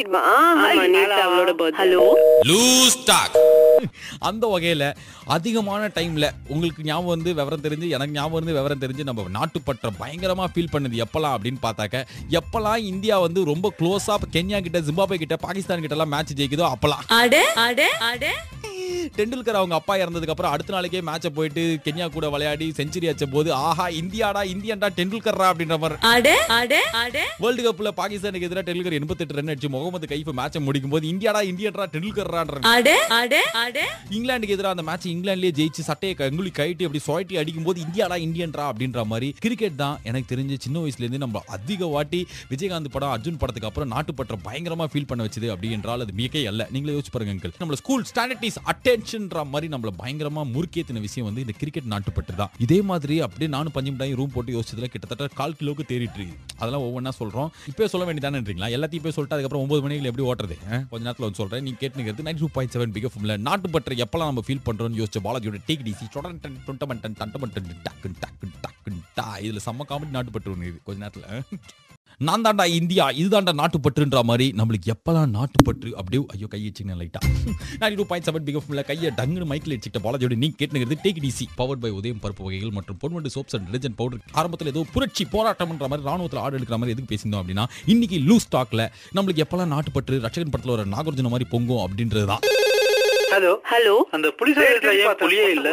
ஆமா நேத்து அவளோட பர்த் ஹலோ லூஸ் டாக் அந்த வகையில் அதிகமான டைமில் உங்களுக்கு ஞாபகம் வந்து விவரம் தெரிஞ்சு எனக்கு ஞாபகம் வந்து விவரம் தெரிஞ்சு நம்ம நாட்டுப்பற்ற பயங்கரமாக ஃபீல் பண்ணது எப்பலாம் அப்படின்னு பார்த்தாக்க எப்பலாம் இந்தியா வந்து ரொம்ப க்ளோஸாக கென்யா கிட்ட ஜிம்பாபே கிட்ட பாகிஸ்தான் கிட்ட எல்லாம் மேட்ச் ஜெயிக்குதோ அப்பலாம் அட அட அட டெண்டுல்கர் அவங்க அப்பா இறந்ததுக்கு அப்புறம் அடுத்த நாளைக்கே மேட்சை போயிட்டு கென்யா கூட விளையாடி செஞ்சுரி அடிச்ச போது ஆஹா இந்தியாடா இந்தியன்டா டெண்டுல்கர்ரா அப்படின்ற மாதிரி அட அட அட வேர்ல்டு கப்ல பாகிஸ்தானுக்கு எதிராக டெண்டுல்கர் 88 ரன் அடிச்சு முகமது கைஃப் மேட்சை முடிக்கும் போது இந்தியாடா இந்தியன்டா டெண்டுல்கர்ரான்ற அட அட அட இங்கிலாந்துக்கு எதிராக அந்த மேட்ச் இங்கிலாந்துலயே ஜெயிச்சு சட்டையை கங்குலி கழட்டி அப்படி சுழட்டி அடிக்கும் போது இந்தியாடா இந்தியன்டா அப்படின்ற மாதிரி கிரிக்கெட் தான் எனக்கு தெரிஞ்சு சின்ன வயசுல இருந்து நம்ம அதிக வாட்டி விஜயகாந்த் படம் அர்ஜுன் படத்துக்கு அப்புறம் நாட்டுப்பற்ற பயங்கரமா ஃபீல் பண்ண வச்சது அப்படி என்றால் அது மிகை அல்ல நீங்களே யோசிச்சு பாருங்க uncle. நம்மள ஸ்கூல் ஸ்டாண்டர்டிஸ் அட்டென்ஷன்ன்ற மாதிரி நம்மள பயங்கரமா முறுக்கேத்தின விஷயம் வந்து இந்த கிரிக்கெட் நாட்டுப்பற்று தான் இதே மாதிரி அப்படியே நானும் பஞ்சம் டாய் ரூம் போட்டு யோசிச்சதுல கிட்டத்தட்ட கால் கிலோக்கு தேறிட்டு இருக்கு அதெல்லாம் ஒவ்வொன்றா சொல்றோம் இப்போ சொல்ல வேண்டியதானேன்றீங்களா எல்லாத்தையும் இப்போ சொல்லிட்டு அதுக்கப்புறம் ஒன்பது மணிக்கு எப்படி ஓட்டுறது ஆ? கொஞ்ச நேரத்தில் வந்து சொல்றேன் நீ கேட்டுங்கிறது nine two point seven big எஃப்ல நாட்டுப்பற்ற எப்பலாம் நம்ம ஃபீல் பண்றோம்னு யோசிச்ச பாலாஜியோட டேக் டிசி சொடன் டன் டுண்டமண்டன் தண்டமண்டன் டக்குன் டக்குன் டக்குன் டா இதுல செம்ம காமெடி நாட்டுப்பற்று ஒன்று இது கொஞ்ச நேரத்தில் நான் தாண்டா இந்தியா இதுதான்டா நாட்டுப்பற்றுன்ற மாதிரி நம்மளுக்கு எப்பலாம் நாட்டுப்பற்று அப்படியே ஐயோ கை வச்சுங்க லைட்டா ninety two point seven big எஃப்ல கையை டங்குன்னு மைக்கில் வச்சுக்கிட்ட பாலாஜியோட நீ கேட்டுங்கிறது take DC powered by Udhayam பருப்பு வகைகள் மற்றும் Ponvandu soaps and detergent powder ஆரம்பத்தில் ஏதோ புரட்சி போராட்டம்ன்ற மாதிரி ராணுவத்தில் ஆடு எடுக்கிற மாதிரி எதுக்கு பேசியிருந்தோம் அப்படின்னா இன்னைக்கு லூஸ் ஸ்டாக்ல நம்மளுக்கு எப்பலாம் நாட்டுப்பற்று ரட்சகன் படத்தில் வர நாகார்ஜுன மாதிரி பொங்கும் அப்படின்றது தான் ஹலோ ஹலோ அந்த புலி சைடுல ஏன் புலியே இல்ல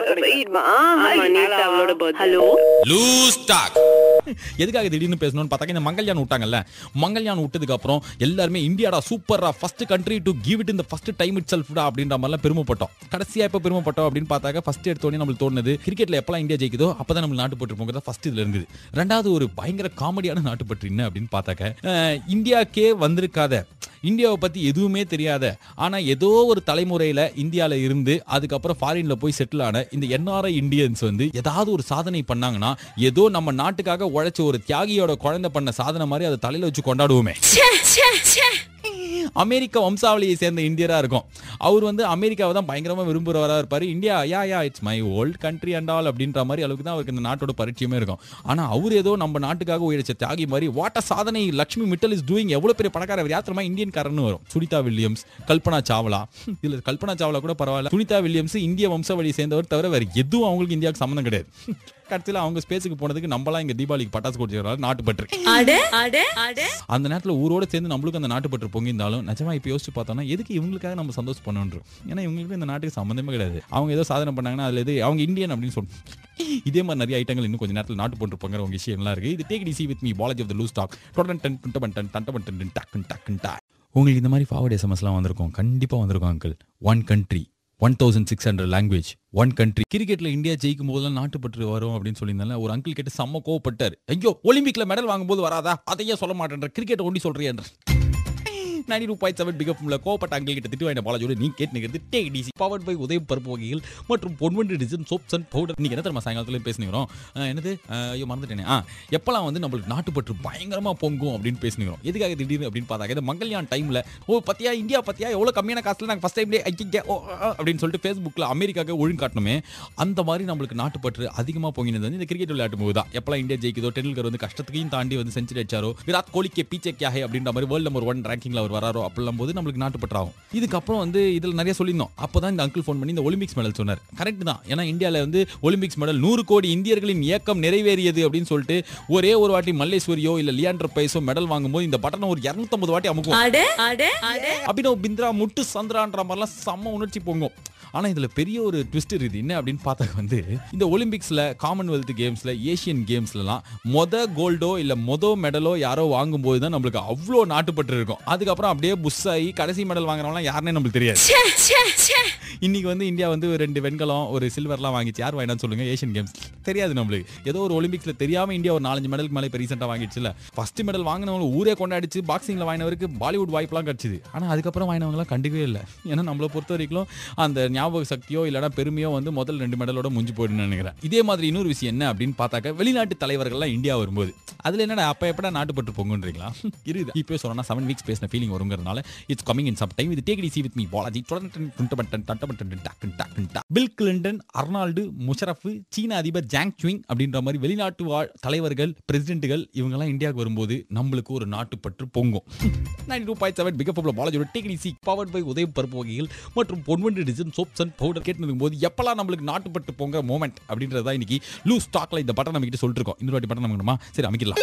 ஆமா நேத்து அவளோட பர்த் ஹலோ லூஸ் டாக் எதுக்காக திடீர்னு பேசணும்னு பார்த்தாக்க இந்த மங்கள்யான் விட்டாங்கல்ல மங்கள்யான் விட்டதுக்கு அப்புறம் எல்லாருமே இந்தியாடா சூப்பரா first country to give it இந்த ஃபர்ஸ்ட் டைம் இட் செல்ஃப்டா அப்படின்ற மாதிரிலாம் பெருமைப்பட்டோம் கடைசியா எப்போ பெருமைப்பட்டோம் அப்படின்னு பார்த்தாக்க ஃபர்ஸ்ட் எடுத்தோடனே நம்மளுக்கு தோணுது கிரிக்கெட்ல எப்பலாம் இந்தியா ஜெயிக்குதோ அப்பதான் நம்ம நாட்டுப்பற்று போகிறதா ஃபர்ஸ்ட் இதுல இருந்தது ரெண்டாவது ஒரு பயங்கர காமெடியான நாட்டுப்பற்று என்ன அப்படின்னு பார்த்தாக்க அஹ், இந்தியாக்கே வந்திருக்காத இந்தியாவை பத்தி எதுவுமே தெரியாத ஆனா ஏதோ ஒரு தலைமுறையில இந்தியா இந்தியால இருந்து அதுக்கப்புறம் ஃபாரின்ல போய் செட்டில் ஆன இந்த என்ஆர்ஐ இந்தியன்ஸ் வந்து ஏதாவது ஒரு சாதனை பண்ணாங்கன்னா ஏதோ நம்ம நாட்டுக்காக உழைச்ச ஒரு தியாகியோட குழந்தை பண்ண சாதனை மாதிரி அதை தலையில வச்சு கொண்டாடுவோமே அமெரிக்க வம்சாவளியை சேர்ந்த இந்தியரா இருக்கும் அவர் வந்து அமெரிக்காவை தான் பயங்கரமா விரும்புறவரா இருப்பாரு India yeah yeah it's my old country and all அப்படின்ற மாதிரி அளவுக்கு தான் அவருக்கு இந்த நாட்டோட பரிச்சயமே இருக்கும் ஆனா அவர் ஏதோ நம்ம நாட்டுக்காக உயர்ச்ச தியாகி மாதிரி வாட்ட சாதனை லக்ஷ்மி மிட்டல் இஸ் டூயிங் எவ்வளவு பெரிய பணக்கார யாத்திரமா இந்தியன் காரன்னு வரும் சுனிதா வில்லியம்ஸ் கல்பனா சாவ்லா இதுல கல்பனா சாவ்லா கூட பரவாயில்ல சுனிதா வில்லியம்ஸ் இந்திய வம்சாவளியை சேர்ந்தவர் தவிர வேற எதுவும் அவங்களுக்கு இந்தியாவுக்கு சம்மந்தம் கிடையாது கடைசியில் அவங்க ஸ்பேஸுக்கு போனதுக்கு நம்மளாம் இங்க தீபாவளிக்கு பட்டாசு கொடுத்துருக்காரு நாட்டுப்பற்று அட அட அட அந்த நேரத்தில் ஊரோட சேர்ந்து நம்மளுக்கு அந்த நாட்டுப்பற்று பொங்கியிருந்தாலும் நிஜமா இப்போ யோசிச்சு பார்த்தோம்னா எதுக்கு இவங்களுக்காக நம்ம சந்தோஷம் பண்ணணும் ஏன்னா இவங்களுக்கு இந்த நாட்டுக்கு சம்மந்தமே கிடையாது அவங்க ஏதோ சாதனை பண்ணாங்கன்னா அதுல எது அவங்க இந்தியன் அப்படின்னு சொல்லுவோம் இதே மாதிரி நிறைய ஐட்டங்கள் இன்னும் கொஞ்சம் நேரத்தில் நாட்டு போட்டு பொங்குற உங்க விஷயம்லாம் இருக்கு இது take C with me Balaji of the loose talk டொடன் டன் டுண்ட டன் டண்ட டன் டக்குன் டக்குன் டா உங்களுக்கு இந்த மாதிரி ஃபார்வர்ட் எஸ்எம்எஸ்லாம் வந்திருக்கும் கண்டிப்பாக வந்திருக்கும் uncle one country one thousand six hundred language one country கிரிக்கெட்ல இந்தியா ஜெயிக்கும் போதெல்லாம் நாட்டுப்பற்று வரும் அப்படின்னு சொல்லியிருந்தால ஒரு அங்கிள் கேட்டு செம்ம கோவப்பட்டார் ஐயோ ஒலிம்பிக்ல மெடல் வாங்கும்போது வராதா அதையே சொல்ல மாட்டேன்ற கிரிக்கெட் ஒண்டி சொல்றியன்ற நைன்டி டூ பாயிண்ட் செவன் பிகப்ல கோவப்பட்ட அங்கிள் கிட்ட திட்டு வாங்க பாலாஜோட நீ கேட்டு நிற்கிறது take DC powered by Udhayam பருப்பு வகைகள் மற்றும் Ponvandu design soaps and powder நீங்க என்ன தெரியுமா சாயங்காலத்துல பேசினுக்கிறோம் அஹ் என்னது அஹ் ஐயோ மறந்துட்டேனே ஆ எப்பலாம் வந்து நம்மளுக்கு நாட்டுப்பற்று பயங்கரமா பொங்கும் அப்படின்னு பேசினுக்கிறோம் எதுக்காக திடீர்னு அப்படின்னு பார்த்தாக்க இந்த மங்கல்யான் டைம்ல ஓ பத்தியா இந்தியா பத்தியா எவ்வளவு கம்மியான காசுல நாங்கள் ஃபர்ஸ்ட் டைம்லேயே ஐக்கிங்க ஓ ஆ, அப்படின்னு சொல்லிட்டு ஃபேஸ்புக்கில் அமெரிக்காவுக்கு ஒழுங்கு காட்டணுமே அந்த மாதிரி நம்மளுக்கு நாட்டுப்பற்று அதிகமாக பொங்கினது வந்து இந்த கிரிக்கெட் விளையாட்டு போது தான் எப்பலாம் இந்தியா ஜெயிக்குதோ டெண்டுல்கர் வந்து கஷ்டத்துக்கையும் தாண்டி வந்து செஞ்சுரி அடிச்சாரோ விராட் கோலிக்கு பீச்சே கியாஹே அப்படின்ற மாதிரி வேர்ல்டு நம்பர் ஒன் ரேங்கிங்ல அவர் வராரோ அப்படிலாம் போது நம்மளுக்கு நாட்டுப்பற்றாகும் இதுக்கப்புறம் வந்து இதில் நிறைய சொல்லியிருந்தோம் அப்போ தான் இந்த அங்கிள் ஃபோன் பண்ணி இந்த ஒலிம்பிக்ஸ் மெடல் சொன்னார் கரெக்ட் தான் ஏன்னா இந்தியாவில் வந்து ஒலிம்பிக்ஸ் மெடல் நூறு கோடி இந்தியர்களின் இயக்கம் நிறைவேறியது அப்படின்னு சொல்லிட்டு ஒரே ஒரு வாட்டி மல்லேஸ்வரியோ இல்லை லியாண்டர் பைஸோ மெடல் வாங்கும்போது இந்த பட்டனை ஒரு இரநூத்தம்பது வாட்டி அமுக்கும் அட அட அட அபினவ் பிந்த்ரா முட்டு சந்திரான்ற மாதிரிலாம் செம்ம உணர்ச்சி பொங்கும் ஆனா இதுல பெரிய ஒரு ட்விஸ்ட் இருக்குது என்ன அப்படின்னு பார்த்தா வந்து இந்த ஒலிம்பிக்ஸ்ல காமன்வெல்த் கேம்ஸ்ல ஏசியன் கேம்ஸ்லலாம் மொத கோல்டோ இல்ல மொத மெடலோ யாரோ வாங்கும்போது தான் நம்மளுக்கு அவ்வளோ நாட்டுப்பட்டு இருக்கும் அதுக்கப்புறம் அப்படியே புஷ் ஆகி கடைசி மெடல் வாங்குறவங்களாம் யாருன்னே நம்மளுக்கு தெரியாது ச்சே ச்சே ச்சே இன்னைக்கு வந்து இந்தியா வந்து ஒரு ரெண்டு வெண்கலம் ஒரு சில்வர்லாம் வாங்கிச்சு யார் வாங்கினான்னு சொல்லுங்க ஏஷியன் கேம்ஸ் தெரியாது நம்மளுக்கு ஏதோ ஒரு ஒலிம்பிக்ஸ்ல தெரியாம இந்தியா ஒரு நாலஞ்சு மெடலுக்கு மேலே இப்போ ரீசெண்டாக வாங்கிடுச்சுல ஃபர்ஸ்ட் மெடல் வாங்கினவங்க ஊரே கொண்டாடிச்சு பாக்ஸிங்ல வாங்கினவருக்கு பாலிவுட் வாய்ப்புலாம் கிடைச்சிது ஆனா அதுக்கப்புறம் வாங்கினவங்களாம் கண்டுக்கவே இல்லை ஏன்னா நம்மளை பொறுத்த வரைக்கும் அந்த ஞாபக சக்தியோ இல்லைனா பெருமையோ வந்து முதல் ரெண்டு மெடலோட முடிஞ்சு போயிடுன்னு நினைக்கிறேன் இதே மாதிரி இன்னொரு விஷயம் என்ன அப்படின்னு பார்த்தாக்க வெளிநாட்டு தலைவர்கள்லாம் இந்தியா வரும்போது அதுல என்னடா அப்ப எப்படா நாட்டுப்பட்டு பொங்குன்றீங்களா இருக்குது இப்போ சொன்னா செவன் வீக்ஸ் பேசின ஃபீலிங் வருங்கிறதுனால it's coming in some time இது take C with me Balaji Bill Clinton Arnold Musharraf சீன அதிபர் ஜாங் சுவிங் அப்படின்ற மாதிரி வெளிநாட்டு வாழ் தலைவர்கள் பிரசிடென்ட்டுகள் இவங்கெல்லாம் இந்தியாவுக்கு வரும்போது நம்மளுக்கு ஒரு நாட்டுப்பற்று பொங்கும் ninety two point seven pick up பாலாஜியோட take C powered by Udhayam பருப்பு வகைகள் மற்றும் Ponvandu design soaps and powder கேட்டு போது எப்பலாம் நம்மளுக்கு நாட்டுப்பட்டு பொங்குற மோமெண்ட் அப்படின்றது தான் இன்னைக்கு லூஸ் ஸ்டாக்ல இந்த பட்டன் நம்ம கிட்ட சொல்லிட்டு இருக்கோம் இன்னொரு வாட்டி பட்டன் நமக்குமா சரி அமைக்கலாம்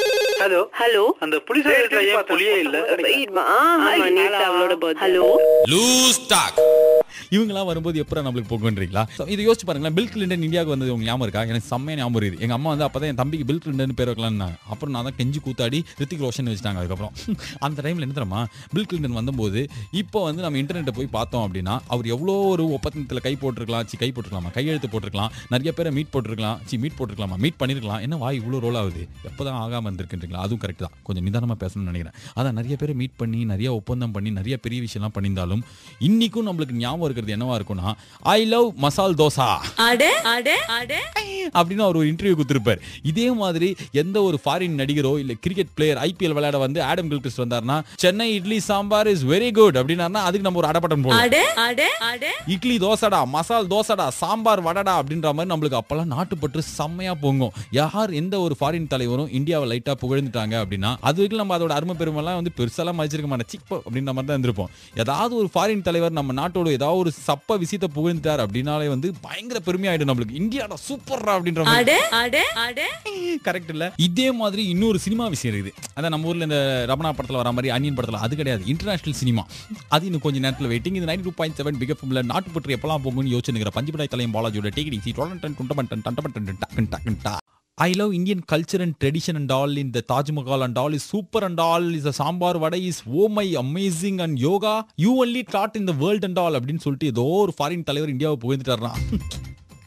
ஹலோ ஹலோ அந்த புலி சைடுல ஏன் புலியே இல்ல ஆமா நேத்து அவளோட பர்த் ஹலோ லூஸ் டாக் இவங்கலாம் வரும்போது எப்பறம் நம்மளுக்கு போகுன்றீங்களா So, இது யோசிச்சு பாருங்களேன் பில் கிளின்டன் இந்தியாவுக்கு வந்தது உங்களுக்கு ஞாபகம் இருக்கா எனக்கு செம்மையா ஞாபகம் இருக்குது எங்க அம்மா வந்து அப்பதான் என் தம்பிக்கு பில் கிளின்டன் பேர் வைக்கலாம்னாங்க அப்புறம் நான் தான் கெஞ்சி கூத்தாடி ரித்திக் ரோஷன் வச்சுட்டாங்க அதுக்கப்புறம் அந்த டைம்ல என்ன தெரியுமா பில் கிளின்டன் வந்தபோது இப்போ வந்து நம்ம இன்டர்நெட்டை போய் பார்த்தோம் அப்படின்னா அவர் எவ்வளோ ஒரு ஒப்பந்தத்தில் கை போட்டிருக்கலாம் சி கை போட்டிருக்கலாமா கையெழுத்து போட்டிருக்கலாம் நிறைய பேரை மீட் போட்டிருக்கலாம் சி மீட் போட்டிருக்கலாமா மீட் பண்ணிருக்கலாம் என்ன வாய் இவ்வளோ ரோல் ஆகுது எப்போதான் ஆகாம இருந்திருக்குன்றீங்களா அதுவும் கரெக்ட் தான் கொஞ்சம் நிதானமாக பேசணும்னு நினைக்கிறேன் அதான் நிறைய பேரை மீட் பண்ணி நிறைய ஒப்பந்தம் பண்ணி நிறைய பெரிய விஷயம்லாம் பண்ணியிருந்தாலும் இன்னைக்கும் நம்மளுக்கு ஞாபகம் இருக்கிறது என்னவா இருக்கும்னா ஐ லவ் மசால் தோசா அட அட அட அப்படின்னு அவர் ஒரு இன்டர்வியூ கொடுத்துருப்பார் இதே மாதிரி எந்த ஒரு ஃபாரின் நடிகரோ இல்ல கிரிக்கெட் பிளேயர் ஐபிஎல் விளையாட வந்து ஆடம் கில்கிறிஸ்ட் வந்தாருன்னா Chennai idli sambar is very good அப்படின்னாருன்னா அதுக்கு நம்ம ஒரு அடப்பட்டம் போடுவோம் அட அட அட இட்லி தோசைடா மசால் தோசைடா சாம்பார் வடடா அப்படின்ற மாதிரி நம்மளுக்கு அப்பெல்லாம் நாட்டுப்பற்று செம்மையா பொங்கும் யார் எந்த ஒரு ஃபாரின் தலைவரும் இந்தியாவை லைட்டா புகழ்ந்துட்டாங்க அப்படின்னா அது வரைக்கும் நம்ம அதோட அருமை பெருமைலாம் வந்து பெருசாலாம் மதிச்சிருக்க மாட்டோம் சிப்போ அப்படின்ற மாதிரி தான் இருந்திருப்போம் ஏதாவது ஒரு ஃபாரின் தலைவர் நம்ம நாட்டோட ஏதாவது ஒரு சப்ப விஷயத்தை புகழ்ந்துட்டார் அப்படின்னாலே வந்து பயங்கர பெருமையாயிடும் நம்மளுக்கு இந்தியாடா சூப்பர்ரா அப்படின்ற மாதிரி அட அட அட கரெக்ட் இல்ல இதே மாதிரி இன்னொரு சினிமா விஷயம் இருக்குது அதான் நம்ம ஊர்ல இந்த ரமணா படத்துல வர மாதிரி அனியன் படத்துல அது கிடையாது இன்டர்நேஷனல் சினிமா அது இன்னும் கொஞ்சம் நேரத்தில் வெயிட்டிங் இது ninety two point seven big FM நாட்டு பற்றி எப்பலாம் போகும்னு யோசிச்சுங்கிற பஞ்சுபடாய் தலையம் பாலாஜியோட டேக்கடி சி டொலன் குண்டமன் டண்டமன் டக்கன் டக்கன் டா I love Indian culture and tradition and all in the Taj Mahal and all is super and all is a sambar vada is oh my amazing and yoga you only taught in the world and all அப்படின்னு சொல்லிட்டு ஏதோ ஒரு foreign தலைவர் இந்தியாவை புகழ்ந்துட்டாருனா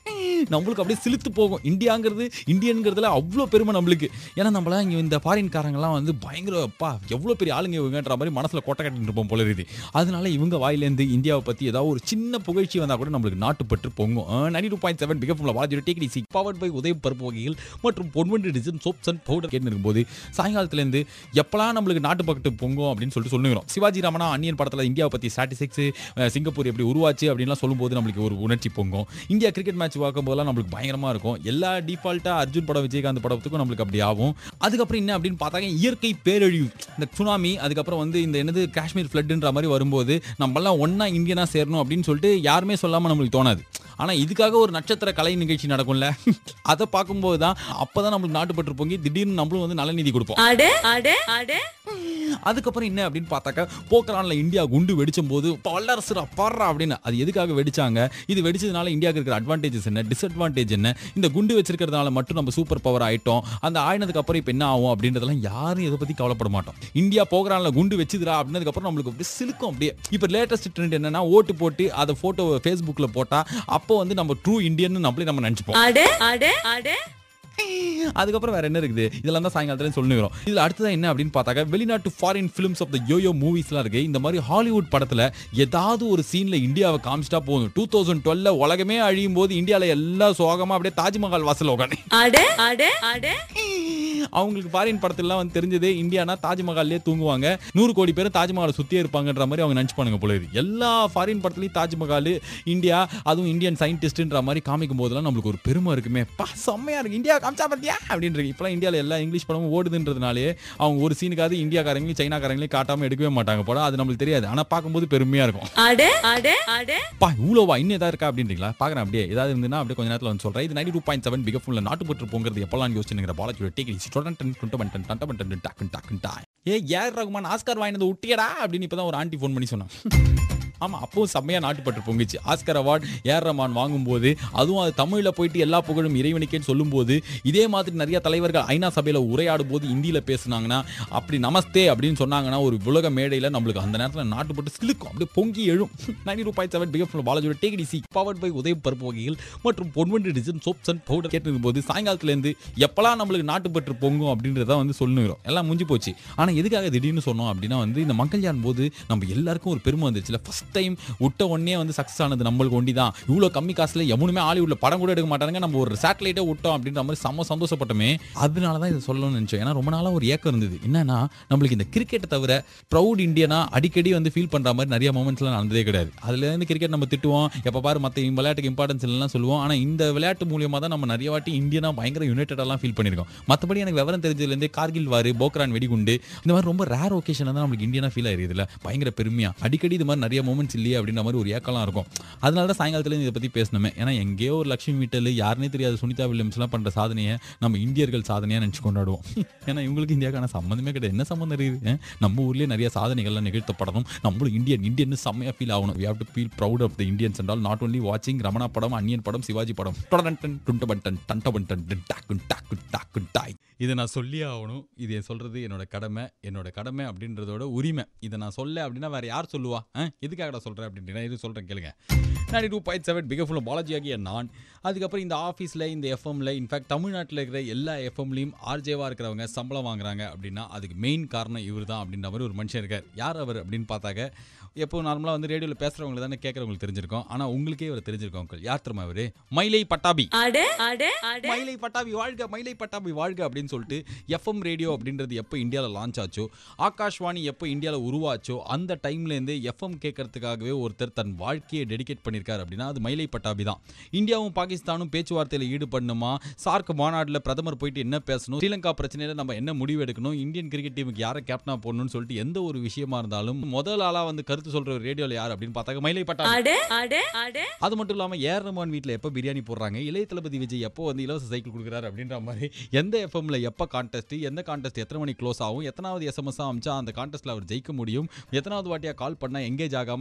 நம்மளுக்கு அப்படியே சிலுத்து போகும் இந்தியாங்கிறது இந்தியன்கிறதுல அவ்வளோ பெருமை நம்மளுக்கு ஏன்னா நம்மளாம் இங்கே இந்த ஃபாரின்காரங்கெல்லாம் வந்து பயங்கரப்பா எவ்வளோ பெரிய ஆளுங்க இவங்கன்ற மாதிரி மனசில் கொட்டை கட்டிட்டு இருப்போம் போல இருக்குது அதனால இவங்க வாயிலேருந்து இந்தியாவை பற்றி ஏதாவது ஒரு சின்ன புகழ்ச்சி வந்தால் கூட நம்மளுக்கு நாட்டுப்பற்று பொங்கும் ninety two point seven big FM வாஜி take easy power by Udhayam பருப்பு வகைகள் மற்றும் Ponvandu design soaps and powder கேட்டு இருக்கும்போது சாயங்காலத்துலேருந்து எப்பலாம் நம்மளுக்கு நாட்டு பக்கத்து பொங்கும் அப்படின்னு சொல்லிட்டு சொல்லுகிறோம் சிவாஜி ராமனா அன்னியன் படத்தில் இந்தியாவை பற்றி ஸ்டாட்டிஸ்டிக்ஸ் சிங்கப்பூர் எப்படி உருவாச்சு அப்படின்லாம் சொல்லும்போது நம்மளுக்கு ஒரு உணர்ச்சி பொங்கும் இந்தியா கிரிக்கெட் மேட்ச் பார்க்கும்போதெல்லாம் நம்மளுக்கு பயங்கரமாக இருக்கும் எல்லா டிஃபால்ட்டாக அர்ஜுன் படம் விஜயகாந்த் படத்துக்கும் நம்மளுக்கு அப்படி ஆகும் அதுக்கப்புறம் என்ன அப்படின்னு பார்த்தாங்க இயற்கை பேரழிவு இந்த சுனாமி அதுக்கப்புறம் வந்து இந்த என்னது காஷ்மீர் ஃப்ளட்டுன்ற மாதிரி வரும்போது நம்மளாம் ஒன்றா இந்தியனாக சேரணும் அப்படின்னு சொல்லிட்டு யாருமே சொல்லாமல் நம்மளுக்கு தோணாது ஆனால் இதுக்காக ஒரு நட்சத்திர கலை நிகழ்ச்சி நடக்கும்ல அதை பார்க்கும்போது தான் அப்போ தான் நம்மளுக்கு நாட்டுப்பற்று பொங்கி திடீர்னு நம்மளும் வந்து நலநிதி கொடுப்போம் அட அட அட அதுக்கப்புறம் என்ன அப்படின்னு பார்த்தாக்கா போக்கரானில் இந்தியா குண்டு வெடிச்சும் போது வல்லரசுரா பாடுறா அப்படின்னு அது எதுக்காக வெடிச்சாங்க இது வெடிச்சதுனால இந்தியாவுக்கு இருக்கிற அட்வான்டேஜஸ் என்ன டிஸ்அட்வான்டேஜ் என்ன இந்த குண்டு வச்சிருக்கிறதுனால மட்டும் நம்ம சூப்பர் பவர் ஆயிட்டோம் அந்த ஆயினதுக்கு அப்புறம் இப்போ என்ன ஆகும் அப்படின்றதெல்லாம் யாரும் இதை பற்றி கவலைப்பட மாட்டோம் இந்தியா போக்கரானில் குண்டு வச்சுதுரா அப்படின்னதுக்கப்புறம் நம்மளுக்கு அப்படியே சிலுக்கும் அப்படியே இப்போ லேட்டஸ்ட் ட்ரெண்ட் என்னன்னா ஓட்டு போட்டு அதை ஃபோட்டோ ஃபேஸ்புக்கில் போட்டால் அப்போ வந்து நம்ம ட்ரூ இந்தியன் நம்மளே நம்ம நினச்சிப்போம் அட அட அட அதுக்கப்புறம் வேற என்ன இருக்குது இதெல்லாம் தான் சாயங்காலத்துல சொல்லுகிறோம் இதுல அடுத்ததான் என்ன அப்படின்னு பார்த்தாக்க வெளிநாட்டு ஃபாரின் ஃபிலிம்ஸ் ஆஃப் த யோயோ மூவிஸ்லாம் இருக்கு இந்த மாதிரி ஹாலிவுட் படத்துல ஏதாவது ஒரு சீன்ல இந்தியாவை காமிச்சிட்டா போதும் டூ தௌசண்ட் டுவெல்ல உலகமே அழியும் போது இந்தியால எல்லாம் சோகமா அப்படியே தாஜ்மஹால் வாசல் உட்காந்து அட அட அட அவங்களுக்கு ஃபாரின் படத்துலலாம் வந்து தெரிஞ்சதே இந்தியானா தாஜ்மஹால்லே தூங்குவாங்க நூறு கோடி பேர் தாஜ்மஹாலை சுத்தியே இருப்பாங்கன்ற மாதிரி அவங்க நினச்சிப்பானுங்க போல இது எல்லா ஃபாரின் படத்துலையும் தாஜ்மஹால் இந்தியா அதுவும் இந்தியன் சயின்டிஸ்ட்ன்ற மாதிரி காமிக்கும் போதெல்லாம் நம்மளுக்கு ஒரு பெருமை இருக்குமே பா செம்மையா இருக்கு இந்தியா காமிச்சா பார்த்தியா அப்படின்றது இப்போலாம் இந்தியாவில் எல்லா இங்கிலீஷ் படமும் ஓடுதுன்றதுனாலே அவங்க ஒரு சீனுக்காவது இந்தியாக்காரங்களையும் சைனாக்காரங்களையும் காட்டாமல் எடுக்கவே மாட்டாங்க போல அது நம்மளுக்கு தெரியாது ஆனால் பார்க்கும்போது பெருமையாக இருக்கும் அட அட அட பா இவ்வளோவா இன்னும் ஏதாவது இருக்கா அப்படின்றீங்களா பார்க்குறேன் அப்படியே ஏதாவது இருந்துன்னா அப்படியே கொஞ்ச நேரத்தில் வந்து சொல்கிறேன் இது ninety two point seven big ஃபுல்ல நாட்டு பற்று போங்கிறது எப்பெல்லாம் யோசிச்சுங்கிற பாலாஜியோட டேக் டொடன் டன் டுண்ட பண்டன் டண்ட பண்டன் டாக்குன் டாக்குன் டா ஏ ஏர் ரகுமான் ஆஸ்கார் வாங்கினது விட்டியடா அப்படின்னு இப்போ தான் ஒரு ஆண்டி ஃபோன் பண்ணி சொன்னான் ஆமாம் அப்பவும் செம்மையாக நாட்டுப்பற்று பொங்குச்சு ஆஸ்கர் அவார்ட் ஏர் ரமான் வாங்கும்போது அதுவும் அது தமிழில் போயிட்டு எல்லா புகழும் இறைவனுக்கேன்னு சொல்லும்போது இதே மாதிரி நிறைய தலைவர்கள் ஐநா சபையில் உரையாடும் போது இந்தியில் பேசுனாங்கன்னா அப்படி நமஸ்தே அப்படின்னு சொன்னாங்கன்னா ஒரு உலக மேடையில் நம்மளுக்கு அந்த நேரத்தில் நாட்டுப்பட்டு சிலுக்கும் அப்படியே பொங்கி எழும் ninety two point seven pick up பாலாஜியோட take C powered by Udhayam பருப்பு வகைகள் மற்றும் Ponvandu design soaps and powder கேட்டிருக்கும் போது சாயங்காலத்துலேருந்து எப்பலாம் நம்மளுக்கு நாட்டுப்பற்று பொங்கும் அப்படின்றத வந்து சொல்லுகிறோம் எல்லாம் முடிஞ்சு போச்சு ஆனால் எதுக்காக திடீர்னு சொன்னோம் அப்படின்னா வந்து இந்த மங்கள்யான் போது நம்ம எல்லாருக்கும் ஒரு பெருமை வந்துருச்சுல ஃபர்ஸ்ட் டைம் விட்ட உடனே வந்து சக்ஸஸ் ஆனது நம்மளுக்கு ஒண்டி தான் இவ்வளோ கம்மி காசுல எவனுமே ஹாலிவுட்ல படம் கூட எடுக்க மாட்டாங்க நம்ம ஒரு சேட்டலைட்டே விட்டோம் அப்படின்ற மாதிரி செம்ம சந்தோஷப்பட்டோமே அதனால தான் இதை சொல்லணும்னு நினைச்சோம் ஏன்னா ரொம்ப நாளாக ஒரு ஏக்கம் இருந்தது என்னன்னா நம்மளுக்கு இந்த கிரிக்கெட்டை தவிர ப்ரௌட் இந்தியனா அடிக்கடி வந்து ஃபீல் பண்ற மாதிரி நிறைய மூமெண்ட்ஸ்லாம் நடந்ததே கிடையாது அதுல இருந்து கிரிக்கெட் நம்ம திட்டுவோம் எப்போ பாரு மற்ற விளையாட்டுக்கு இம்பார்ட்டன்ஸ் இல்லைலாம் சொல்லுவோம் ஆனால் இந்த விளையாட்டு மூலியமா தான் நம்ம நிறைய வாட்டி இந்தியனா பயங்கர யுனைடெல்லாம் ஃபீல் பண்ணியிருக்கோம் மற்றபடி எனக்கு விவரம் தெரிஞ்சதுலேருந்து கார்கில் வாரு போக்ரான் வெடிகுண்டு இந்த மாதிரி ரொம்ப ரேர் ஒகேஷன் தான் நம்மளுக்கு இந்தியனா ஃபீல் ஆயிருதுல பயங்கர பெருமையா அடிக்கடி இது மாதிரி நிறைய மூமெண்ட்ஸ் இல்லையே அப்படின்ற மாதிரி ஒரு ஏக்கம்லாம் இருக்கும் அதனால தான் சாயங்காலத்துல இதை பற்றி பேசணுமே ஏன்னா எங்கேயோ ஒரு லட்சுமி மீட்டல் யாருனே தெரியாத சுனிதா வில்லியம்ஸ்லாம் பண்ணுற சாதனையை நம்ம இந்தியர்கள் சாதனையாக நினச்சி கொண்டாடுவோம் ஏன்னா இவங்களுக்கு இந்தியாக்கான சம்மந்தமே கிடையாது என்ன சம்மந்தம் இருக்குது அஹ்? நம்ம ஊர்லேயே நிறைய சாதனைகள்லாம் நிகழ்த்தப்படணும் நம்மளும் இந்தியன் இந்தியன் செம்மையாக ஃபீல் ஆகணும் we have to feel proud of the Indians என்றால் நாட் ஒன்லி வாட்சிங் ரமணா படம் அன்னியன் படம் சிவாஜி படம் டொடன்டன் டுண்டபன்டன் டண்டபன்டன் டாக்குன் டாக்கு டாக்குன் டாய் இதை நான் சொல்லியே ஆகணும் இதை சொல்கிறது என்னோட கடமை என்னோட கடமை அப்படின்றதோட உரிமை இதை நான் சொல்ல அப்படின்னா வேற யார் சொல்லுவா ஆ எதுக்காக நான் சொல்கிறேன் அப்படின்னா இது சொல்கிறேன் கேளுங்க ninety two point seven big ஃபுல்லும் பாலாஜி ஆகிய நான் அதுக்கப்புறம் இந்த ஆஃபீஸில் இந்த எஃப்எம்ல இன்ஃபேக்ட் தமிழ்நாட்டில் இருக்கிற எல்லா எஃப்எம்லையும் ஆர்ஜேவாக இருக்கிறவங்க சம்பளம் வாங்குறாங்க அப்படின்னா அதுக்கு மெயின் காரணம் இவர் தான் அப்படின்ற மாதிரி ஒரு மனுஷன் இருக்கார் யார் அவர் அப்படின்னு பார்த்தாக்க எப்போ நார்மலாக வந்து ரேடியோவில் பேசுகிறவங்க தானே கேட்குறவங்களுக்கு தெரிஞ்சிருக்கும் ஆனால் உங்களுக்கே இவர் தெரிஞ்சிருக்கும் uncle. யார் தெரியுமா இவர் மயிலை பட்டாபி அட அட அட மயிலை பட்டாபி வாழ்க மயிலை பட்டாபி வாழ்க அப்படின்னு சொல்லிட்டு எஃப்எம் ரேடியோ அப்படின்றது எப்போ இந்தியாவில் லான்ச் ஆச்சோ ஆகாஷ்வாணி எப்போ இந்தியாவில் உருவாச்சோ அந்த டைம்லேருந்து எஃப்எம் கேட்கறதுக்காகவே ஒருத்தர் தன் வாழ்க்கையை டெடிகேட் பண்ணியிருக்காரு அப்படின்னா அது மயிலை பட்டாபி தான் இந்தியாவும் பாகிஸ்தானும் பேச்சுவார்த்தையில் ஈடுபடணுமா சார்க் மாநாட்டில் பிரதமர் போயிட்டு என்ன பேசணும் ஸ்ரீலங்கா பிரச்சனையில் நம்ம என்ன முடிவு எடுக்கணும் இந்தியன் கிரிக்கெட் டீமுக்கு யாரை கேப்டனா போடணும்னு சொல்லிட்டு எந்த ஒரு விஷயமா இருந்தாலும் முதல் ஆளாக வந்து கருத்து சொல்கிற ஒரு ரேடியோவில் யார் அப்படின்னு பார்த்தாக்க மயிலை பட்டாபி அட அட அட அது மட்டும் இல்லாமல் ஏர் ரஹ்மான் வீட்டில் எப்போ பிரியாணி போடுறாங்க இளைய தளபதி விஜய் எப்போ வந்து இலவச சைக்கிள் கொடுக்குறாரு அப்படின்ற மாதிரி எந்த எஃப்எம்ல எப்போ கான்டெஸ்ட் எந்த கான்டெஸ்ட் எத்தனை மணி க்ளோஸ் ஆகும் எத்தனாவது எஸ்எம்எஸ் அமிச்சா அந்த கான்டெஸ்ட்டில் அவர் ஜெயிக்க முடியும் எத்தனாவது வாட்டியாக கால் பண்ணால் எங்கேஜ் ஆகாமல்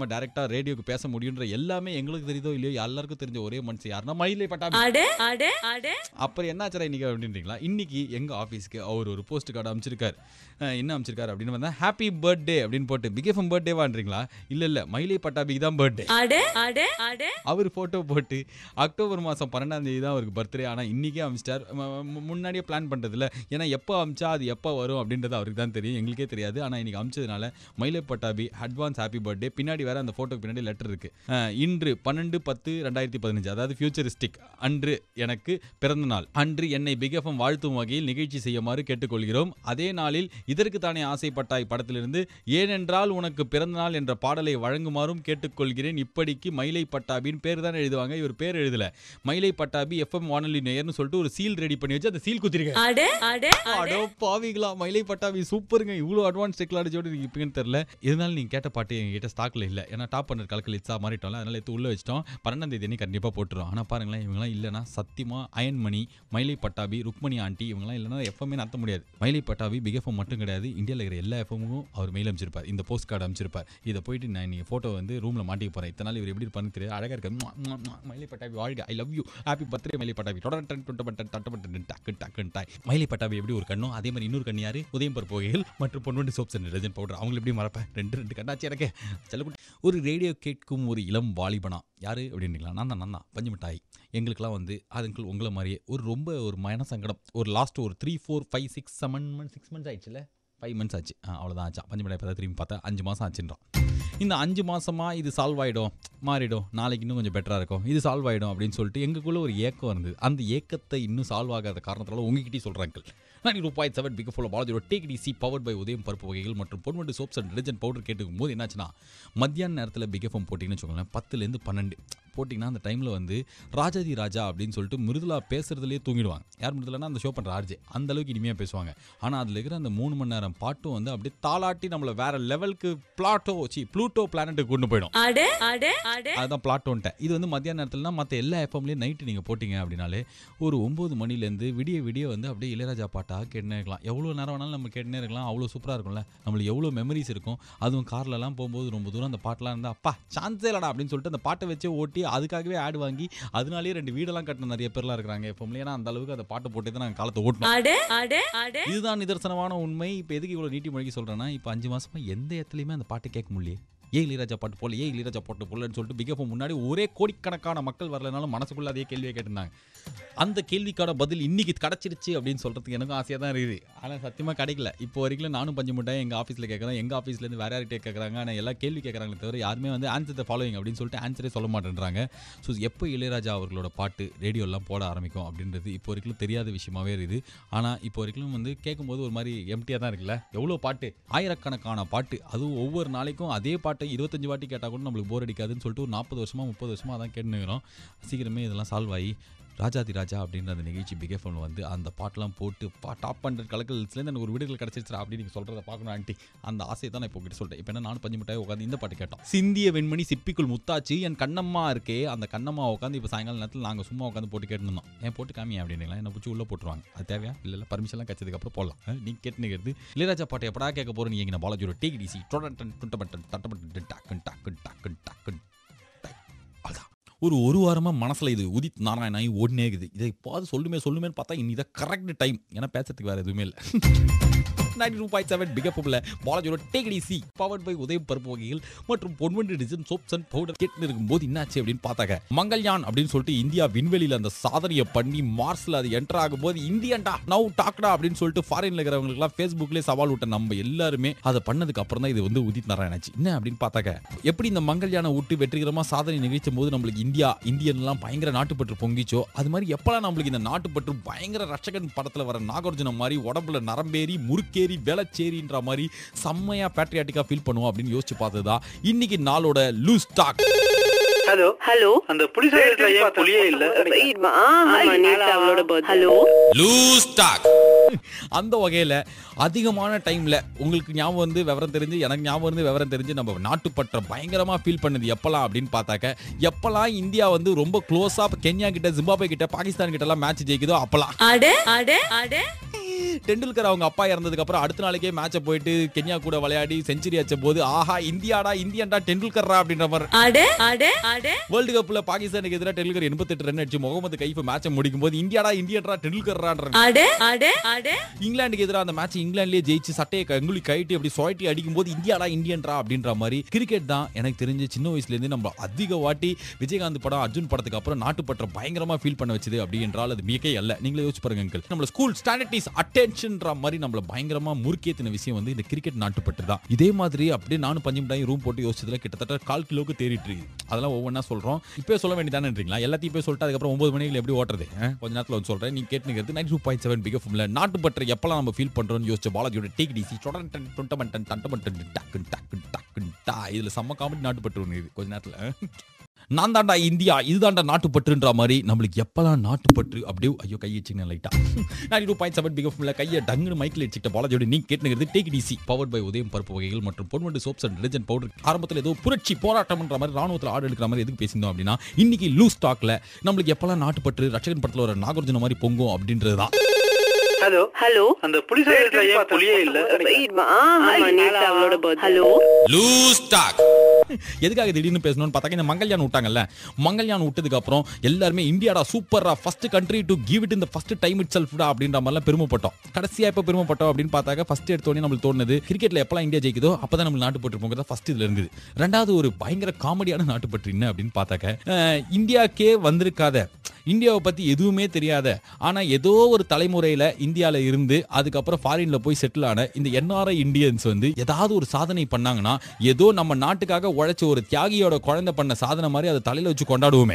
இல்லாம டைரக்டா ரேடியோக்கு பேச முடியுன்ற எல்லாமே எங்களுக்கு தெரியுதோ இல்லையோ எல்லாருக்கும் தெரிஞ்ச ஒரே மனுஷன் யாருன்னா மயிலை பட்டாபி அட அட அட அப்புறம் என்ன ஆச்சுடா இன்னைக்கு அப்படின்றீங்களா இன்னைக்கு எங்க ஆஃபீஸ்க்கு அவர் ஒரு போஸ்ட் கார்டு அமைச்சிருக்காரு அஹ் என்ன அமைச்சிருக்காரு அப்படின்னு வந்தா ஹாப்பி பர்த்டே அப்படின்னு போட்டு பிக் எஃப்எம் பர்த்டேவான்றீங்களா இல்ல இல்ல மயிலை பட்டாபிக்கு தான் பர்த்டே அட அட அட அவர் ஃபோட்டோ போட்டு அக்டோபர் மாதம் பன்னெண்டாம் தேதி தான் அவருக்கு பர்த்டே ஆனால் இன்றைக்கே அமிச்சிட்டார் ம- ம- முன்னாடியே பிளான் பண்ணுறதில்ல ஏன்னா எப்போ அமிச்சா அது எப்போ வரும் அப்படின்றது அவருக்கு தான் தெரியும் எங்களுக்கே தெரியாது ஆனால் இன்றைக்கி அமிச்சதுனால மயிலை பட்டாபி அட்வான்ஸ் ஹாப்பி பர்த்டே பின்னாடி வேற அந்த ஃபோட்டோக்கு பின்னாடி லெட்டர் இருக்குது இன்று பன்னெண்டு பத்து ரெண்டாயிரத்தி பதினஞ்சு அதாவது ஃபியூச்சரிஸ்டிக் அன்று எனக்கு பிறந்த நாள் அன்று என்னை பிகஃபம் வாழ்த்தும் வகையில் நிகழ்ச்சி செய்யுமாறு கேட்டுக்கொள்கிறோம் அதே நாளில் இதற்கு தானே ஆசைப்பட்டாய் படத்திலிருந்து ஏனென்றால் உனக்கு பிறந்த நாள் என்ற பாடலை வழங்குமாறும் கேட்டுக்கொள்கிறேன் இப்படிக்கு மயிலை பட்டாபின்னு பேர் தான் எழுதுவாங்க இவர் பேர் எழுதல மயிலை பட்டாபி எஃப்எம் வானொலி நேயர்னு சொல்லிட்டு ஒரு சீல் ரெடி பண்ணி வச்சு அந்த சீல் குத்திருக்காரு அட அட அட அடோ பாவிங்களா மயிலை பட்டாபி சூப்பருங்க இவ்வளோ அட்வான்ஸ் டெக்னாலஜியோட நீங்க இப்பன்னு தெரியல இருந்தாலும் நீங்க கேட்ட பாட்டு எங்ககிட்ட ஸ்டாக்ல இல்ல ஏன்னா டாப் பண்ணர் கலக்கல் இட்ஸா மாறிட்டோம்ல அதனால எடுத்து உள்ள வச்சிட்டோம் பன்னெண்டாம் தேதி அன்னைக்கு கண்டிப்பா போட்டுரும் ஆனா பாருங்களேன் இவங்கலாம் இல்லைன்னா சத்தியமா அயன்மணி மயிலை பட்டாபி ருக்மணி ஆண்டி இவங்கலாம் இல்லைன்னா எஃப்எம்மே நடத்த முடியாது மயிலை பட்டாபி பிக் எஃப்எம் மட்டும் கிடையாது இந்தியாவில் இருக்கிற எல்லா எஃப்எம்மும் அவர் மெயில் அமைச்சிருப்பார் இந்த போஸ்ட் கார்டு அமைச்சிருப்பார் இதை போயிட்டு நான் நீங்க போட்டோ வந்து ரூம்ல மாட்டிக்க போறேன் இத்தனை நாள் இவர் எப்படி இருப்பாருன்னு தெரியாது அழகா இருக்க ம்ம், ம்ம், ம்ம். மயிலை பட்டாபி வாழ்க I love you happy birthday Mylai Pattabi தொடர் டன் டுண்ட பட்டன் தட்ட பட்டன் டக்கு டக்கு டாய் மயிலை பட்டாபி எப்படி ஒரு கண்ணோ அதே மாதிரி இன்னொரு கண்ணு யாரு உதயம் பருப்புகைகள் மற்றும் Ponvandu soaps and detergent powder அவங்களை எப்படி மறப்பேன் ரெண்டு ரெண்டு கண்ணாச்சு எனக்கு செல்லக்குட்டி ஒரு ரேடியோ கேட்கும் ஒரு இளம் வாலிபனா யாரு அப்படின்றீங்களா நான் தான் நான் தான் பஞ்சு மிட்டாய் எங்களுக்கெல்லாம் வந்து அதுங்கள் உங்களை மாதிரியே ஒரு ரொம்ப ஒரு மன சங்கடம் ஒரு லாஸ்ட் ஒரு three four five six seven months six months ஆயிடுச்சுல ஃபைவ் மந்த்ஸ் ஆச்சு ஆ, அவ்வளோதான் ஆச்சா பஞ்சு மிட்டாய் பார்த்தா திரும்பி பார்த்தா அஞ்சு மாதம் ஆச்சுன்றான் இந்த அஞ்சு மாசமா இது சால்வ் ஆகிடும் மாறிடும் நாளைக்கு இன்னும் கொஞ்சம் பெட்டராக இருக்கும் இது சால்வ் ஆகிடும் அப்படின்னு சொல்லிட்டு எங்களுக்குள்ள ஒரு ஏக்கம் இருந்தது அந்த ஏக்கத்தை இன்னும் சால்வ் ஆகாத காரணத்தால உங்ககிட்டயே சொல்கிறாங்க நான் ரூபாய் செவன் பிக் ஃபுல் பாலாஜியோட take DC powered by Udhayam பருப்பு வகைகள் மற்றும் Ponvandu soaps and detergent powder கேட்டுக்கும் போது என்னாச்சுன்னா மத்தியான நேரத்தில் பிக் எஃப்எம் போட்டிங்கன்னு வச்சுக்கோங்களேன் பத்துலேருந்து பன்னெண்டு போட்டிங்கன்னா அந்த டைமில் வந்து ராஜாதி ராஜா அப்படின்னு சொல்லிட்டு மிருதுலா பேசுறதுலேயே தூங்கிடுவாங்க யார் மிருதுலானா அந்த ஷோ பண்ணுற ஆர்ஜே அந்த அளவுக்கு இனிமையாக பேசுவாங்க ஆனால் அதில் இருக்கிற அந்த மூணு மணி நேரம் பாட்டும் வந்து அப்படியே தாளாட்டி நம்மளை வேற லெவலுக்கு பிளாட்டோ சி ப்ளூட்டோ பிளானட்டுக்கு கொண்டு போயிடும் அட அட அட அதுதான் பிளாட்டோன்ட்டேன் இது வந்து மத்தியான நேரத்துலனா மற்ற எல்லா எஃப்எம்லேயும் நைட்டு நீங்கள் போட்டிங்க அப்படின்னாலே ஒரு ஒம்பது மணிலேருந்து விடிய விடிய வந்து அப்படியே இளையராஜா பாட்டாக கேட்டுனே இருக்கலாம் எவ்வளோ நேரம் வேணாலும் நம்ம கேட்டுனே இருக்கலாம் அவ்வளோ சூப்பராக இருக்கும்ல நம்மளுக்கு எவ்வளோ மெமரிஸ் இருக்கும் அதுவும் கார்லலாம் போகும்போது ரொம்ப தூரம் அந்த பாட்டெலாம் இருந்தால் அப்பா சான்ஸே இல்லடா அப்படின்னு சொல்லிட்டு அந்த பாட்டை வச்சே ஓட்டி அதுக்காகவே ஆட் வாங்கி அதனாலேயே ரெண்டு வீடெல்லாம் கட்டின நிறைய பேர்லாம் இருக்கிறாங்க எஃப்எம்ல ஏன்னா அந்த அளவுக்கு அந்த பாட்டை போட்டு தான் நாங்கள் காலத்தை ஓட்டணும் அட அட அட இதுதான் நிதர்சனமான உண்மை இப்போ எதுக்கு இவ்வளோ நீட்டி மொழிக்கு சொல்கிறேன்னா இப்போ அஞ்சு மாசமா எந்த இடத்துலையுமே அந்த பாட்டு கேட்க முடியலையே ஏ இளையராஜா பாட்டு போல ஏ இளையராஜா பாட்டு போலன்னு சொல்லிட்டு பிக் எஃப் முன்னாடி ஒரே கோடிக்கணக்கான மக்கள் வரலனாலும் மனசுக்குள்ள அதே கேள்வியை கேட்டிருந்தாங்க அந்த கேள்விக்கான பதில் இன்னைக்கு கிடைச்சிருச்சு அப்படின்னு சொல்றதுக்கு எனக்கும் ஆசையாக தான் இருக்குது ஆனால் சத்தியமாக கிடைக்கல இப்போ வரைக்கும் நானும் பஞ்சு முட்டை எங்கள் ஆஃபீஸில் கேட்குறேன் எங்கள் ஆஃபீஸ்லேருந்து வேற யார்கிட்ட கேட்குறாங்க ஆனால் எல்லா கேள்வி கேட்குறாங்களே தவிர யாருமே வந்து ஆன்சர் த ஃபாலோயிங் அப்படின்னு சொல்லிட்டு ஆன்சரே சொல்ல மாட்டேன்றாங்க ஸோ எப்போ இளையராஜா அவர்களோட பாட்டு ரேடியோலாம் போட ஆரம்பிக்கும் அப்படின்றது இப்போ வரைக்கும் தெரியாத விஷயமாவே இருக்குது ஆனால் இப்போ வரைக்கும் வந்து கேட்கும்போது ஒரு மாதிரி எம்டியாக தான் இருக்குல்ல எவ்வளோ பாட்டு ஆயிரக்கணக்கான பாட்டு அதுவும் ஒவ்வொரு நாளைக்கும் அதே பாட்டை இருபத்தஞ்சு வாட்டி கேட்டால் கூட நம்மளுக்கு போர் அடிக்காதுன்னு சொல்லிட்டு ஒரு நாற்பது வருஷமா முப்பது வருஷமா அதான் கேட்டுனுக்கிறோம் சீக்கிரமே இதெல்லாம் சால்வ் ஆகி ராஜாதி ராஜா அப்படின்ற அந்த நிகழ்ச்சி பிக் எஃப்எம்ல வந்து அந்த பாட்டெல்லாம் போட்டு பா டாப் ஹண்ட்ரட் கலக்கல்ஸ்லேருந்து எனக்கு ஒரு வீடுகள் கிடச்சிருச்சா அப்படின்னு நீங்கள் சொல்கிறத பார்க்கணும் ஆண்டி அந்த ஆசையை தான் நான் இப்போ கிட்ட சொல்லிட்டேன் இப்போ என்ன நானும் பஞ்சு மிட்டாய் உட்காந்து இந்த பாட்டு கேட்டோம் சிந்திய வெண்மணி சிப்பிக்குள் முத்தாச்சு என் கண்ணம்மா இருக்கே அந்த கண்ணம்மா உட்காந்து இப்போ சாயங்கால நேரத்தில் நாங்கள் சும்மா உட்காந்து போட்டு கேட்டுருந்தோம் ஏன் போட்டு காமியா அப்படின்னா என்ன பிடிச்சி உள்ளே போட்டுருவாங்க அது தேவையா இல்லை இல்லை பர்மிஷன்லாம் கிடச்சதுக்கப்புறம் போடலாம் நீ கேட்டு நிற்கிறது இளையராஜா பாட்டு எப்படா கேட்க போகிறேன் நீங்கள் நான் பாலாஜியோட டேக் டிசி டொடன் துண்டப்பட்டன் தட்டப்பட்டன் டாக்குன் டாக்குன் டாக்குன் டாக்குன் அதான் ஒரு ஒரு வாரமாக மனசில் இது உதித் நாராயணாய் ஓடினே இருக்குது இதை இப்போது சொல்லுமே சொல்லுமேன்னு பார்த்தா இன்னி இதை கரெக்ட் டைம் ஏன்னா பேசுறதுக்கு வேறு எதுவுமே இல்லை நைன்டி டூ பாயிண்ட் செவன் பிகப்பில் பாலாஜியோட take it easy powered by Udhayam பருப்பு வகைகள் மற்றும் Ponvandu design soaps and powder கேட்டு இருக்கும்போது என்னாச்சு அப்படின்னு பார்த்தாங்க மங்கள்யான் அப்படின்னு சொல்லிட்டு இந்தியா விண்வெளியில் அந்த சாதனையை பண்ணி மார்ஸில் அது என்டர் ஆகும்போது இந்தியன்டா நவ் டாக்டா அப்படின்னு சொல்லிட்டு ஃபாரின்ல இருக்கிறவங்களுக்குலாம் ஃபேஸ்புக்லேயே சவால் விட்ட நம்ம எல்லாருமே அதை பண்ணதுக்கு அப்புறம் தான் இது வந்து உதித் நாராயணாச்சு என்ன அப்படின்னு பார்த்தாக்க எப்படி இந்த மங்கள்யானை விட்டு வெற்றிகரமாக சாதனை நிகழ்த்தும் போது நம்மளுக்கு இந்தியா இந்தியன்லாம் பயங்கர நாட்டுப்பற்று பொங்கிச்சோ அது மாதிரி எப்பலாம் நம்மளுக்கு இந்த நாட்டுப்பற்று பயங்கர ரட்சகன் படத்தில் வர நாகார்ஜுன மாதிரி உடம்புல நரம்பேறி முறுக்கேறி வேளச்சேரின்ற மாதிரி செம்மையா பேட்ரியாட்டிக்கா ஃபீல் பண்ணுவோம் அப்படின்னு யோசிச்சு பார்த்ததா இன்னைக்கு நாளோட லூஸ் டாக் ஹலோ ஹலோ அந்த புலிஸ் ஏன் புலியே இல்ல ஆமா நேத்து அவளோட பர்த் ஹலோ லூஸ் டாக் அந்த வகையில் அதிகமான டைமில் உங்களுக்கு ஞாபகம் வந்து விவரம் தெரிஞ்சு எனக்கு ஞாபகம் வந்து விவரம் தெரிஞ்சு நம்ம நாட்டுப்பற்ற பயங்கரமாக ஃபீல் பண்ணது எப்பலாம் அப்படின்னு பார்த்தாக்க எப்பலாம் இந்தியா வந்து ரொம்ப க்ளோஸாக கென்யா கிட்ட ஜிம்பாபே கிட்ட பாகிஸ்தான் கிட்ட எல்லாம் மேட்ச் ஜெயிக்குதோ அப்பலாம் அட அட அட டெண்டுல்கர் அவங்க அப்பா இறந்ததுக்கு அப்புறம் அடுத்த நாளைக்கே மேட்சை போயிட்டு கென்யா கூட விளையாடி செஞ்சுரி அடிச்ச போது ஆஹா இந்தியாடா இந்தியன்டா டெண்டுல்கர்ரா அப்படின்ற மாதிரி அட அட அட வேர்ல்டு கப்ல பாகிஸ்தானுக்கு எதிராக டெண்டுல்கர் 88 ரன் அடிச்சு முகமது கைஃப் மேட்சை முடிக்கும் போது இந்தியாடா இந்தியன்டா டெண்டுல்கர்ரான்ற அட அட அட இங்கிலாந்துக்கு எதிராக அந்த மேட்ச் இங்கிலாந்துலயே ஜெயிச்சு சட்டையை கங்குலி கைட்டி அப்படி சுழட்டி அடிக்கும் போது இந்தியாடா இந்தியன்டா அப்படின்ற மாதிரி கிரிக்கெட் தான் எனக்கு தெரிஞ்சு சின்ன வயசுல இருந்து நம்ம அதிக வாட்டி விஜயகாந்த் படம் அர்ஜுன் படத்துக்கு அப்புறம் நாட்டுப்பற்ற பயங்கரமா ஃபீல் பண்ண வச்சது அப்படி என்றால் அது மிகை அல்ல நீங்களே யோசிச்சு பாருங்க uncle. நம்மள ஸ்கூல் ஸ்டாண்டர்டிஸ் அட்டென்ஷன்ன்ற மாதிரி நம்மள பயங்கரமா முறுக்கேத்தின விஷயம் வந்து இந்த கிரிக்கெட் நாட்டுப்பற்று தான் இதே மாதிரி அப்படியே நானும் பஞ்சு மிட்டாய் ரூம் போட்டு யோசிச்சதுல கிட்டத்தட்ட கால் கிலோக்கு தேறிட்டு இருக்கு அதெல்லாம் ஒவ்வொன்றா சொல்றோம் இப்போ சொல்ல வேண்டியதானேன்றீங்களா எல்லாத்தையும் போய் சொல்லிட்டு அதுக்கப்புறம் ஒன்பது மணிக்கு எப்படி ஓட்டுறது ஆ? கொஞ்ச நேரத்தில் வந்து சொல்றேன் நீங்க கேட்டுங்கிறது nine two point seven big ஃபும்ல நாட்டுப்பற்ற எப்பெல்லாம் நம்ம ஃபீல் பண்றோம்னு யோசிச்ச பாலாஜியோட டேக் டிசி சொடன் டன் தொண்டமன் டன் தண்டமன் டன் டக்கு டக்கு டக்கு டா இதுல செம்ம காமெடி நாட்டுப்பற்று ஒன்று இது கொஞ்ச நேரத்தில் ஆ? நான் தாண்டா இந்தியா இதுதான்டா நாட்டுப்பற்றுன்ற மாதிரி நம்மளுக்கு எப்பலாம் நாட்டுப்பற்று அப்படியே ஐயோ கை வச்சுங்க லைட்டா நைன்டி டூ பாயிண்ட் செவன் பிகஃப்ல கையை டங்குன்னு மைக்கில் வச்சுக்கிட்ட பாலாஜோட நீ கேட்டுங்கிறது take it easy power by Udhayam பருப்பு வகைகள் மற்றும் Ponvandu soaps and detergent powder ஆரம்பத்தில் ஏதோ புரட்சி போராட்டம்ன்ற மாதிரி ராணுவத்தில் ஆடு எடுக்கிற மாதிரி எதுக்கு பேசியிருந்தோம் அப்படின்னா இன்னைக்கு லூஸ் ஸ்டாக்ல நம்மளுக்கு எப்பலாம் நாட்டுப்பற்று ரட்சகன் படத்தில் ஒரு நாகார்ஜுன மாதிரி பொங்கும் அப்படின்றது தான் ஹலோ ஹலோ அந்த புலி சைடுல ஏன் புலியே இல்ல ஆமா நேத்து அவளோட பர்த் ஹலோ லூஸ் ஸ்டாக் எதுக்காக திடீர்னு பேசணும்னு பார்த்தா இந்த மங்கள்யான் விட்டாங்கல்ல மங்கள்யான் விட்டதுக்கு அப்புறம் எல்லாருமே இந்தியாடா சூப்பரா first country to give it இந்த ஃபர்ஸ்ட் டைம் இட் செல்ஃப்டா அப்படின்ற மாதிரிலாம் பெருமைப்பட்டோம் கடைசியா எப்போ பெருமைப்பட்டோம் அப்படின்னு பார்த்தாக்க ஃபர்ஸ்ட் எடுத்தோடனே நம்மளுக்கு தோணுது கிரிக்கெட்ல எப்பலாம் இந்தியா ஜெயிக்குதோ அப்பதான் நம்ம நாட்டுப்பற்று போங்க ஃபர்ஸ்ட் இதுல இருந்தது ரெண்டாவது ஒரு பயங்கர காமெடியான நாட்டுப்பற்று என்ன அப்படின்னு பார்த்தாக்க அஹ், இந்தியாக்கே வந்திருக்காத இந்தியாவை பத்தி எதுவுமே தெரியாத ஆனா ஏதோ ஒரு தலைமுறையில இந்தியால இருந்து அதுக்கப்புறம் ஃபாரின்ல போய் செட்டில் ஆன இந்த என்ஆர்ஐ இந்தியன்ஸ் வந்து ஏதாவது ஒரு சாதனை பண்ணாங்கன்னா ஏதோ நம்ம நாட்டுக்காக உழைச்ச ஒரு தியாகியோட குழந்தை பண்ண சாதனை மாதிரி அதை தலையில வச்சு கொண்டாடுவோமே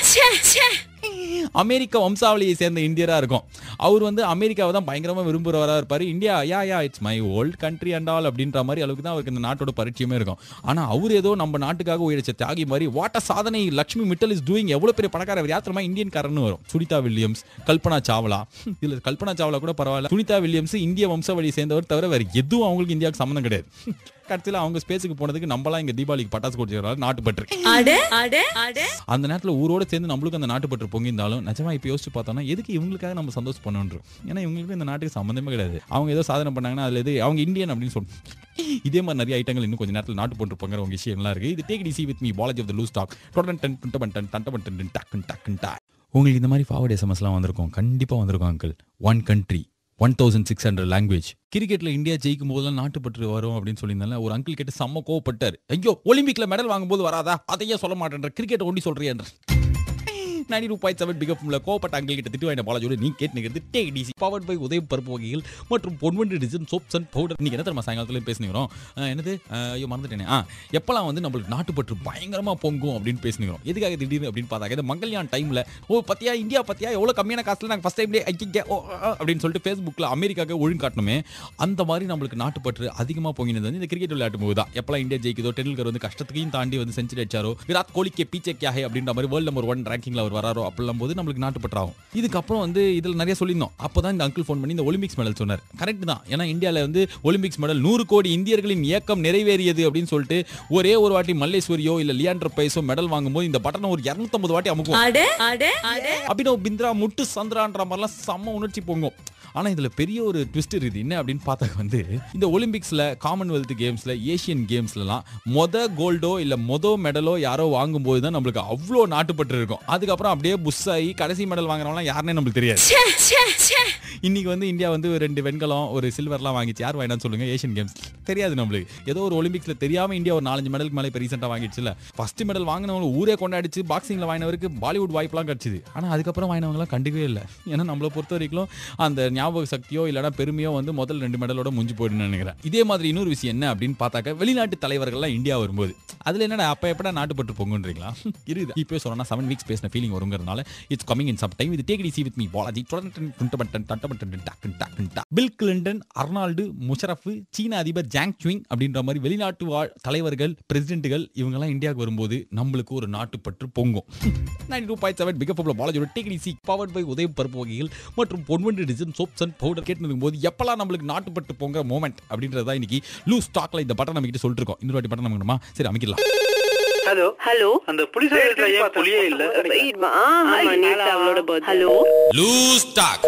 அமெரிக்க வம்சாவளியை சேர்ந்த இந்தியரா இருக்கும் அவர் வந்து அமெரிக்காவை தான் பயங்கரமா விரும்புறவரா இருப்பாரு India yeah yeah it's my old country and all அப்படின்ற மாதிரி அளவுக்கு தான் அவருக்கு இந்த நாட்டோட பரிச்சயமே இருக்கும் ஆனா அவர் ஏதோ நம்ம நாட்டுக்காக உயர்ச்ச தியாகி மாதிரி வாட்ட சாதனை லட்சுமி மிட்டல் இஸ் டூயிங் எவ்வளவு பெரிய பணக்காரர் யாத்திரமா இந்தியன் காரன்னு வரும் சுனிதா வில்லியம்ஸ் கல்பனா சாவ்லா இதுல கல்பனா சாவ்லா கூட பரவாயில்ல சுனிதா வில்லியம்ஸ் இந்திய வம்சாவளியை சேர்ந்தவர் தவிர வேற எதுவும் அவங்களுக்கு இந்தியாவுக்கு சம்மந்தம் கிடையாது கடைசியில் அவங்க ஸ்பேஸுக்கு போனதுக்கு நம்மளாம் இங்க தீபாவளிக்கு பட்டாசு கொடுத்துருக்காங்க நாட்டுப்பற்று அட அட அட அந்த நேரத்தில் ஊரோட சேர்ந்து நம்மளுக்கு அந்த நாட்டுப்பற்று பொங்கியிருந்தாலும் நிஜமா இப்போ யோசிச்சு பார்த்தோம்னா எதுக்கு இவங்களுக்காக நம்ம சந்தோஷம் பண்ணணும் ஏன்னா இவங்களுக்கு இந்த நாட்டுக்கு சம்மந்தமே கிடையாது அவங்க ஏதோ சாதனை பண்ணாங்கன்னா அதுல எது அவங்க இந்தியன் அப்படின்னு சொல்லணும் இதே மாதிரி நிறைய ஐட்டங்கள் இன்னும் கொஞ்ச நேரத்தில் நாட்டு போட்டு போங்கிற உங்க விஷயம்லாம் இருக்கு இது take it easy with me Balaji of the loose talk டொடன் டன் டுண்ட டன் டண்ட டன் டக்குன் டக்குன் டா உங்களுக்கு இந்த மாதிரி ஃபார்வர்ட் எஸ்எம்எஸ்லாம் வந்திருக்கும் கண்டிப்பாக வந்திருக்கும் uncle one country one thousand six hundred language கிரிக்கெட்ல இந்தியா ஜெயிக்கும் போதெல்லாம் நாட்டுப்பற்று வரும் அப்படின்னு சொல்லியிருந்தால ஒரு அங்கிள் கேட்டு செம்ம கோவப்பட்டார் ஐயோ ஒலிம்பிக்ல மெடல் வாங்கும்போது வராதா அதையே சொல்ல மாட்டேன்ற கிரிக்கெட் ஒண்டி சொல்றியன்ற நைன்டி டூ பாயிண்ட் செவன் பிகப்ல கோவப்பட்ட அங்கிள் கிட்ட திட்டு வாங்கின பாலாஜோட நீ கேட்டுங்கிறது take it easy power by Udhayam பருப்பு வகைகள் மற்றும் Ponvandu design soaps and powder நீங்க என்ன தெரியுமா சாயங்காலத்துல பேசினுக்கிறோம் என்னது அஹ், ஐயோ மறந்துட்டேனே ஆ எப்பலாம் வந்து நம்மளுக்கு நாட்டுப்பற்று பயங்கரமா பொங்கும் அப்படின்னு பேசினுக்கிறோம் எதுக்காக திடீர்னு அப்படின்னு பார்த்தாக்க இந்த மங்கள்யான் டைம்ல ஓ பத்தியா இந்தியா பத்தியா எவ்வளவு கம்மியான காசுல நாங்க ஃபர்ஸ்ட் டைம்லேயே ஐக்கிங்க ஓ ஆ, அப்படின்னு சொல்லிட்டு ஃபேஸ்புக்ல அமெரிக்காவுக்கு ஒழுங்கு காட்டணுமே அந்த மாதிரி நம்மளுக்கு நாட்டுப்பற்று அதிகமா பொங்கினது வந்து இந்த கிரிக்கெட் விளையாட்டு போது தான் எப்பலாம் இந்தியா ஜெயிக்குதோ டெண்டுல்கர் வந்து கஷ்டத்தையும் தாண்டி வந்து செஞ்சுரி அடிச்சாரோ விராட் கோலிக்கு பீச்சே கியாஹே அப்படின்ற மாதிரி வேர்ல்ட் நம்பர் ஒன் ரேங்கிங்ல அவர் வராரோ அப்படிலாம் போது நம்மளுக்கு நாட்டுப்பற்று ஆகும் இதுக்கப்புறம் வந்து இதுல நிறைய சொல்லியிருந்தோம் அப்பதான் இந்த அங்கிள் ஃபோன் பண்ணி இந்த ஒலிம்பிக்ஸ் மெடல் சொன்னார் கரெக்ட் தான் ஏன்னா இந்தியால வந்து ஒலிம்பிக்ஸ் மெடல் நூறு கோடி இந்தியர்களின் இயக்கம் நிறைவேறியது அப்படின்னு சொல்லிட்டு ஒரே ஒரு வாட்டி மல்லேஸ்வரியோ இல்ல லியாண்டர் பைஸோ மெடல் வாங்கும்போது இந்த பட்டனை ஒரு 250 வாட்டி அமுக்கும் அட அட அட அபினவ் பிந்த்ரா முட்டு சந்திரான்ற மாதிரிலாம் செம்ம உணர்ச்சி பொங்கும் ஆனா இதுல பெரிய ஒரு ட்விஸ்ட் இருக்குது என்ன அப்படின்னு பார்த்தா வந்து இந்த ஒலிம்பிக்ஸ்ல காமன்வெல்த் கேம்ஸ்ல ஏசியன் கேம்ஸ்லலாம் மொத கோல்டோ இல்ல மொத மெடலோ யாரோ வாங்கும்போது தான் நம்மளுக்கு அவ்வளோ நாட்டுப்பட்டு இருக்கும் அதுக்கப்புறம் அப்படியே புஷ் ஆகி கடைசி மெடல் வாங்குறவங்களாம் யாருன்னே நம்மளுக்கு தெரியாது ச்சே ச்சே ச்சே இன்னைக்கு வந்து இந்தியா வந்து ஒரு ரெண்டு வெண்கலம் ஒரு சில்வர்லாம் வாங்கிச்சு யார் வாங்கினான்னு சொல்லுங்க ஏஷியன் கேம்ஸ் தெரியாது நம்மளுக்கு ஏதோ ஒரு ஒலிம்பிக்ஸ்ல தெரியாம இந்தியா ஒரு நாலஞ்சு மெடலுக்கு மேலே இப்போ ரீசெண்டாக வாங்கிடுச்சுல ஃபர்ஸ்ட் மெடல் வாங்கினவங்க ஊரே கொண்டாடிச்சு பாக்ஸிங்ல வாங்கினவருக்கு பாலிவுட் வாய்ப்புலாம் கிடைச்சிது ஆனா அதுக்கப்புறம் வாங்கினவங்களாம் கண்டுக்கவே இல்லை ஏன்னா நம்மளை பொறுத்த வரைக்கும் அந்த ஞாபக சக்தியோ இல்லைன்னா பெருமையோ வந்து முதல் ரெண்டு மெடலோட முடிஞ்சு போயிடுன்னு நினைக்கிறேன் இதே மாதிரி இன்னொரு விஷயம் என்ன அப்படின்னு பார்த்தாக்க வெளிநாட்டு தலைவர்கள்லாம் இந்தியா வரும்போது அதுல என்னடா அப்ப எப்படா நாட்டுப்பட்டு பொங்குன்றீங்களா இருக்குது இப்போ சொன்னா செவன் வீக்ஸ் பேசின ஃபீலிங் வருங்கிறதுனால it's coming in some time இது take C with me Balaji Bill Clinton Arnold Musharraf சீன அதிபர் ஜாங் சுவிங் அப்படின்ற மாதிரி வெளிநாட்டு வாழ் தலைவர்கள் பிரசிடென்ட்டுகள் இவங்கெல்லாம் இந்தியாவுக்கு வரும்போது நம்மளுக்கு ஒரு நாட்டுப்பற்று பொங்கும் ninety two point seven pick up பாலாஜியோட take C powered by Udhayam பருப்பு வகைகள் மற்றும் Ponvandu design soaps and powder கேட்டு போது எப்பலாம் நம்மளுக்கு நாட்டுப்பட்டு பொங்க மோமெண்ட் அப்படின்றதா இன்னைக்கு லூஸ் ஸ்டாக்ல இந்த பட்டன் நம்ம கிட்ட சொல்லிட்டு இருக்கோம் இன்னொரு வாட்டி பட்டன் நமக்குமா சரி அமைக்கலாம் ஹலோ ஹலோ அந்த புலி சைடுல ஏன் புலியே இல்ல ஆமா நேத்து அவளோட பர்த் ஹலோ லூஸ் ஸ்டாக்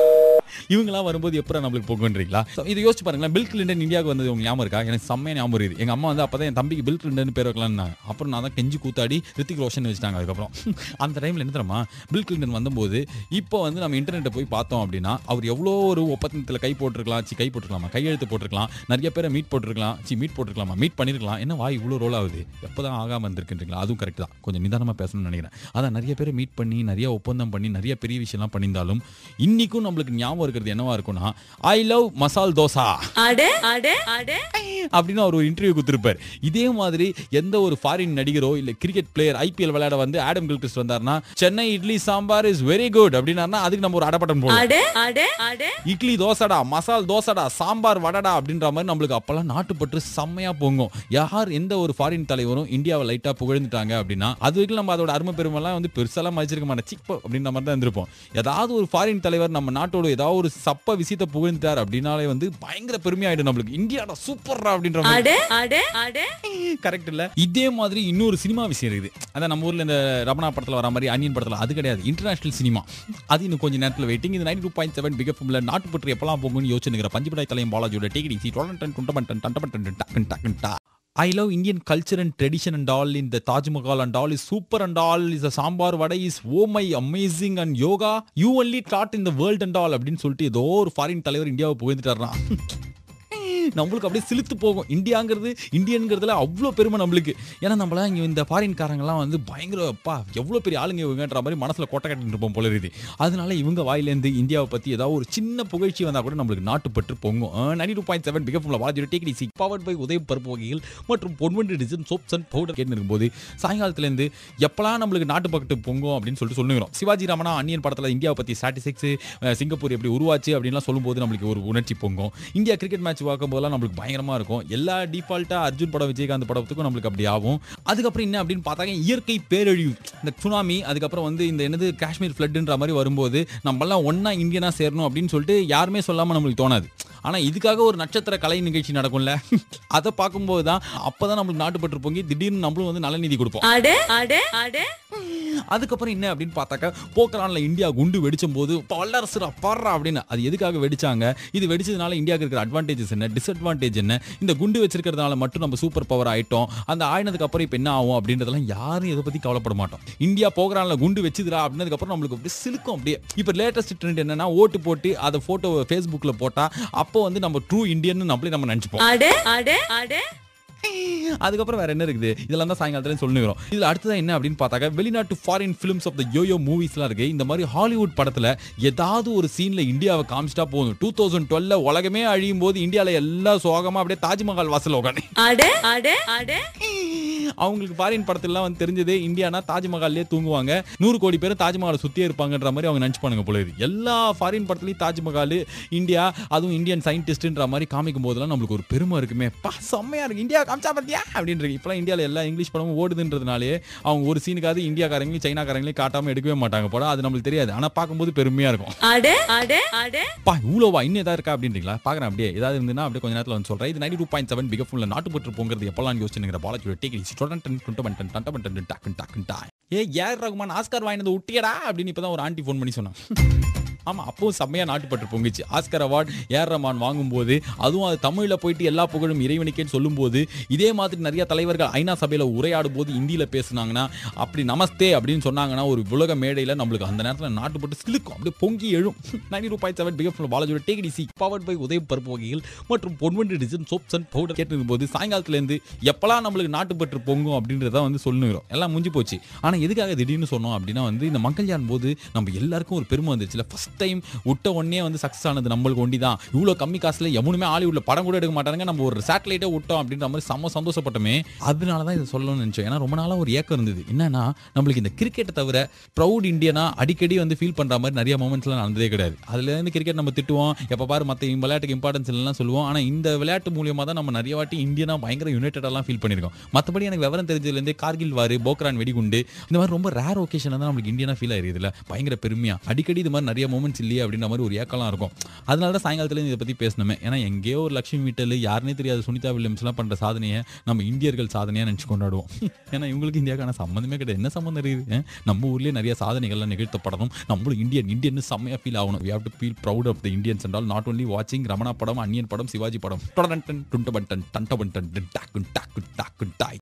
இவங்கலாம் வரும்போது எப்பறம் நம்மளுக்கு போகுன்றீங்களா So, இது யோசிச்சு பாருங்களேன் பில் கிளின்டன் இந்தியாவுக்கு வந்தது உங்களுக்கு ஞாபகம் இருக்கா எனக்கு செம்மையா ஞாபகம் இருக்குது எங்க அம்மா வந்து அப்பதான் என் தம்பிக்கு பில் கிளின்டன் பேர் வைக்கலாம்னாங்க அப்புறம் நான் தான் கெஞ்சி கூத்தாடி ரித்திக் ரோஷன் வச்சுட்டாங்க அதுக்கப்புறம் அந்த டைம்ல என்ன தெரியுமா பில் கிளின்டன் வந்தபோது இப்போ வந்து நம்ம இன்டர்நெட்டை போய் பார்த்தோம் அப்படின்னா அவர் எவ்வளோ ஒரு ஒப்பந்தத்தில் கை போட்டிருக்கலாம் சி கை போட்டிருக்கலாமா கையெழுத்து போட்டிருக்கலாம் நிறைய பேரை மீட் போட்டிருக்கலாம் சி மீட் போட்டிருக்கலாமா மீட் பண்ணிருக்கலாம் என்ன வாய் இவ்வளோ ரோல் ஆகுது எப்போதான் ஆகாம வந்திருக்குன்றீங்களா அதுவும் கரெக்ட் தான் கொஞ்சம் நிதானமா பேசணும்னு நினைக்கிறேன் அதான் நிறைய பேரை மீட் பண்ணி நிறைய ஒப்பந்தம் பண்ணி நிறைய பெரிய விஷயம்லாம் பண்ணியிருந்தாலும் இன்னைக்கும் நம்மளுக்கு ஞாபகம் இருக்கிறது என்னவா இருக்கும்னா ஐ லவ் மசால் தோசா அட அட அட அப்படின்னு அவர் ஒரு இன்டர்வியூ கொடுத்துருப்பார் இதே மாதிரி எந்த ஒரு ஃபாரின் நடிகரோ இல்ல கிரிக்கெட் பிளேயர் ஐபிஎல் விளையாட வந்து ஆடம் கில்கிறிஸ்ட் வந்தாருன்னா Chennai idli sambar is very good அப்படின்னாருன்னா அதுக்கு நம்ம ஒரு அடப்பட்டம் போடுவோம் அட அட அட இட்லி தோசைடா மசால் தோசைடா சாம்பார் வடடா அப்படின்ற மாதிரி நம்மளுக்கு அப்பெல்லாம் நாட்டுப்பற்று செம்மையா பொங்கும் யார் எந்த ஒரு ஃபாரின் தலைவரும் இந்தியாவை லைட்டா புகழ்ந்துட்டாங்க அப்படின்னா அது வரைக்கும் நம்ம அதோட அருமை பெருமெல்லாம் வந்து பெருசாலாம் மதிச்சிருக்க மாட்டோம் சிப்போ அப்படின்ற மாதிரி தான் இருந்திருப்போம் ஏதாவது ஒரு ஃபாரின் தலைவர் நம்ம நாட்டோட ஏதாவது ஒரு சப்ப விஷயத்தை புகழ்ந்துட்டார் அப்படின்னாலே வந்து பயங்கர பெருமையாயிடும் நம்மளுக்கு இந்தியாடா சூப்பர்ரா அப்படின்ற மாதிரி அட அட அட கரெக்ட் இல்ல இதே மாதிரி இன்னொரு சினிமா விஷயம் இருக்குது அதான் நம்ம ஊர்ல இந்த ரமணா படத்துல வர மாதிரி அனியன் படத்துல அது கிடையாது இன்டர்நேஷனல் சினிமா அது இன்னும் கொஞ்சம் நேரத்தில் வெயிட்டிங் இது ninety two point seven big எஃப்ல நாட்டு பற்றி எப்பலாம் போகும்னு யோசிச்சுங்கிற பஞ்சுபடாய் தலையும் பாலாஜியோட டேக்கடி சி டொலன் குண்டமன் டண்டமன் டக்குன் டக்குன் டா I love Indian culture and tradition and all in the Taj Mahal and all is super and all is a sambar vada is oh my amazing and yoga you only taught in the world and all அப்படின்னு சொல்லிட்டு ஏதோ ஒரு foreign தலைவர் இந்தியாவை புகழ்ந்துட்டாருனா நம்மளுக்கு அப்படியே சிலுத்து போகும் இந்தியாங்கிறது இந்தியன்கிறதுல அவ்வளோ பெருமை நம்மளுக்கு ஏன்னா நம்மளாம் இங்கே இந்த ஃபாரின்காரங்கெல்லாம் வந்து பயங்கர அப்பா எவ்வளோ பெரிய ஆளுங்க இவங்கன்ற மாதிரி மனசில் கோட்டை கட்டிட்டு இருப்போம் போல இருக்குது அதனால இவங்க வாயிலேருந்து இந்தியாவை பற்றி ஏதாவது ஒரு சின்ன புகழ்ச்சி வந்தால் கூட நம்மளுக்கு நாட்டுப்பற்று பொங்கும் நைன்டி டூ பாயிண்ட் செவன் பிகஃபுல்ல வாஜி take it easy powered by Udhayam பருப்பு வகைகள் மற்றும் Ponvandu design soaps and powder கேட்டு இருக்கும்போது சாயங்காலத்துலேருந்து எப்பலாம் நம்மளுக்கு நாட்டு பக்கத்து பொங்கும் அப்படின்னு சொல்லிட்டு சொல்லுகிறோம் சிவாஜி ராமனா அன்னியன் படத்தில் இந்தியாவை பற்றி ஸ்டாட்டிஸ்டிக்ஸ் சிங்கப்பூர் எப்படி உருவாச்சு அப்படின்லாம் சொல்லும்போது நம்மளுக்கு ஒரு உணர்ச்சி பொங்கும் இந்தியா கிரிக்கெட் மேட்ச் பார்க்கும்போதெல்லாம் நம்மளுக்கு பயங்கரமா இருக்கும் எல்லா டிஃபால்ட்டாக அர்ஜுன் படம் விஜயகாந்த் படத்துக்கும் நம்மளுக்கு அப்படி ஆகும் அதுக்கப்புறம் என்ன அப்படின்னு பார்த்தாங்க இயற்கை பேரழிவு இந்த சுனாமி அதுக்கப்புறம் வந்து இந்த என்னது காஷ்மீர் ஃப்ளட்டுன்ற மாதிரி வரும்போது நம்மலாம் ஒண்ணா இந்தியனா சேரணும் அப்படின்னு சொல்லிட்டு யாருமே சொல்லாம நம்மளுக்கு தோணாது ஆனா இதுக்காக ஒரு நட்சத்திர கலை நிகழ்ச்சி நடக்கும்ல அதை பார்க்கும்போது தான் அப்பதான் நம்மளுக்கு நாட்டுப்பற்று பொங்கி திடீர்னு நம்மளும் வந்து நலநிதி கொடுப்போம் அட அட அட அதுக்கப்புறம் என்ன அப்படின்னு பார்த்தாக்கா போக்கரான்ல இந்தியா குண்டு வெடிச்சும் போது வல்லரசுரா பாடுறா அப்படின்னு அது எதுக்காக வெடிச்சாங்க இது வெடிச்சதுனால இந்தியாவுக்கு இருக்கிற அட்வான்டேஜஸ் என்ன டிஸ்அட்வான்டேஜ் என்ன இந்த குண்டு வச்சிருக்கிறதுனால மட்டும் நம்ம சூப்பர் பவர் ஆயிட்டோம் அந்த ஆயினதுக்கு அப்புறம் இப்போ என்ன ஆகும் அப்படின்றதெல்லாம் யாரும் இதை பத்தி கவலைப்பட மாட்டோம் இந்தியா போக்கரான்ல குண்டு வச்சுதுரா அப்படின்னதுக்கு அப்புறம் நம்மளுக்கு அப்படியே சிலுக்கும் அப்படியே இப்போ லேட்டஸ்ட் ட்ரெண்ட் என்னன்னா ஓட்டு போட்டு அதை போட்டோ ஃபேஸ்புக்ல போட்டா அப்போ வந்து நம்ம ட்ரூ இந்தியன் நம்மளே நம்ம நினைச்சுப்போம் அட அட அட அதுக்கப்புறம் வேற என்ன இருக்குது இதெல்லாம் தான் சாயங்காலத்துல சொல்லுகிறோம் இதுல அடுத்ததான் என்ன அப்படின்னு பார்த்தாக்க வெளிநாட்டு ஃபாரின் ஃபிலிம்ஸ் ஆஃப் த யோயோ மூவிஸ்லாம் இருக்கு இந்த மாதிரி ஹாலிவுட் படத்துல ஏதாவது ஒரு சீன்ல இந்தியாவை காமிச்சிட்டா போதும் டூ தௌசண்ட் டுவெல்ல உலகமே அழியும் போது இந்தியால எல்லாம் சோகமா அப்படியே தாஜ்மஹால் வாசல் உட்காந்து அட அட அட அவங்களுக்கு ஃபாரின் படத்துலலாம் வந்து தெரிஞ்சது இந்தியானா தாஜ்மஹால்லே தூங்குவாங்க நூறு கோடி பேர் தாஜ்மஹாலை சுத்தியே இருப்பாங்கன்ற மாதிரி அவங்க நினைச்சுப்பானுங்க போல இது எல்லா ஃபாரின் படத்துலயும் தாஜ்மஹால் இந்தியா அதுவும் இந்தியன் சயின்டிஸ்ட்ன்ற மாதிரி காமிக்கும் போதெல்லாம் நம்மளுக்கு ஒரு பெருமை இருக்குமே பா செம்மையா இருக்கு இந்தியா காமிச்சா பார்த்தியா அப்படின்னு இருக்கு இப்பெல்லாம் இந்தியாவில் எல்லா இங்கிலீஷ் படமும் ஓடுதுன்றதுனாலே அவங்க ஒரு சீனுக்காவது இந்தியாக்காரங்களையும் சைனாக்காரங்களையும் காட்டாம எடுக்கவே மாட்டாங்க போல அது நம்மளுக்கு தெரியாது ஆனா பார்க்கும்போது பெருமையா இருக்கும் அட அட அட பா இவ்வளோவா இன்னும் ஏதாவது இருக்கா அப்படின்றீங்களா பார்க்குறேன் அப்படியே ஏதாவது இருந்துன்னா அப்படியே கொஞ்ச நேரத்தில் வந்து சொல்கிறேன் இது ninety two point seven big ஃபுல்ல நாட்டு பற்று போங்கிறது எப்பலாம் யோசிச்சுங்கிற பாலாஜியோட டேக்கி டொடன் டன் டுண்ட பன் டன் டண்ட பன் டன் டாக்குன் டாக்குன் டா ஏ ஏர் ரகுமான் ஆஸ்கார் வாங்கினது விட்டியடா அப்படின்னு இப்போ தான் ஒரு ஆண்டி ஃபோன் பண்ணி சொன்னாங்க ஆமா அப்பவும் செம்மையா நாட்டுப்பற்று பொங்குச்சு ஆஸ்கர் அவார்ட் ஏர் ரஹ்மான் வாங்கும்போது அதுவும் அது தமிழ்ல போயிட்டு எல்லா புகழும் இறைவனுக்கேன்னு சொல்லும்போது இதே மாதிரி நிறைய தலைவர்கள் ஐநா சபையில உரையாடும் போது இந்தியில பேசுனாங்கன்னா அப்படி நமஸ்தே அப்படின்னு சொன்னாங்கன்னா ஒரு உலக மேடையில நம்மளுக்கு அந்த நேரத்துல நாட்டுப்பட்டு சிலுக்கும் அப்படியே பொங்கி எழும் ninety two point seven pick up பாலாஜியோட take C powered by Udhayam பருப்பு வகைகள் மற்றும் Ponvandu design soaps and powder கேட்டு போது சாயங்காலத்துல இருந்து எப்பலாம் நம்மளுக்கு நாட்டுப்பற்று பொங்கும் அப்படின்றத வந்து சொல்லுகிறோம் எல்லாம் முடிஞ்சு போச்சு ஆனா எதுக்காக திடீர்னு சொன்னோம் அப்படின்னா வந்து இந்த மங்கள்யான் போது நம்ம எல்லாருக்கும் ஒரு பெருமை வந்துச்சுல ஃபர்ஸ்ட் டைம் விட்ட உடனே வந்து சக்ஸஸ் ஆனது நம்மளுக்கு ஒண்டி தான் இவ்வளோ கம்மி காசுல எவனுமே ஹாலிவுட்ல படம் கூட எடுக்க மாட்டாங்க நம்ம ஒரு சேட்டலைட்டே விட்டோம் அப்படின்ற மாதிரி செம்ம சந்தோஷப்பட்டோமே அதனால தான் இதை சொல்லணும்னு நினைச்சோம் ஏன்னா ரொம்ப நாளா ஒரு ஏக்கம் இருந்தது என்னன்னா நம்மளுக்கு இந்த கிரிக்கெட்டை தவிர ப்ரௌட் இந்தியனா அடிக்கடி வந்து ஃபீல் பண்ற மாதிரி நிறைய மூமெண்ட்ஸ்லாம் நடந்ததே கிடையாது அதுல இருந்து கிரிக்கெட் நம்ம திட்டுவோம் எப்ப பாரு மற்ற விளையாட்டுக்கு இம்பார்ட்டன்ஸ் எல்லாம் சொல்லுவோம் ஆனா இந்த விளையாட்டு மூலியமா தான் நம்ம நிறைய வாட்டி இந்தியனா பயங்கர யுனைடெல்லாம் ஃபீல் பண்ணிருக்கோம் மற்றபடி எனக்கு விவரம் தெரிஞ்சதுலேருந்தே கார்கில் வாரு போக்ரான் வெடிகுண்டு இந்த மாதிரி ரொம்ப ரேர் ஒகேஷன் தான் நம்மளுக்கு இந்தியனா ஃபீல் ஆயிருக்குதுல பயங்கர பெருமையா அடிக்கடி இது மாதிரி நிறைய மூமெண்ட் மூமெண்ட்ஸ் இல்லையே அப்படின்ற மாதிரி ஒரு ஏக்கம்லாம் இருக்கும் அதனால தான் சாயங்காலத்துல இதை பற்றி பேசணுமே ஏன்னா எங்கேயோ ஒரு லக்ஷ்மி மீட்டல் யாருனே தெரியாத சுனிதா வில்லியம்ஸ்லாம் பண்ணுற சாதனையை நம்ம இந்தியர்கள் சாதனையாக நினச்சி கொண்டாடுவோம் ஏன்னா இவங்களுக்கு இந்தியாவுக்கான சம்மந்தமே கிடையாது என்ன சம்மந்தம் இருக்குது அஹ்? நம்ம ஊர்லேயே நிறைய சாதனைகள்லாம் நிகழ்த்தப்படணும் நம்மளும் இந்தியன் இந்தியன் செம்மையாக ஃபீல் ஆகணும் we have to feel proud of the Indians என்றால் நாட் ஒன்லி வாட்சிங் ரமணா படம் அன்னியன் படம் சிவாஜி படம் டொடடன் டுண்டபண்டன் டண்டபண்டன் டாக்குன் டாக்குன் டாக்குன் டாய்